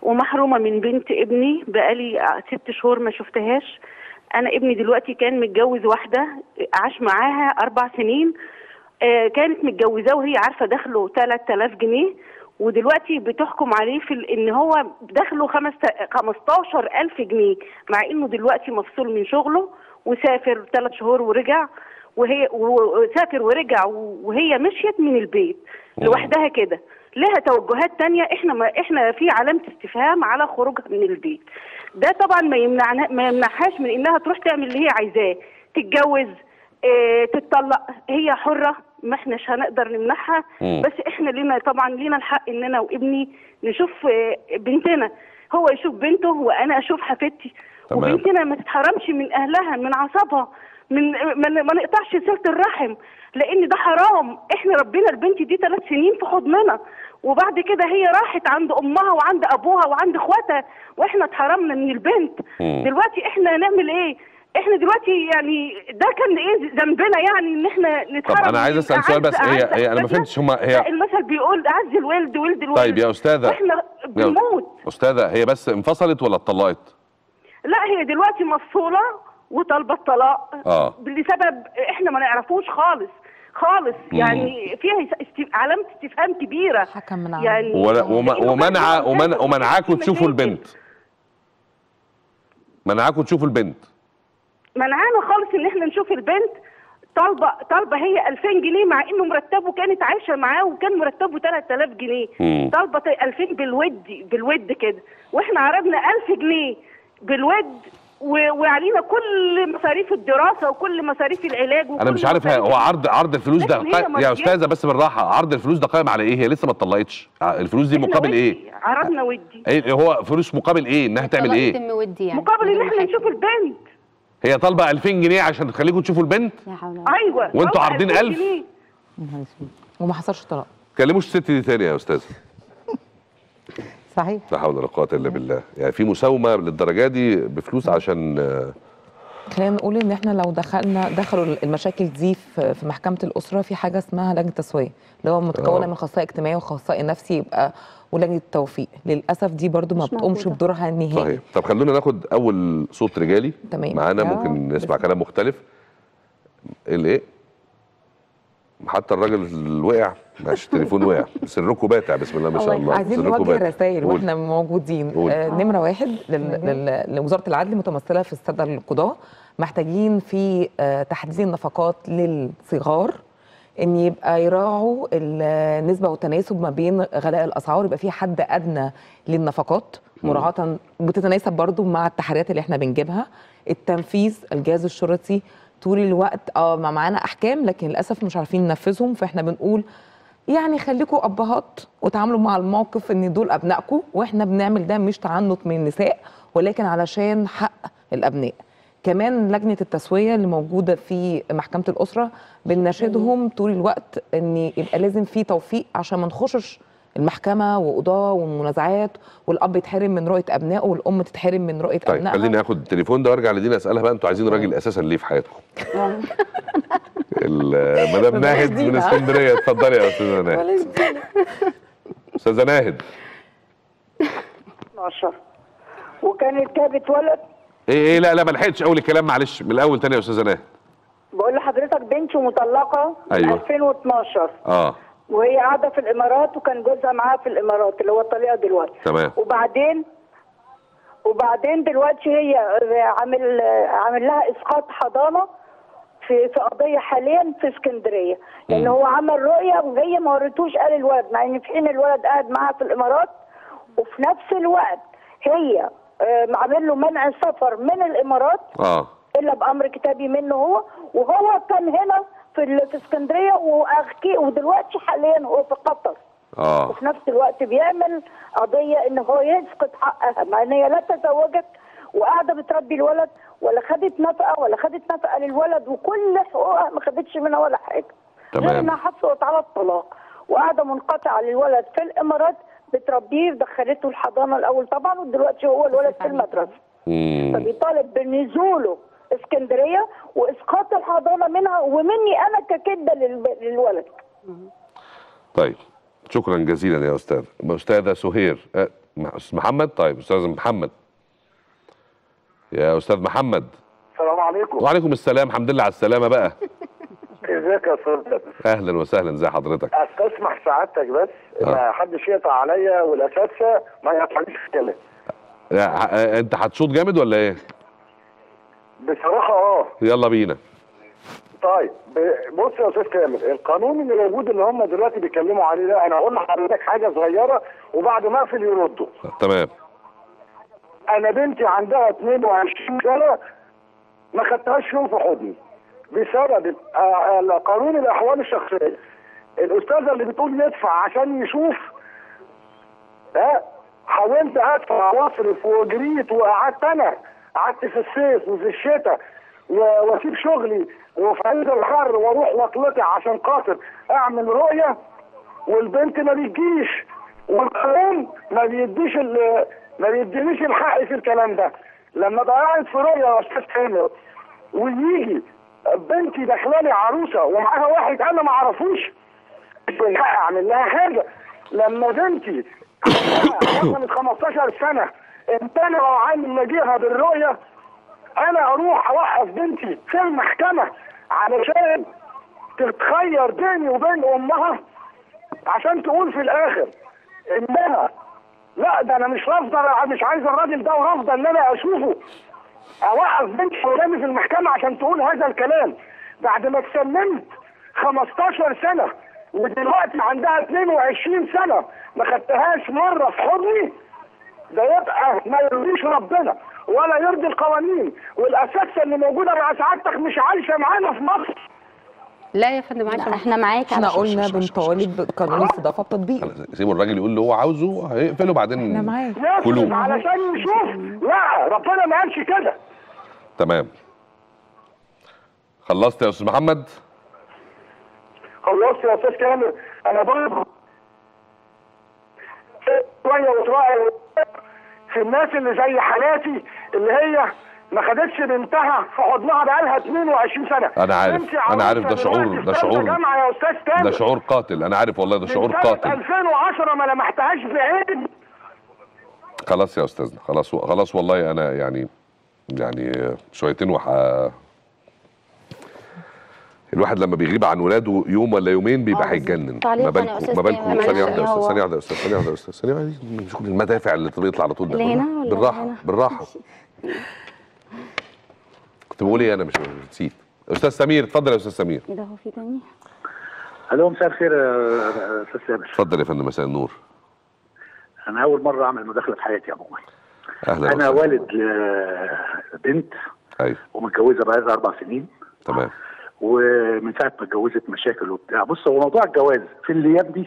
ومحرومه من بنت ابني بقالي ست شهور ما شفتهاش انا ابني دلوقتي كان متجوز واحده عاش معاها اربع سنين آه، كانت متجوزاه وهي عارفه دخله 3000 جنيه ودلوقتي بتحكم عليه في ال- ان هو دخله خمس 15000 جنيه مع انه دلوقتي مفصول من شغله وسافر ثلاث شهور ورجع وهي وسافر ورجع وهي مشيت من البيت لوحدها كده لها توجهات تانية احنا ما احنا في علامة استفهام على خروجها من البيت ده طبعا ما يمنعنا ما يمنعهاش من انها تروح تعمل اللي هي عايزاه تتجوز اه تتطلق هي حرة ما احناش هنقدر نمنعها مم. بس احنا لينا طبعا لينا الحق ان انا وابني نشوف اه بنتنا هو يشوف بنته وانا اشوف حفيدتي تمام. وبنتنا ما تتحرمش من اهلها من عصبها من ما ما نقطعش صله الرحم لان ده حرام احنا ربنا البنت دي ثلاث سنين في حضننا وبعد كده هي راحت عند امها وعند ابوها وعند اخواتها واحنا اتحرمنا من البنت مم. دلوقتي احنا نعمل ايه احنا دلوقتي يعني ده كان ايه ذنبنا يعني ان احنا نتحرم طب انا عايز من اسال سؤال بس أعز- هي أعز هي انا ما أحفادنا. فهمتش هما لا، هي المثل بيقول اعز الولد ولد الولد طيب يا استاذه واحنا بنموت استاذه هي بس انفصلت ولا اتطلقت؟ لا هي دلوقتي مفصولة وطالبة الطلاق اه لسبب احنا ما نعرفوش خالص خالص مم. يعني فيها است- علامة استفهام كبيرة حكم من يعني ولا- وم- ومنع ومنع ومنعاكم تشوفوا البنت منعاكم تشوفوا البنت منعانا خالص ان احنا نشوف البنت طالبة طالبة هي 2000 جنيه مع انه مرتبه كانت عايشة معاه وكان مرتبه 3000 جنيه مم. طالبة 2000 بالود بالود كده واحنا عرضنا 1000 جنيه بالود و- وعلينا كل مصاريف الدراسة وكل مصاريف العلاج انا مش عارف هي- هو عرض عرض الفلوس ده لكن هي قا- يا ماديات. استاذه بس بالراحه عرض الفلوس ده قائم على ايه هي لسه ما اتطلقتش ع- الفلوس دي مقابل ايه عرضنا ودي ايه هو فلوس مقابل ايه انها تعمل ايه يتم ودي يعني مقابل ان احنا نشوف البنت هي طالبه 2000 جنيه عشان تخليكم تشوفوا البنت ايوه وانتوا طبعاً عارضين 2000 1000 جنيه. وما حصلش طلاق كلموش الست دي تاني يا استاذه صحيح لا حول ولا قوه الا بالله يعني في مساومه للدرجه دي بفلوس عشان آه، خلينا نقول ان احنا لو دخلنا دخلوا المشاكل دي في في محكمه الاسره في حاجه اسمها لجنه تسويه اللي هو متكونه آه. من اخصائي اجتماعي واخصائي نفسي يبقى ولجنه توفيق للاسف دي برضو ما مش بتقومش موجودة. بدورها النهائي صحيح طب خلونا ناخد اول صوت رجالي تمام. معانا آه، ممكن نسمع كلام مختلف الايه حتى الراجل اللي وقع ماشي التليفون وقع سركم باتع بسم الله ما شاء الله عايزين سركم نوجه باتع. رسائل قول. واحنا موجودين قول. آه نمره واحد لل... لل... لوزاره العدل متمثله في الساده القضاه محتاجين في آه تحديد النفقات للصغار ان يبقى يراعوا النسبه والتناسب ما بين غلاء الاسعار يبقى في حد ادنى للنفقات مراعاه بتتناسب برضو مع التحريات اللي احنا بنجيبها التنفيذ الجهاز الشرطي طول الوقت اه ما معانا احكام لكن للاسف مش عارفين ننفذهم فاحنا بنقول يعني خليكم ابهات وتعاملوا مع الموقف ان دول ابنائكم واحنا بنعمل ده مش تعنت من النساء ولكن علشان حق الابناء كمان لجنه التسويه اللي موجوده في محكمه الاسره بنناشدهم طول الوقت ان يبقى لازم في توفيق عشان ما نخشش المحكمه وقضاه والمنازعات والاب يتحرم من رؤيه ابنائه والام تتحرم من رؤيه طيب ابنائها خليني اخد التليفون ده وارجع لدينا اسالها بقى انتوا عايزين راجل اساسا ليه في حياتكم ال- مدام بلاش ناهد من دينا. اسكندريه اتفضلي يا استاذه ناهد استاذه ناهد 12 وكانت جابت ولد ايه ايه لا لا ما لحقتش اول الكلام معلش من الاول تاني يا استاذه ناهد بقول لحضرتك بنتي مطلقه من أيوة. 2012 اه وهي قاعده في الامارات وكان جوزها معاها في الامارات اللي هو الطليقه دلوقتي تمام وبعدين وبعدين دلوقتي هي عامل عامل لها اسقاط حضانه في في قضيه حاليا في اسكندريه لان هو عمل رؤيه وهي ما وريتوش قال الولد مع ان في حين الولد قاعد معاها في الامارات وفي نفس الوقت هي آه، عامل له منع سفر من الامارات اه الا بامر كتابي منه هو وهو كان هنا في ال- في اسكندريه واخكي ودلوقتي حاليا هو في قطر اه وفي نفس الوقت بيعمل قضيه ان هو يسقط حقها مع ان هي لا تزوجت وقاعده بتربي الولد ولا خدت نفقه ولا خدت نفقه للولد وكل حقوقها ما خدتش منها ولا حاجه تمام. غير انها حصلت على الطلاق وقاعده منقطعه للولد في الامارات بتربيه ودخلته الحضانه الاول طبعا ودلوقتي هو الولد في المدرسه مم. فبيطالب بنزوله اسكندريه واسقاط الحضانه منها ومني انا ككده للب- للولد طيب شكرا جزيلا يا استاذ استاذه سهير آه، مع استاذ محمد طيب استاذ محمد يا استاذ محمد السلام عليكم وعليكم السلام الحمد لله على السلامه بقى ازيك يا استاذ اهلا وسهلا ازي حضرتك استسمح سعادتك بس ما حدش يقطع عليا والاساتذه ما يقطعنيش في الكلام لا، ه- انت هتشوط جامد ولا ايه بصراحه اه يلا بينا طيب ب- بص يا استاذ كامل القانون اللي موجود اللي هم دلوقتي بيتكلموا عليه ده انا هقول لحضرتك حاجه صغيره وبعد ما اقفل يردوا تمام انا بنتي عندها 22 سنه ما خدتهاش يوم في حضني بسبب آه، آه، قانون الاحوال الشخصيه الاستاذه اللي بتقول يدفع عشان يشوف ها حاولت ادفع واصرف وجريت وقعدت انا قعدت في الصيف وفي الشتاء و- واسيب شغلي وفي عز الحر واروح واطلقع عشان خاطر اعمل رؤيه والبنت ما بتجيش والقانون ما بيديش ال- ما بيدينيش الحق في الكلام ده لما ضيعت في رؤيه يا استاذ كامل ويجي بنتي داخلالي عروسه ومعاها واحد انا ما اعرفوش مش من حقي اعمل لها حاجه لما بنتي عندها من 15 سنه امتنعوا عن مجيئها بالرؤيه انا اروح اوقف بنتي في المحكمه علشان تتخير بيني وبين امها عشان تقول في الاخر انها لا ده انا مش رافضه أنا مش عايز الراجل ده ورافضه ان انا اشوفه اوقف بنتي قدامي في المحكمه عشان تقول هذا الكلام بعد ما اتسلمت 15 سنه ودلوقتي عندها 22 سنه ما خدتهاش مره في حضني ده يبقى ما يرضيش ربنا ولا يرضي القوانين والاساتذه اللي موجوده مع سعادتك مش عايشه معانا في مصر لا يا فندم عايشه احنا معاك احنا قلنا بنطالب قانون الاستضافه بتطبيق سيبوا الراجل يقول اللي هو عاوزه هيقفله بعدين احنا معاك يصرف كلوه علشان نشوف لا ربنا ما قالش كده تمام خلصت يا استاذ محمد خلصت يا استاذ كامل انا برضه شويه وشويه في الناس اللي زي حالاتي اللي هي ما خدتش بنتها في حضنها بقالها 22 سنه انا عارف بنتي انا عارف ده عروسة شعور دلوقتي ده في ثالثة شعور جامعه يا استاذ كامل ده شعور قاتل انا عارف والله ده شعور من سنة قاتل 2010 ما لمحتهاش بعين خلاص يا استاذنا خلاص خلاص والله انا يعني يعني شويتين وح الواحد لما بيغيب عن ولاده يوم ولا يومين بيبقى هيتجنن تعليقاً ما يا بالكم أستاذ ما بالكم تامر، ثانيه معلش، واحده يا استاذ هو- ثانيه واحده يا استاذ ثانيه واحده يا استاذ ثانيه واحده مش كل المدافع اللي بيطلع على طول ده اللي هنا ولا بالراحه هنا؟ بالراحه كنت بقول ايه انا مش نسيت استاذ سمير اتفضل يا استاذ سمير ايه ده هو في تاني الو مساء الخير يا استاذ سامر اتفضل يا فندم مساء النور انا اول مره اعمل مداخله في حياتي عموما اهلا انا وسهلا. والد لبنت ايوه ومتجوزه بقالها اربع سنين تمام ومن ساعه ما اتجوزت مشاكل وبتاع بص هو موضوع الجواز في الايام دي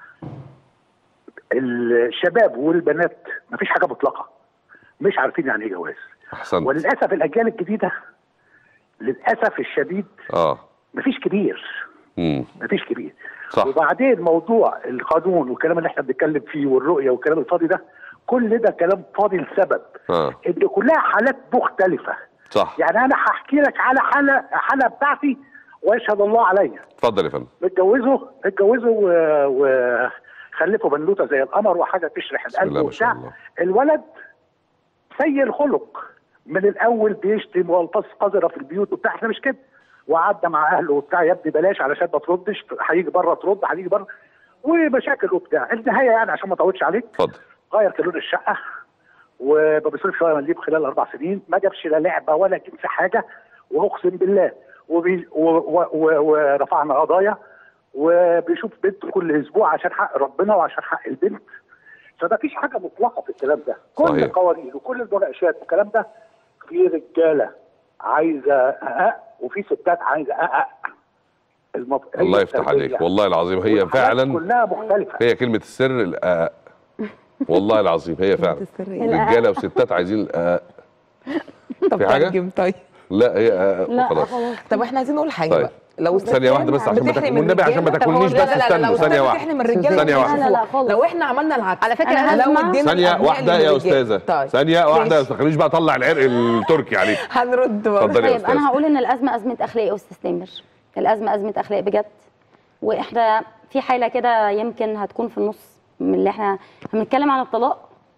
الشباب والبنات مفيش حاجه مطلقه مش عارفين يعني ايه جواز احسنت وللاسف الاجيال الجديده للاسف الشديد اه مفيش كبير امم مفيش كبير صح. وبعدين موضوع القانون والكلام اللي احنا بنتكلم فيه والرؤيه والكلام الفاضي ده كل ده كلام فاضي لسبب اه ان كلها حالات مختلفه صح يعني انا هحكي لك على حاله حاله بتاعتي ويشهد الله عليا اتفضل يا فندم اتجوزوا اتجوزوا وخلفوا بنوته زي القمر وحاجه تشرح بسم الله القلب ما شاء وبتاع الله الولد سيء الخلق من الاول بيشتم والفاظ قذره في البيوت وبتاع احنا مش كده وعدى مع اهله وبتاع يا ابني بلاش علشان ما تردش هيجي بره ترد هيجي بره ومشاكل وبتاع النهايه يعني عشان ما اطولش عليك اتفضل غير لون الشقه وما بيصرفش شويه مليم خلال اربع سنين ما جابش لا لعبه ولا جنس حاجه واقسم بالله وبي و و و ورفعنا قضايا وبيشوف بنته كل اسبوع عشان حق ربنا وعشان حق البنت فما فيش حاجه مطلقه في الكلام ده كل صحيح. القوانين وكل المناقشات والكلام ده في رجاله عايزه أأ وفي ستات عايزه أأ المف... هي الله يفتح التربية. عليك والله العظيم هي والحالات فعلا كلها مختلفه هي كلمة السر الآ والله العظيم هي فعلا رجالة وستات عايزين الآ طب في حاجة؟ ترجم طيب لا هي آ خلاص طب احنا عايزين نقول حاجه طيب. بقى لو ثانية واحدة بس عشان ما تك- بتحرم والنبي عشان ما الرجالة- طب تاكلنيش هو- بس لا لا لا، استنوا لو ثانية استاذ واحدة بتحرم الرجاله ثانية مش واحدة هيشوفوها. لو احنا عملنا العكس على فكرة أنا أنا لو هسمع- ادينا ثانية الأبناء واحدة يا للرجالة. أستاذة طيب ثانية واحدة ماشي. ما تخلينيش بقى أطلع العرق التركي عليك هنرد برضه. اتفضلي يا طيب أستاذ انا هقول ان الازمه ازمه اخلاق يا استاذ تامر الازمه ازمه اخلاق بجد واحنا في حاله كده يمكن هتكون في النص من اللي احنا بنتكلم عن الطلاق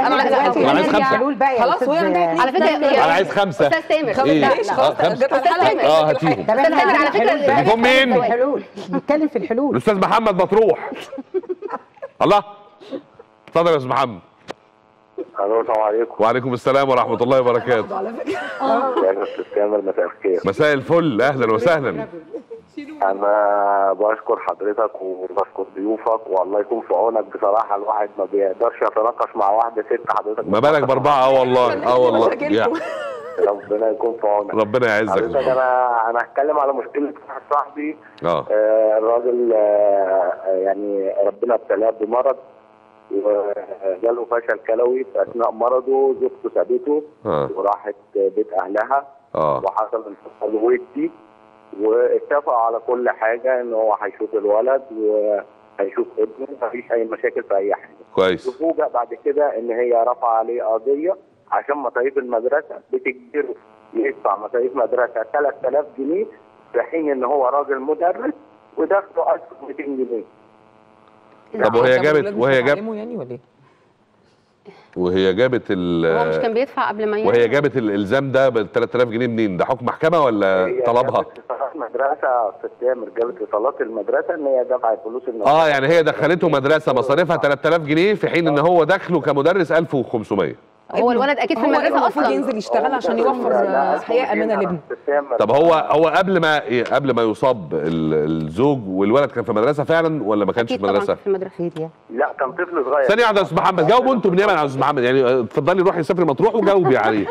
لا، لا، لا، دلوقتي أنا عايز هنرجع خمسة. حلول بقى يا خلاص، وهي أستاذ- عندها اتنين. على فكره انا عايز خمسه استاذ تامر ايه معلش، آه، خلاص، خمسه جت الحلقة. اه هاتيهم طب أستاذ احنا تامر، على هنعمل فكرة حلول بقى. تليفون مين؟ الحلول نتكلم في الحلول الاستاذ محمد مطروح الله اتفضل يا استاذ محمد الو السلام عليكم وعليكم السلام ورحمه الله وبركاته يا استاذ كامل مساء الخير مساء الفل اهلا وسهلا انا بشكر حضرتك وبشكر ضيوفك والله يكون في عونك بصراحه الواحد ما بيقدرش يتناقش مع واحده ست حضرتك ما بالك باربعه اه والله اه والله يا ربنا يكون في عونك ربنا يعزك حضرتك انا انا هتكلم على مشكله واحد صاحبي اه آه، الراجل آه، يعني ربنا ابتلاه بمرض وجاله فشل كلوي في اثناء مرضه زوجته سابته اه وراحت بيت اهلها اه وحصل انفصال ودي واتفقوا على كل حاجه ان هو هيشوف الولد وهيشوف ابنه مفيش اي مشاكل في اي حاجه كويس تفوجئ بعد كده ان هي رفع عليه قضيه عشان مصاريف المدرسه بتجبره يدفع مصاريف مدرسه 3000 جنيه في حين ان هو راجل مدرس ودخله 1200 جنيه طب وهي جابت الولاد مش وهي جاب هتعلموا يعني ولا ايه؟ وهي جابت ال هو مش كان بيدفع قبل ما وهي يعمل؟ جابت الالزام ده ب 3000 جنيه منين ده حكم محكمه ولا هي طلبها جابت اتصالات مدرسه في التامر جابت اتصالات المدرسه ان هي دفعت فلوس المدرسه اه يعني هي دخلته مدرسه مصاريفها 3000 جنيه في حين ان هو دخله كمدرس 1500 هو الولد اكيد في هو المدرسه المفروض اصلا ينزل يشتغل عشان يوفر آه، حياه امنه لابنه طب هو هو قبل ما قبل ما يصاب ال- الزوج والولد كان في مدرسه فعلا ولا ما كانش في مدرسه؟ في المدرسه لا كان طفل صغير ثانية واحدة يا استاذ محمد جاوبوا انتوا بنيابة عن استاذ محمد يعني اه، اتفضلي روحي سافري مطروح وجاوبي عليه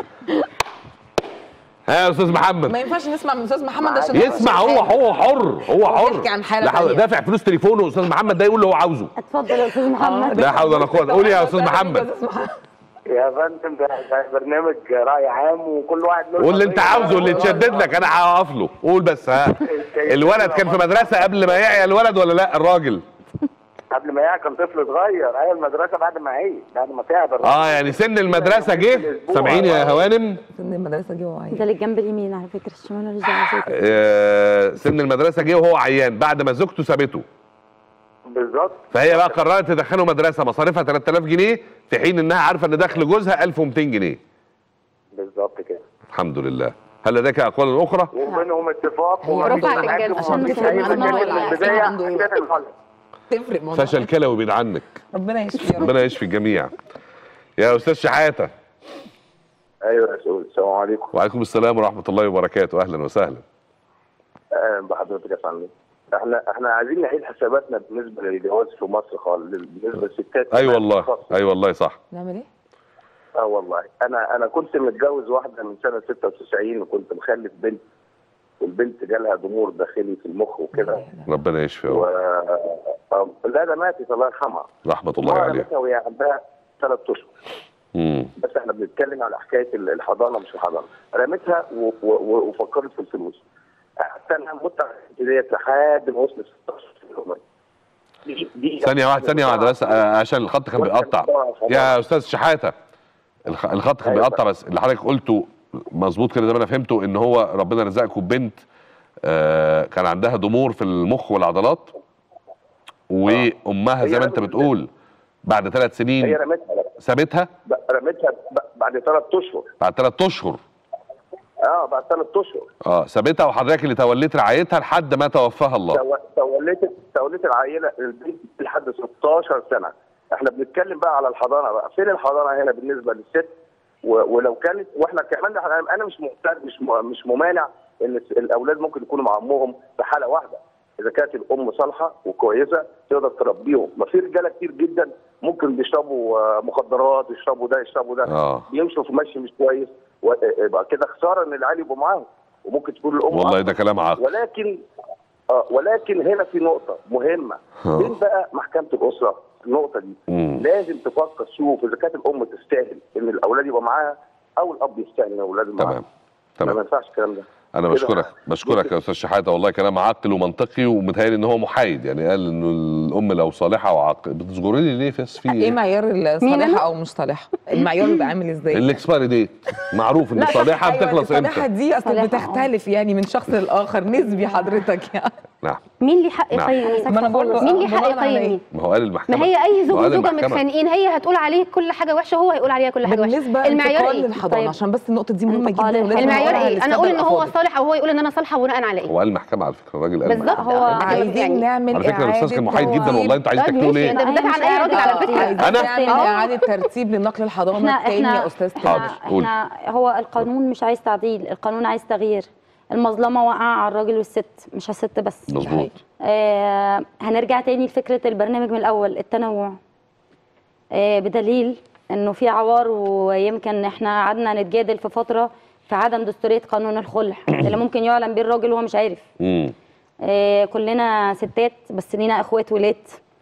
ها يا استاذ محمد ما ينفعش نسمع من استاذ محمد عشان هو يسمع مش هو عارف. هو حر هو هو حر بيحكي عن حالة لا حول- تانية. دافع فلوس تليفونه استاذ محمد ده يقول اللي هو عاوزه اتفضل يا استاذ محمد لا حول ولا قوه قولي يا استاذ محمد يا فندم ده ده برنامج راي عام وكل واحد له قول اللي انت قضية. عاوزه اللي تشدد لك انا هقف له قول بس ها الولد كان في مدرسه قبل ما يعيا الولد ولا لا الراجل قبل ما يعي كان طفل صغير ايوه المدرسه بعد ما عي بعد ما تعب اه يعني سن المدرسه جه سامعين يا هوانم سن المدرسه جه وعي ده للجنب اليمين على فكره الشمال مالوش دعوه بيه. آه، سن المدرسه جه وهو عيان بعد ما زوجته سابته بالظبط فهي بقى قررت تدخله مدرسه مصاريفها 3000 جنيه في حين انها عارفه ان دخل جوزها 1200 جنيه بالظبط كده الحمد لله هل لديك اقوال اخرى وبينهم اتفاق هي ومفيش رفعت حاجة الجلد عشان ومفيش تفرق أي معانا مشاكل ولا في البدايه عنده إيه؟ عشان الغلط تفرق موضوع فشل كلوي بعيد عنك ربنا يشفي يا رب ربنا يشفي الجميع يا استاذ شحاته ايوه يا سؤال السلام عليكم وعليكم السلام ورحمه الله وبركاته اهلا وسهلا اهلا بحضرتك يا فندم احنا احنا عايزين نعيد حساباتنا بالنسبه للجواز في مصر خالص بالنسبه للستات اي والله اي والله صح نعمل ايه؟ اه والله انا انا كنت متجوز واحده من سنه 96 وكنت مخلف بنت والبنت جالها ضمور داخلي في المخ وكده ربنا يشفي يا و رب. آه، لا ده ماتت الله يرحمها رحمه الله مرة عليه رمتها وهي عندها ثلاث اشهر امم بس احنا بنتكلم على حكايه ال- الحضانه مش الحضانه رمتها و- و- و- وفكرت في الفلوس قعدت انا مت ديت لحد ما وصلت 16 كيلو دي دي ثانيه واحده ثانيه واحده بس آه، عشان الخط كان بيقطع يا استاذ شحاته الخ- الخط كان بيقطع بس اللي حضرتك قلته مظبوط كده زي ما انا فهمته ان هو ربنا رزقكم ببنت آه، كان عندها ضمور في المخ والعضلات وامها زي ما انت بتقول بعد ثلاث هي سنين رمتها لا. سابتها ب- رمتها ب- بعد ثلاث اشهر بعد ثلاث اشهر اه بعد ثلاث اشهر اه سابتها وحضرتك اللي توليت رعايتها لحد ما توفاها الله تو- توليت توليت العائله البنت لحد 16 سنه احنا بنتكلم بقى على الحضانه بقى فين الحضانه هنا بالنسبه للست و- ولو كانت واحنا كمان احنا- انا مش معترض مش م- مش ممانع ان الس- الاولاد ممكن يكونوا مع امهم في حاله واحده اذا كانت الام صالحه وكويسه تقدر تربيهم ما في رجاله كتير جدا ممكن بيشربوا آه، مخدرات يشربوا ده يشربوا ده اه بيمشوا في مشي مش كويس و- يبقى كده خساره ان العيال يبقوا معاهم وممكن تكون الام والله ده كلام عاقل ولكن آه ولكن هنا في نقطة مهمة آه. فين بقى محكمة الأسرة النقطة دي مم. لازم تفكر تشوف إذا كانت الأم تستاهل إن الأولاد يبقى معاها أو الأب يستاهل إن الأولاد يبقى معاها تمام تمام ما ينفعش الكلام ده انا كده بشكرك بشكرك يا استاذ شحاته والله كلام عاقل ومنطقي ومتهيألي ان هو محايد يعني قال انه الام لو صالحه وعاقل بتصغري لي ليه فيس في ايه معيار الصالحه او مش صالحه؟ المعيار بيبقى عامل ازاي؟ الاكسبيري ديت معروف ان لا، الصالحه أيوة، بتخلص الصالحه امتى دي اصلا صالحة، بتختلف يعني من شخص للاخر نسبي حضرتك يعني نعم مين ليه حق نعم. يقيم ما أنا بقول له مين ليه بناء حق على يقيم إيه؟ مين ما هو قال المحكمه ما هي اي زوج ما هو قال وزوجه المحكمة. متخانقين هي هتقول عليه كل حاجه وحشه وهو هيقول عليها كل حاجه وحشه بالنسبه المعيار انتقال ايه للحضانه عشان بس النقطه دي مهمه جدا ولازم المعيار نقولها ايه انا للسادة اقول ان هو الأفاضل. صالح او هو يقول ان انا صالحه وبناء على ايه هو قال المحكمه على فكره الراجل قال بالظبط المحكمة. هو عايزين نعمل على فكره الاستاذ كان محايد جدا والله انت عايز طيب تحكوا ماشي، ليه انت بتدافع عن اعراضك على فكره عايزين أنا؟ نعمل آه. اعاده ترتيب لنقل الحضانه احنا تاني يا احنا استاذ احنا, حاضر، قولي. احنا هو القانون مش عايز تعديل القانون عايز تغيير المظلمه واقعه على الراجل والست مش على الست بس مظبوط آه هنرجع تاني لفكره البرنامج من الاول التنوع آه بدليل انه في عوار ويمكن احنا قعدنا نتجادل في فتره في عدم دستوريه قانون الخلع اللي ممكن يعلن بيه الراجل وهو مش عارف امم آه، كلنا ستات بس لينا اخوات ولاد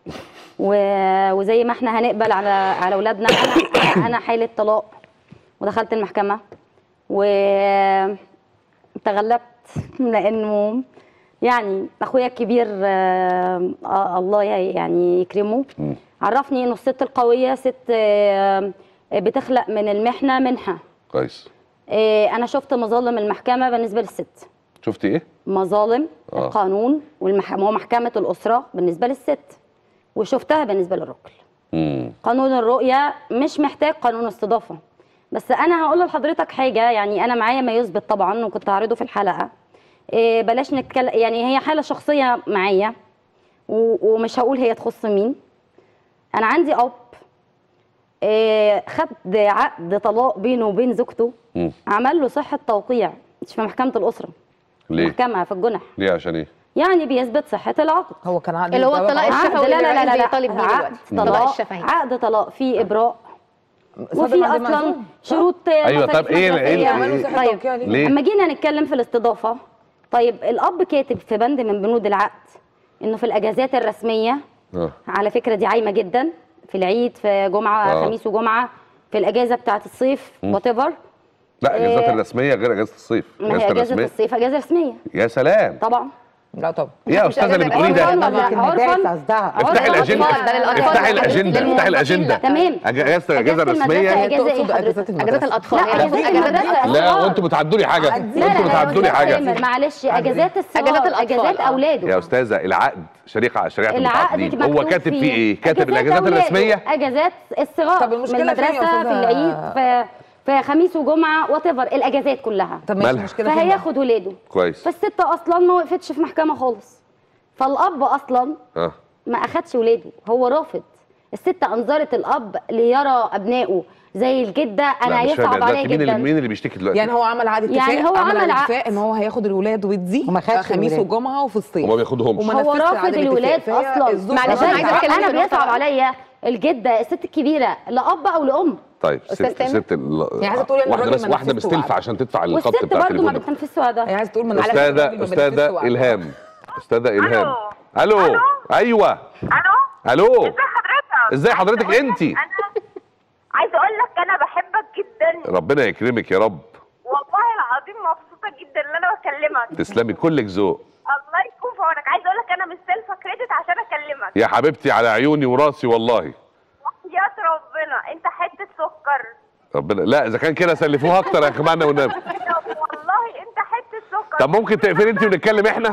و- وزي ما احنا هنقبل على على اولادنا انا انا حاله طلاق ودخلت المحكمه و تغلبت لانه يعني اخويا الكبير آه آه الله يعني يكرمه عرفني انه الست القويه ست آه بتخلق من المحنه منحه كويس آه انا شفت مظالم المحكمه بالنسبه للست شفتي ايه مظالم آه. القانون والمح... ومحكمه الاسره بالنسبه للست وشفتها بالنسبه للراجل مم. قانون الرؤية مش محتاج قانون استضافة بس أنا هقول لحضرتك حاجة يعني أنا معايا ما يثبت طبعا وكنت هعرضه في الحلقة إيه بلاش نتكلم يعني هي حالة شخصية معايا و- ومش هقول هي تخص مين أنا عندي أب إيه خد عقد طلاق بينه وبين زوجته مم. عمل له صحة توقيع مش في محكمة الأسرة ليه محكمة في الجنح ليه عشان ايه يعني بيثبت صحة العقد هو كان عقد اللي هو الطلاق عقد الشفوي لا اللي لا لا لا, الرئيس لا. بيطالب بيه عقد دلوقتي. الطلاق طلاق الشفهي. عقد طلاق فيه إبراء صدر وفي بعد اصلا المنظوم. شروط أيوة، مصاريف طب إيه- مدرسية. إيه- عملوا صحة طيب توقيع ليه؟ ليه؟ اما جينا نتكلم في الاستضافه طيب الاب كاتب في بند من بنود العقد انه في الاجازات الرسميه اه على فكره دي عايمه جدا في العيد في جمعه آه. خميس وجمعه في الاجازه بتاعه الصيف مم. وات ايفر لا الاجازات إيه. الرسميه غير اجازه الصيف ما هي اجازه الصيف اجازه رسميه يا سلام طبعا لا طبعا ايه يا استاذه اللي بتقوليه ده عرفاً ولا- يمكن مدارس عرفاً قصدها افتحي عرفاً الاجنده أطفال، ده للأطفال. افتحي الاجنده افتحي للموظفين الاجنده لا. تمام أج- اجازه الاجازه أجازة الرسميه المدرسة أجازة إيه تقصد حضرتك؟ أجازات المدرسة. اجازات الاطفال لا يعني اجازات المدرسه لا الصغار. وانتوا بتعدوا لي حاجه لا انتوا لا بتعدوا لي لا حاجه تامر، معلش اجازات الصغار أجازات الأطفال، اجازات آه. اولاده يا استاذه العقد شريعه شريعه العقد المتعاقدين هو مكتوب كاتب فيه ايه كاتب أجازات الاجازات أولاده، الرسميه اجازات الصغار طب المشكلة من فين يا المدرسه أستاذة؟ في العيد في في خميس وجمعه وات الاجازات كلها طب ماشي مالها؟ المشكله فين بقى؟ فهياخد ولاده كويس فالست اصلا ما وقفتش في محكمه خالص فالاب اصلا اه ما اخدش ولاده هو رافض الست انظرت الاب ليرى ابنائه زي الجده انا لا مش فاهم هيصعب عليا دلوقتي مين اللي جدا مين اللي بيشتكي دلوقتي يعني هو عمل عقد اتفاق يعني هو عمل عقد. اتفاق ان هو هياخد الولاد ويديه وما خدش خميس الولاد. وجمعه وفي الصيف وما بياخدهمش وما هو نفذش رافض عقد الولاد الاتفاق. فهي اصلا الزوج معلش، رافض أنا عايزة العقد. أتكلم انا في النقطة بيصعب بقى. عليا الجده الست الكبيره لا اب او لام طيب أستاذ ست تامر؟ ست ال- يعني عايزة تقولي إن واحده الراجل بس ما واحده نفذش مستلفه وعده. عشان تدفع الخط والست بتاع برضه ما التليفون بتنفذش وعدها هي عايزه تقول من استاذه استاذه الهام استاذه الهام الو ايوه الو الو ازي حضرتك ازاي حضرتك انت انا عايزه اقول لك انا بحبك جدا ربنا يكرمك يا رب والله العظيم مبسوطه جدا ان انا بكلمك تسلمي كلك ذوق الله يكون في عونك عايزه اقول لك انا مستلفه كريدت عشان اكلمك يا حبيبتي على عيوني وراسي والله يا ربنا انت حته سكر ربنا لا اذا كان كده سلفوها اكتر يا جماعه ونام والله انت حته سكر طب ممكن تقفلي انت ونتكلم احنا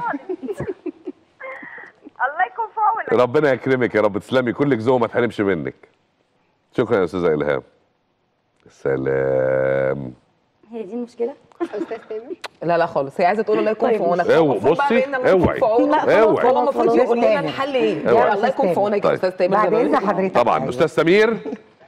الله يكون في عونك ربنا يكرمك يا رب تسلمي كلك ذوق ما تحرمش منك شكرا يا استاذه الهام سلام هي دي المشكله استاذ تامر لا لا خالص هي عايزه تقول الله يكون في عونك أوعي، المفروض بقى بصي، بينا الله يكون أوعي، في عونك لا، هو أوعي. المفروض خلاص، يقول لنا أستاذ الحل ايه أوعي. يا الله يكون في عونك يا طيب. استاذ تامر بعد زي ما اذن بيقولوا. حضرتك طبعا استاذ سمير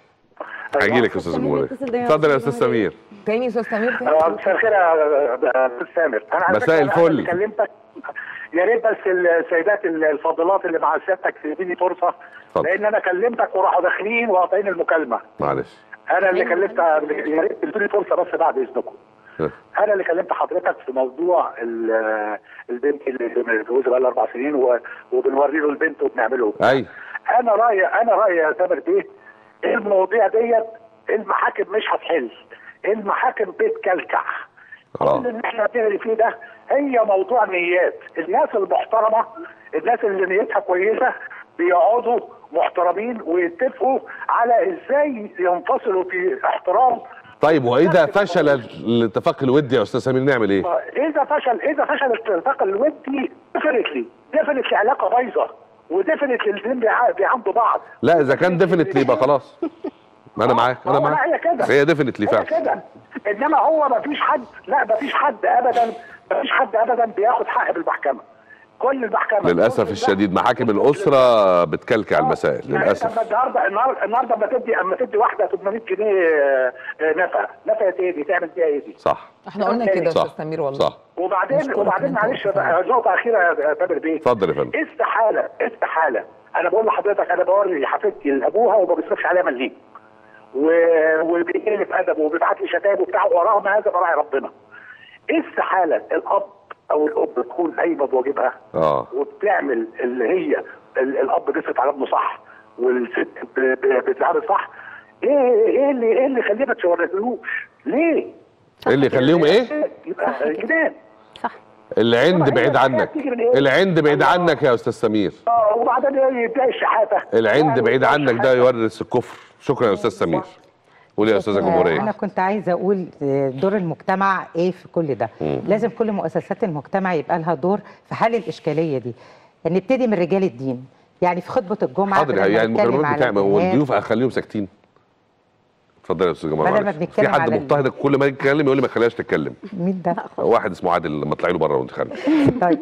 هاجي لك يا استاذ منى اتفضل يا استاذ سمير تاني يا استاذ سمير تاني آه، مساء الخير يا استاذ سامر انا على مساء فكرة أنا الفل. اللي كلمتك يا ريت بس السيدات الفاضلات اللي مع سيادتك تديني فرصه اتفضل. لان انا كلمتك وراحوا داخلين وقاطعين المكالمه معلش انا اللي كلمت يا ريت تدوني فرصه بس بعد اذنكم ها. انا اللي كلمت حضرتك في موضوع ال- البنت اللي متجوزه بقى لها اربع سنين و- وبنوري له البنت وبنعمله اي انا رايي انا رايي يا تامر بيه المواضيع ديت المحاكم مش هتحل المحاكم بتكلكع كل اه اللي احنا بنعمل فيه ده هي موضوع نيات الناس المحترمه الناس اللي نيتها كويسه بيقعدوا محترمين ويتفقوا على ازاي ينفصلوا في احترام طيب واذا فشل الاتفاق الودي يا استاذ سمير نعمل ايه اذا فشل اذا فشل الاتفاق الودي ديفنتلي ديفنتلي علاقه بايظه وديفنتلي الاثنين بيع- بيعاملوا بعض لا اذا كان ديفنتلي يبقى خلاص ما انا معاك انا هو لا، معاك هي كده. هي ديفنتلي هي فعلا كده انما هو ما فيش حد لا ما فيش حد ابدا ما فيش حد ابدا بياخد حق بالمحكمه كل المحكمه للاسف الشديد محاكم الاسره بتكلكع المسائل يعني للاسف لما النهارده النهارده النهارده اما تدي اما تدي واحده 800 جنيه آه، آه، نفقه نفقه ايه دي تعمل بيها ايه دي صح احنا قلنا كده يا صح. استاذ سمير والله صح وبعدين نشكرك وبعدين إن أنت معلش وقفت بقى نقطه اخيره يا تامر بيه اتفضل يا فندم استحاله استحاله انا بقول لحضرتك انا بوري حفيدتي لابوها وما بيصرفش عليها مليم و... وبيقلب ادبه وبيبعت لي شتايم وبتاع ورغم هذا براعي ربنا استحاله الاب او الاب تكون قايمه بواجبها اه وبتعمل اللي هي ال- الاب بيصرف على ابنه صح والست ب- ب- بتتعامل صح ايه ايه اللي ايه اللي يخليه ما تشورتلوش ليه؟ ايه اللي يخليهم ايه يبقى جنان صح العند بعيد عنك العند بعيد عنك يا استاذ سمير اه وبعدين تلاقي الشحاته العند بعيد عنك ده يورث الكفر شكرا يا استاذ سمير قولي يا استاذه انا جمهوريه كنت عايزه اقول آه، دور المجتمع ايه في كل ده مم. لازم كل مؤسسات المجتمع يبقى لها دور في حل الاشكاليه دي نبتدي من رجال الدين يعني في خطبه الجمعه حاضر بدل ما يعني نتكلم المكالمات على بتاع الإرهاب، والضيوف اخليهم ساكتين اتفضل يا استاذ جمال بدل ما معلش. بنتكلم في حد على ال- مضطهد كل ما يتكلم يقول لي ما تخليهاش تتكلم مين ده واحد اسمه عادل لما طلعي له بره وانت خارج طيب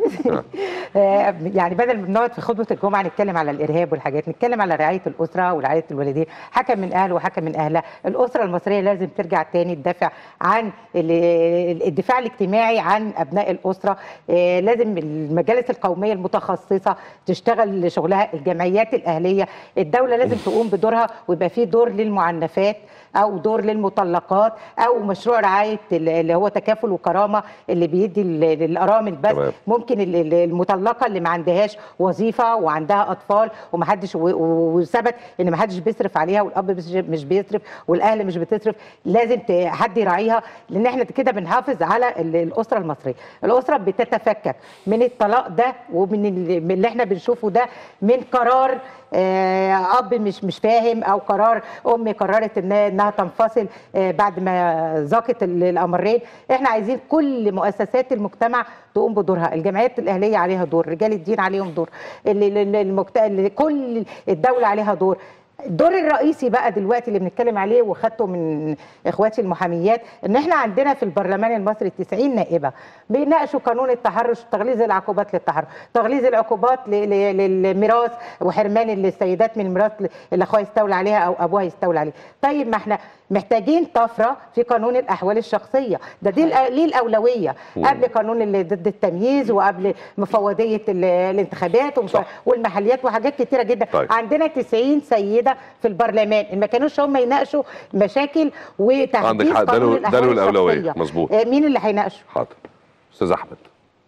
آه، يعني بدل ما نقعد في خطبه الجمعه نتكلم على الارهاب والحاجات نتكلم على رعايه الاسره ورعايه الوالدين حكم من اهله وحكم من اهلها الاسره المصريه لازم ترجع تاني تدافع عن ال- الدفاع الاجتماعي عن ابناء الاسره آه، لازم المجالس القوميه المتخصصه تشتغل شغلها الجمعيات الاهليه الدوله لازم تقوم بدورها ويبقى في دور للمعنفات او دور للمطلقات او مشروع رعايه ال- اللي هو تكافل وكرامه اللي بيدي ال- للارامل بس تمام. ممكن ال- ال- المطلقه اللي ما عندهاش وظيفه وعندها اطفال ومحدش و- و- وثبت ان ما حدش بيصرف عليها والاب مش- مش بيصرف والاهل مش بتصرف لازم ت- حد يراعيها لان احنا كده بنحافظ على ال- الاسره المصريه الاسره بتتفكك من الطلاق ده ومن ال- من اللي احنا بنشوفه ده من قرار آه، اب مش مش فاهم او قرار ام قررت إن- انها تنفصل آه، بعد ما ذاقت ال- الامرين احنا عايزين كل مؤسسات المجتمع تقوم بدورها الجمعيات الاهليه عليها دور رجال الدين عليهم دور ال- ال- ال- المجت... ال- كل الدوله عليها دور الدور الرئيسي بقى دلوقتي اللي بنتكلم عليه وخدته من اخواتي المحاميات ان احنا عندنا في البرلمان المصري 90 نائبه بيناقشوا قانون التحرش تغليظ العقوبات للتحرش تغليظ العقوبات ل- ل- للميراث وحرمان السيدات من الميراث اللي اخوها يستولى عليها او ابوها يستولى عليه طيب ما احنا محتاجين طفره في قانون الاحوال الشخصيه ده دي الأ- ليه الاولويه مم. قبل قانون اللي ضد التمييز وقبل مفوضيه ال- الانتخابات ومش- والمحليات وحاجات كتيره جدا طيب. عندنا 90 سيده في البرلمان إن ما كانوش هم يناقشوا مشاكل عندك وتحديث حق، ده قانون له- ده له الأحوال الأولوية، الشخصية. مظبوط. آه، مين اللي هيناقشه حاضر استاذ احمد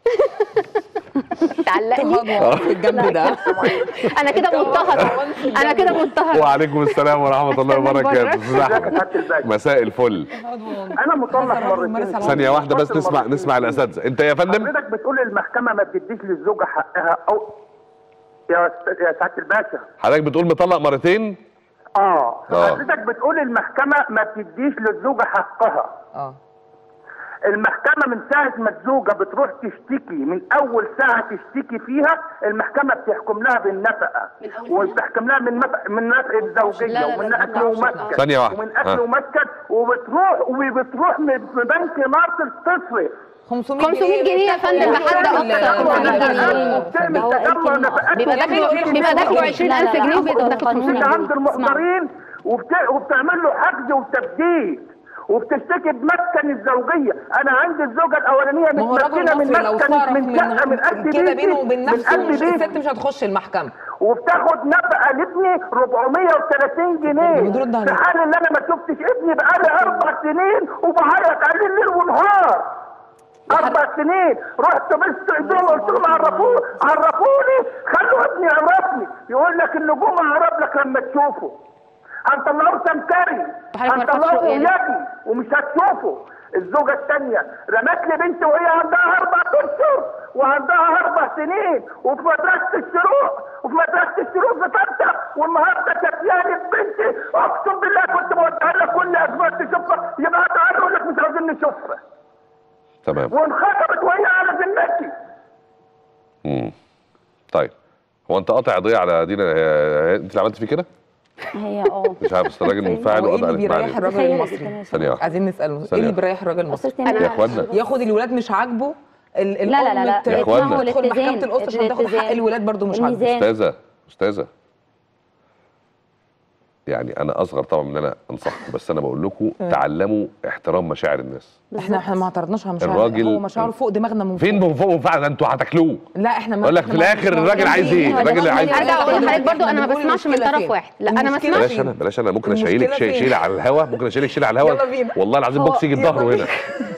تعلقني في الجنب ده. انا كده مضطهده انا كده مضطهده وعليكم السلام ورحمه الله وبركاته استاذ احمد مساء الفل انا مطلق مرتين ثانيه واحده بس نسمع نسمع الاساتذه انت يا فندم حضرتك بتقول المحكمه ما بتديش للزوجه حقها او يا أستاذ- يا سعاده الباشا حضرتك بتقول مطلق مرتين اه آه. حضرتك بتقول المحكمه ما بتديش للزوجه حقها اه المحكمه من ساعه ما الزوجه بتروح تشتكي من اول ساعه تشتكي فيها المحكمه بتحكم لها بالنفقه وبتحكم لها من نفق من نفق الزوجيه لا، لا، لا، ومن لا، اكل لا، ومسكن ثانية واحدة. ومن اكل ها. ومسكن وبتروح وبتروح من في بنك ناصر تصرف 500 500 جنيه يا فندم لحد اقصى قوة جنيه بتعمل تجمع نفقات بيبقى دخله بيبقى دخله 20000 جنيه وبيبقى داخل 500 بتشتكي عند جنيه المحضرين وبت... وبتعمل له حجز وتبديد وبتشتكي بمسكن الزوجيه انا عندي الزوجه الاولانيه ما هو الراجل متمكنه من المصري لو مسكن صرف من شقه من قد من كده بيتي بينه وبين من نفسه قد مش- بيتي الست مش هتخش المحكمه وبتاخد نفقه لابني 430 جنيه في حال ان انا ما شفتش ابني بقالي اربع سنين وبعيط عليه الليل والنهار اربع سنين رحت بس ايديهم قلت لهم عرفوني عرفوني خلوا ابني يعرفني يقول لك النجوم هعرف لك لما تشوفه هنطلعوه سمكري هنطلعوه يدي ومش هتشوفه الزوجة الثانية رمت لي بنتي وهي عندها أربع أشهر وعندها أربع سنين وفي مدرسة الشروق وفي مدرسة الشروق في طنطا والنهارده كاتياني بنتي أقسم بالله كنت بوديها لك كل أسبوع تشوفها يبقى تعالوا يقول لك مش عاوزين نشوفها تمام وانخطبت وهي على ذمتي مم. طيب هو انت قاطع قضيه على دينا هي- انت اللي عملت فيه كده هي اه مش عارف بس الراجل منفعل هو ايه وقضى اللي على بيريح اسماعيل الراجل المصري ثانيه واحده عايزين نساله ايه ثانية اللي واحدة. بيريح الراجل المصري يا اخوانا ياخد الولاد مش عاجبه ال- لا، لا، لا، لا. ت- يا إخوانا. تدخل محكمه الاتزان، الاسره عشان تاخد حق الاتزان. الولاد برضو مش عاجبه استاذه استاذه يعني انا اصغر طبعا من ان انا انصحكم بس انا بقول لكم مم. تعلموا احترام مشاعر الناس احنا احنا ما اعترضناش على مشاعر الراجل- هو مشاعره فوق دماغنا من فين من فوق فعلا انتوا هتاكلوه لا احنا ما اقول لك إحنا في ما الاخر عندناش الراجل عايز ايه هو الراجل اللي عايز ارجع ارجع اقول لحضرتك برضو انا ما بنقول بسمعش من المشكلة طرف فين؟ واحد لا انا ما المشكلة سمعتش بلاش انا بلاش انا ممكن المشكلة اشيلك شيل فين؟ شيل على الهوا ممكن اشيلك شيل على الهوا يلا بينا. والله العظيم هو- بوكس يجي يلا بظهره هنا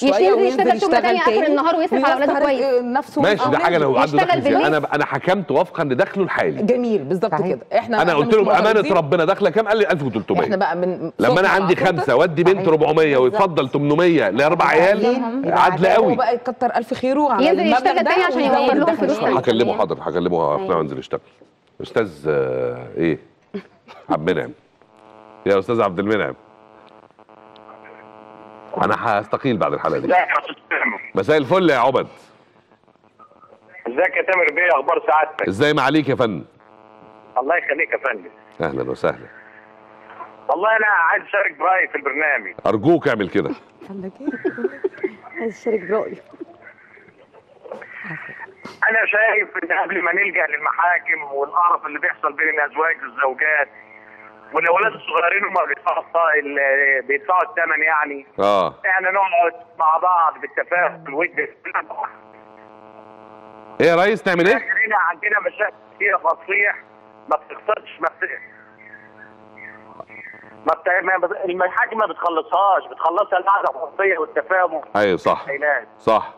شويه يشتغل- وينزل يشتغل شغل يشتغل تاني آخر تاني النهار ويصرف على ويوفر أولاده كويس. نفسه ماشي ده حاجه لو عنده يشتغل دخل زياده بالليل. انا انا حكمت وفقا لدخله الحالي جميل بالظبط صحيح. كده احنا انا إحنا قلت له مش بامانه معترضين. ربنا داخله كام قال لي 1300 احنا بقى من لما انا صوتنا عندي مع خمسه صوتك. وادي بنت 400 ويتفضل 800 لاربع عيال عدل هو قوي بقى يكتر الف خيره على ينزل المبلغ يشتغل ده تاني عشان ويزود يوفر لهم الدخل فلوس شوية. هكلمه حاضر هكلمه اقنعه ينزل يشتغل استاذ آه، ايه عبد المنعم يا استاذ عبد المنعم انا هستقيل بعد الحلقه دي مساء الفل يا عبد ازيك يا تامر بيه اخبار سعادتك ازاي ما عليك يا فندم الله يخليك يا فندم اهلا وسهلا والله انا عايز اشارك برايي في البرنامج ارجوك اعمل كده عايز اشترك برأيي انا شايف ان قبل ما نلجا للمحاكم والقرف اللي بيحصل بين الازواج والزوجات والاولاد الصغيرين هم بيدفعوا الط- ال- بيدفعوا الثمن يعني اه احنا نقعد مع بعض بالتفاهم والود ايه يا ريس تعمل ايه هنا عندنا مشاكل كتيره في تصليح ما بتخسرش ما بت... ما بت... ما بت... المحاكم ما بتخلصهاش بتخلصها القعده الوسطيه والتفاهم ايوه صح والعلاج. صح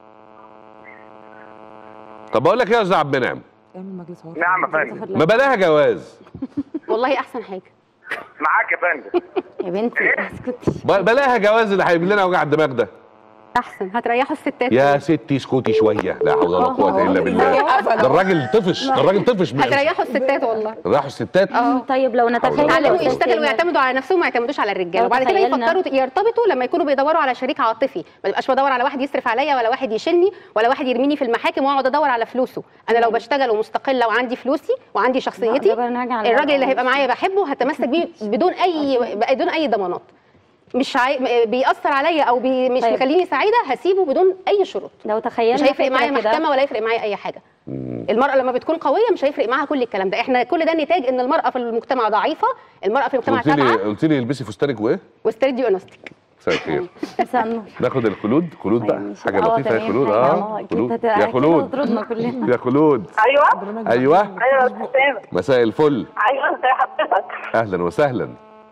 طب بقول لك ايه يا استاذ عبد المنعم نعم يا فندم ما بلاها جواز والله احسن حاجه معاك يا فندم يا بنتي اسكتي ب- بلاها جواز اللي هيجيب لنا وجع الدماغ ده احسن هتريحوا الستات يا ستي اسكتي شويه لا حول ولا قوه الا بالله ده الراجل طفش ده الراجل طفش هتريحوا الستات والله راحوا الستات اه طيب لو نتخيل يتعلموا يشتغلوا ويعتمدوا على نفسهم وما يعتمدوش على الرجاله لو وبعد كده تخيلنا- يفكروا يرتبطوا لما يكونوا بيدوروا على شريك عاطفي ما يبقاش بدور على واحد يصرف عليا ولا واحد يشيلني ولا واحد يرميني في المحاكم واقعد ادور على فلوسه انا لو بشتغل ومستقله وعندي فلوسي وعندي شخصيتي لا، ده برنامج على الراجل اللي الورق. هيبقى معايا بحبه هتمسك بيه بدون اي بدون اي ضمانات مش عاي... بيأثر عليا او بي... مش طيب. مخليني سعيده هسيبه بدون اي شروط لو تخيلنا مش هيفرق فكرة معايا كده. محكمه ولا يفرق معايا اي حاجه المرأة لما بتكون قوية مش هيفرق معاها كل الكلام ده، احنا كل ده نتاج ان المرأة في المجتمع ضعيفة، المرأة في المجتمع قلت لي تابعة قلت لي البسي فستانك وايه واستردي اونستك. مساء الخير مساء النور ناخد الخلود خلود بقى حاجه آه، لطيفه يا تمام، خلود حاجة. اه آه، أكيد خلود هت- يا أكيد خلود هتطردنا كلنا. يا خلود ايوه ايوه ايوه استاذ تامر مساء الفل ايوه ازي حضرتك اهلا وسهلا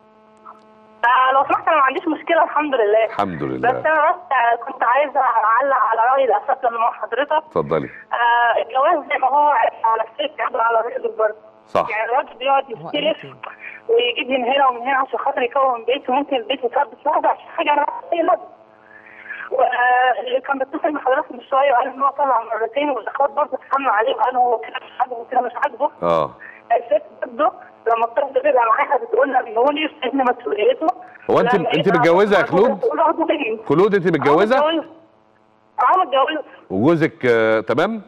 آه، لو سمحت انا ما عنديش مشكله الحمد لله الحمد بس لله انا بس آه، كنت عايزه اعلق على راي الاساتذه اللي مع حضرتك اتفضلي آه، الجواز زي ما هو عيب على الست عيب على الراجل برضه صح يعني الراجل بيقعد يستلف ويجيب من هنا ومن هنا عشان خاطر يكون بيت وممكن البيت يتربى لوحده عشان حاجه انا اي لازم واللي كان بيتصل مع حضرتك من شويه وقال ان هو طلع مرتين والاخوات برضه اتحملوا عليه وقالوا هو كده مش عاجبه وكده مش عاجبه اه الست برضه لما الطفل بيبقى معاها بتقول لها بيقول ان مسؤوليته هو انت ولما انت يبقى متجوزه يا معاها خلود تقول له عضو مين؟ خلود انت متجوزه اه متجوزه وجوزك آه تمام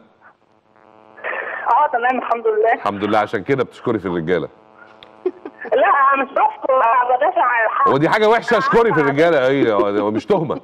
اه تمام الحمد لله الحمد لله عشان كده بتشكري في الرجاله لا انا مش بشكر انا بدافع عن الحق هو دي حاجه وحشه اشكري في الرجاله ايوه هو مش تهمه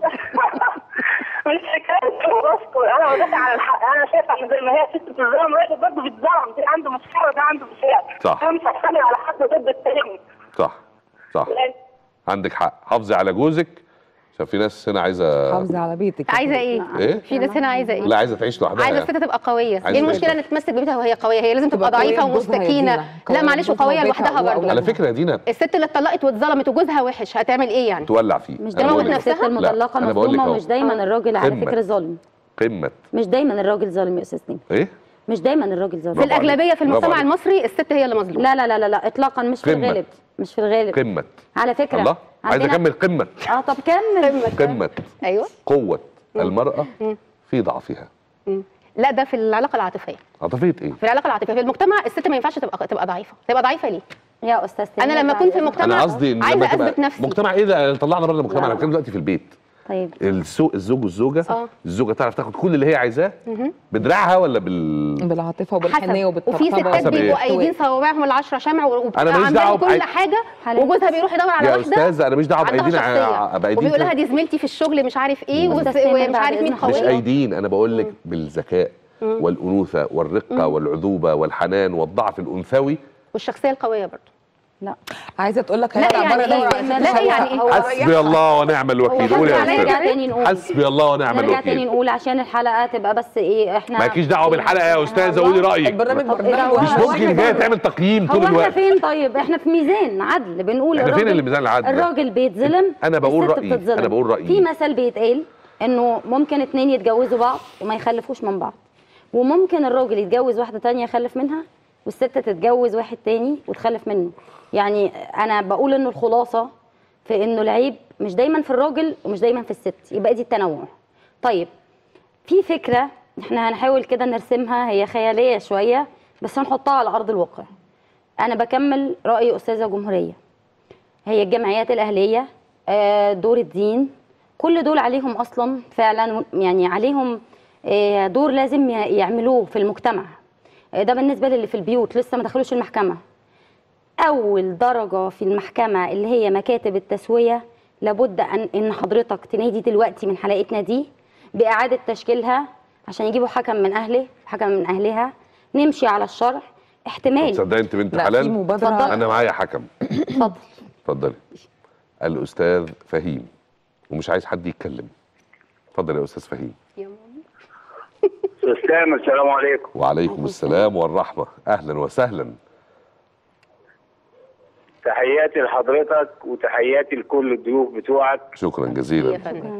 مش حكايه بشكر انا بدافع عن الحق انا شايفه ان زي ما هي ست بتتظلم الراجل برضه بيتظلم دي عنده مشكله وده عنده مشكله صح. انا مش هتخانق على حد ضد التاني صح صح عندك حق حافظي على جوزك عشان في ناس هنا عايزه حافظي على بيتك عايزة ايه؟ ايه في ناس هنا عايزة ايه؟ لا عايزه تعيش لوحدها عايزة يعني. الست تبقى قوية، عايزة ايه المشكلة تبقى- ان تتمسك ببيتها وهي قوية؟ هي لازم تبقى تبقى قوية ضعيفة بجوزها يا ومستكينة، دينا. لا قوية معلش بجوزها وقوية وبيتها لوحدها برضه على فكره يا دينا الست اللي اتطلقت واتظلمت وجوزها وحش هتعمل ايه يعني؟ تولع فيه مش أنا دايما بقول لك- الست المطلقه لا، أنا بقول لك مظلومه أهو. ومش دايما الراجل على قمة. فكره ظالم قمه مش دايما الراجل ظالم يا استاذ نيم ايه مش دايما الراجل ظالم في الأغلبية في برافو المجتمع عليك. المصري الست هي اللي مظلومة لا لا لا لا, لا اطلاقا مش في قمة. الغالب مش في الغالب قمه على فكره الله عايز عندنا- اكمل قمه اه طب كمل قمه ايوه قوه مم. المراه مم. في ضعفها مم. لا ده في العلاقة العاطفية عاطفيه ايه في العلاقة العاطفية في المجتمع الست ما ينفعش تبقى تبقى ضعيفة تبقى ضعيفه ليه؟ يا استاذ انا لما اكون في المجتمع انا قصدي ان لما عايزة تبقى اثبت نفسي مجتمع ايه ده طلعنا بره المجتمع لا. انا بتكلم دلوقتي في البيت طيب السوق الزوج والزوجه آه. الزوجه تعرف تاخد كل اللي هي عايزاه مهم. بدراعها ولا بال بالعاطفه وبالحنيه وبالطبطبه وفي ستات حسب إيه؟ بيبقوا قايدين صوابعهم العشرة شمع وبتبقى أنا ماليش عاملة دعوة كل بأي- حاجة وجوزها بيروح يدور على يا واحدة استاذه انا مش دعوه عندها بايدين شخصية ع- بايدين وبيقول لها كده. دي زميلتي في الشغل مش عارف ايه مم. وس- أستاذ سامر ومش بعد عارف مين إذنك. مش قوية ايدين انا بقول لك بالذكاء مم. والانوثه والرقه مم. والعذوبه والحنان والضعف الانثوي والشخصية القوية برضه لا عايزه تقول لك لا هيطلع يعني بره إيه؟ دور على لا ست إيه يعني إيه؟ هو حسبي الله ونعم الوكيل قول يا نرجع استاذ تاني نقول حسبي الله ونعم نرجع تاني الوكيل نقول عشان الحلقه تبقى بس ايه احنا مالكيش دعوه بالحلقه يا استاذه قولي رايك البرنامج طب إيه ده؟ مش هو ممكن إحنا جايه فين؟ تعمل تقييم هو طول احنا الوقت فين طيب احنا في ميزان عدل بنقول إحنا فين الراجل- اللي ميزان العدل ده؟ الراجل بيتظلم أنا بقول الست رأيي، بتتظلم. أنا بقول رأيي. في مثل بيتقال انه ممكن اتنين يتجوزوا بعض وما يخلفوش من بعض وممكن الراجل يتجوز واحده تانية يخلف منها والست تتجوز واحد تاني وتخلف منه يعني انا بقول انه الخلاصه في انه العيب مش دايما في الراجل ومش دايما في الست يبقى دي التنوع طيب في فكره احنا هنحاول كده نرسمها هي خياليه شويه بس هنحطها على ارض الواقع انا بكمل راي استاذه جمهوريه هي الجمعيات الاهليه آه، دور الدين كل دول عليهم اصلا فعلا يعني عليهم آه، دور لازم ي- يعملوه في المجتمع آه، ده بالنسبه للي في البيوت لسه ما دخلوش المحكمه اول درجه في المحكمه اللي هي مكاتب التسويه لابد ان ان حضرتك تنادي دلوقتي من حلقتنا دي باعاده تشكيلها عشان يجيبوا حكم من اهله حكم من اهلها نمشي على الشرح احتمال تصدقي انت بنت لا، في حلال مبادرة- اتفضل. انا معايا حكم اتفضل اتفضلي الاستاذ فهيم ومش عايز حد يتكلم اتفضل يا استاذ فهيم استاذ سامر السلام عليكم وعليكم السلام والرحمه اهلا وسهلا تحياتي لحضرتك وتحياتي لكل الضيوف بتوعك شكرا جزيلا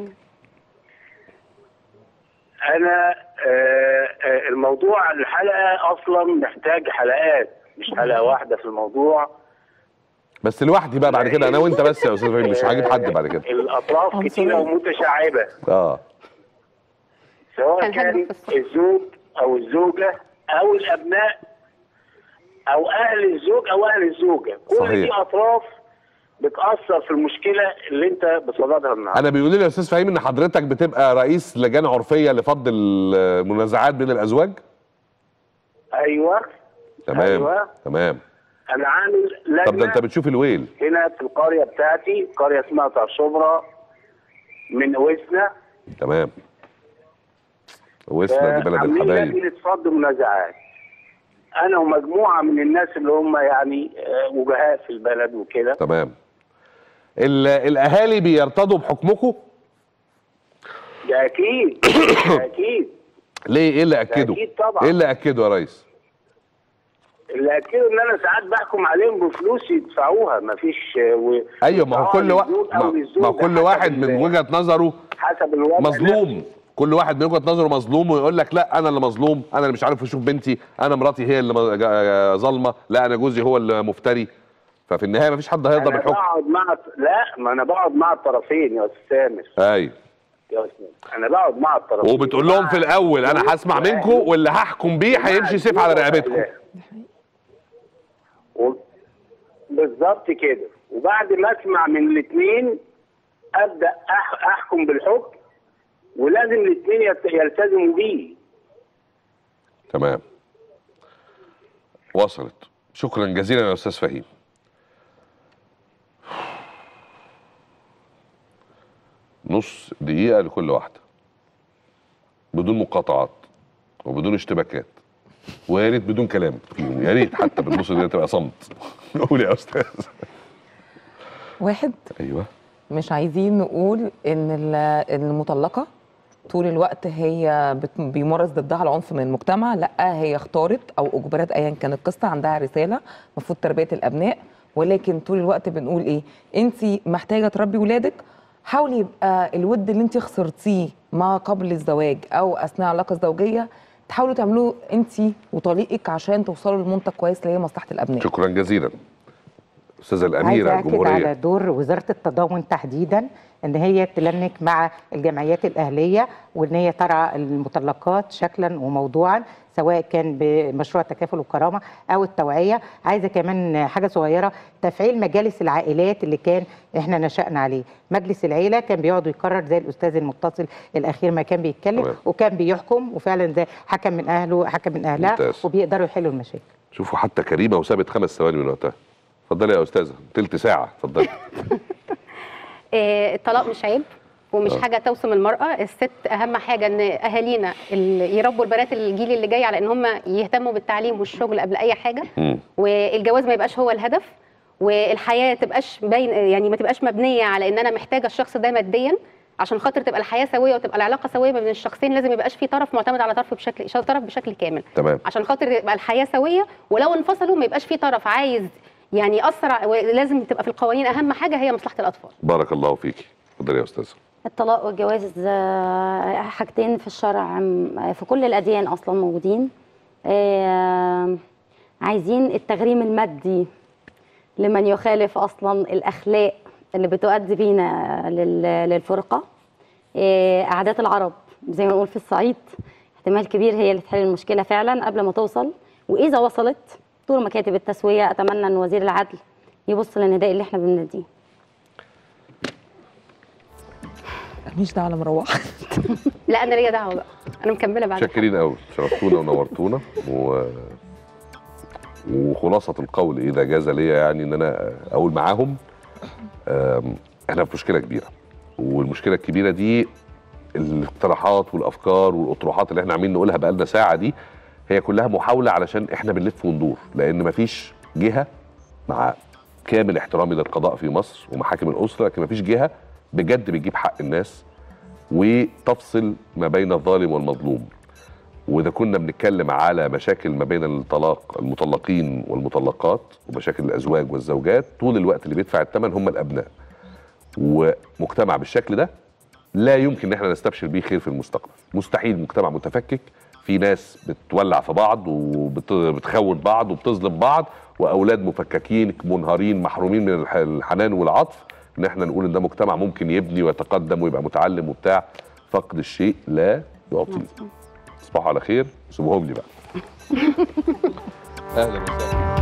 انا آه، آه، الموضوع الحلقه اصلا محتاج حلقات مش حلقه واحده في الموضوع بس لوحدي بقى بعد كده انا وانت بس يا استاذ فهيم مش هجيب حد بعد كده الاطراف كتيره ومتشعبه اه سواء كان الزوج او الزوجه او الابناء او اهل الزوج او اهل الزوجه كل صحيح. دي اطراف بتاثر في المشكله اللي انت بصددها النهارده انا بيقول لي يا استاذ فهيم ان حضرتك بتبقى رئيس لجان عرفيه لفض المنازعات بين الازواج ايوه تمام أيوة. تمام انا عامل لجنه طب ده انت بتشوف الويل هنا في القريه بتاعتي قريه اسمها طار شبرا من وسنا تمام وسنا دي بلد عاملين الحبايب لجنه فض منازعات انا ومجموعه من الناس اللي هم يعني آه، وجهاء في البلد وكده تمام ال- الاهالي بيرتضوا بحكمكم ده اكيد ده اكيد ليه ايه اللي اكده أكيد طبعا. ايه اللي اكده يا ريس اللي اكيد ان انا ساعات بحكم عليهم بفلوس يدفعوها مفيش آه، و... ايوه ما هو آه، كل واحد للزوج أو ما, للزوجة ما كل حسب واحد من ال- وجهه نظره حسب الوضع مظلوم كل واحد من وجهه نظره مظلوم ويقول لك لا انا اللي مظلوم انا اللي مش عارف اشوف بنتي انا مراتي هي اللي م- جا- ظالمه لا انا جوزي هو اللي مفتري ففي النهايه مفيش حد هيرضى انا بالحكم بقعد مع لا ما انا بقعد مع الطرفين يا استاذ سامر ايوه يا استاذ انا بقعد مع الطرفين وبتقول لهم في الاول انا هسمع منكم واللي هحكم بيه هيمشي سيف على رقبتكم و- بالظبط كده وبعد ما اسمع من الاثنين ابدا أح- احكم بالحكم ولازم الاثنين يلت- يلتزموا بيه تمام وصلت شكرا جزيلا يا استاذ فهيم نص دقيقة لكل واحدة بدون مقاطعات وبدون اشتباكات ويا ريت بدون كلام فيهم يا ريت حتى بالنص دقيقة تبقى صمت قول يا استاذ واحد ايوه مش عايزين نقول ان ال- المطلقه طول الوقت هي بت- بيمارس ضدها العنف من المجتمع لا هي اختارت او اجبرت ايا كان القصه عندها رساله المفروض تربيه الابناء ولكن طول الوقت بنقول ايه انت محتاجه تربي ولادك حاولي يبقى الود اللي انت خسرتيه ما قبل الزواج او اثناء العلاقه الزوجيه تحاولوا تعملوه انت وطليقك عشان توصلوا لمنتج كويس اللي هي مصلحه الابناء شكرا جزيلا استاذة الأميرة عايزه اكد على الجمهورية دور وزاره التضامن تحديدا ان هي تلنك مع الجمعيات الاهليه وان هي ترعى المطلقات شكلا وموضوعا سواء كان بمشروع تكافل وكرامه او التوعيه عايزه كمان حاجه صغيره تفعيل مجالس العائلات اللي كان احنا نشأنا عليه مجلس العيله كان بيقعد يكرر زي الاستاذ المتصل الاخير ما كان بيتكلم تمام. وكان بيحكم وفعلا زي حكم من اهله حكم من اهلها ممتاز. وبيقدروا يحلوا المشاكل شوفوا حتى كريمة وسابت خمس ثواني من وقتها اتفضلي يا أستاذة تلت ساعة اتفضلي آه، الطلاق مش عيب ومش آه. حاجه توسم المراه الست اهم حاجه ان اهالينا اللي يربوا البنات الجيل اللي جاي على ان هم يهتموا بالتعليم والشغل قبل اي حاجه والجواز ما يبقاش هو الهدف والحياه تبقاش باين يعني ما تبقاش مبنيه على ان انا محتاجه الشخص ده ماديا عشان خاطر تبقى الحياه سويه وتبقى العلاقه سويه ما بين الشخصين لازم يبقاش في طرف معتمد على طرف بشكل طرف بشكل كامل تمام عشان خاطر يبقى الحياه سويه ولو انفصلوا ما يبقاش في طرف عايز يعني ياثر ع- لازم تبقى في القوانين اهم حاجه هي مصلحه الاطفال بارك الله فيكي اتفضلي يا أستاذة الطلاق والجواز آه، حاجتين في الشرع م- في كل الأديان أصلا موجودين آه، عايزين التغريم المادي لمن يخالف اصلا الاخلاق اللي بتؤدي بينا لل- للفرقه إيه، عادات العرب زي ما نقول في الصعيد احتمال كبير هي اللي تحل المشكله فعلا قبل ما توصل واذا وصلت طول مكاتب التسويه اتمنى ان وزير العدل يبص للنداء اللي احنا بنناديه ماليش دعوه انا مروحه لا انا ليا دعوه بقى انا مكمله بعد شاكرين قوي شرفتونا ونورتونا و... وخلاصه القول اذا جاز لي يعني ان انا اقول معاهم أم، احنا في مشكله كبيره والمشكله الكبيره دي الاقتراحات والافكار والاطروحات اللي احنا عاملين نقولها بقالنا ساعه دي هي كلها محاوله علشان احنا بنلف وندور لان مفيش جهه مع كامل احترامي للقضاء في مصر ومحاكم الاسره لكن مفيش جهه بجد بتجيب حق الناس وتفصل ما بين الظالم والمظلوم واذا كنا بنتكلم على مشاكل ما بين الطلاق المطلقين والمطلقات ومشاكل الازواج والزوجات طول الوقت اللي بيدفع الثمن هم الابناء ومجتمع بالشكل ده لا يمكن ان احنا نستبشر بيه خير في المستقبل مستحيل مجتمع متفكك في ناس بتولع في بعض وبتخون بعض وبتظلم بعض واولاد مفككين منهارين محرومين من الح- الحنان والعطف ان احنا نقول ان ده مجتمع ممكن يبني ويتقدم ويبقى متعلم وبتاع فقد الشيء لا يعطيه تصبحوا على خير سيبوهم لي بقى اهلا وسهلا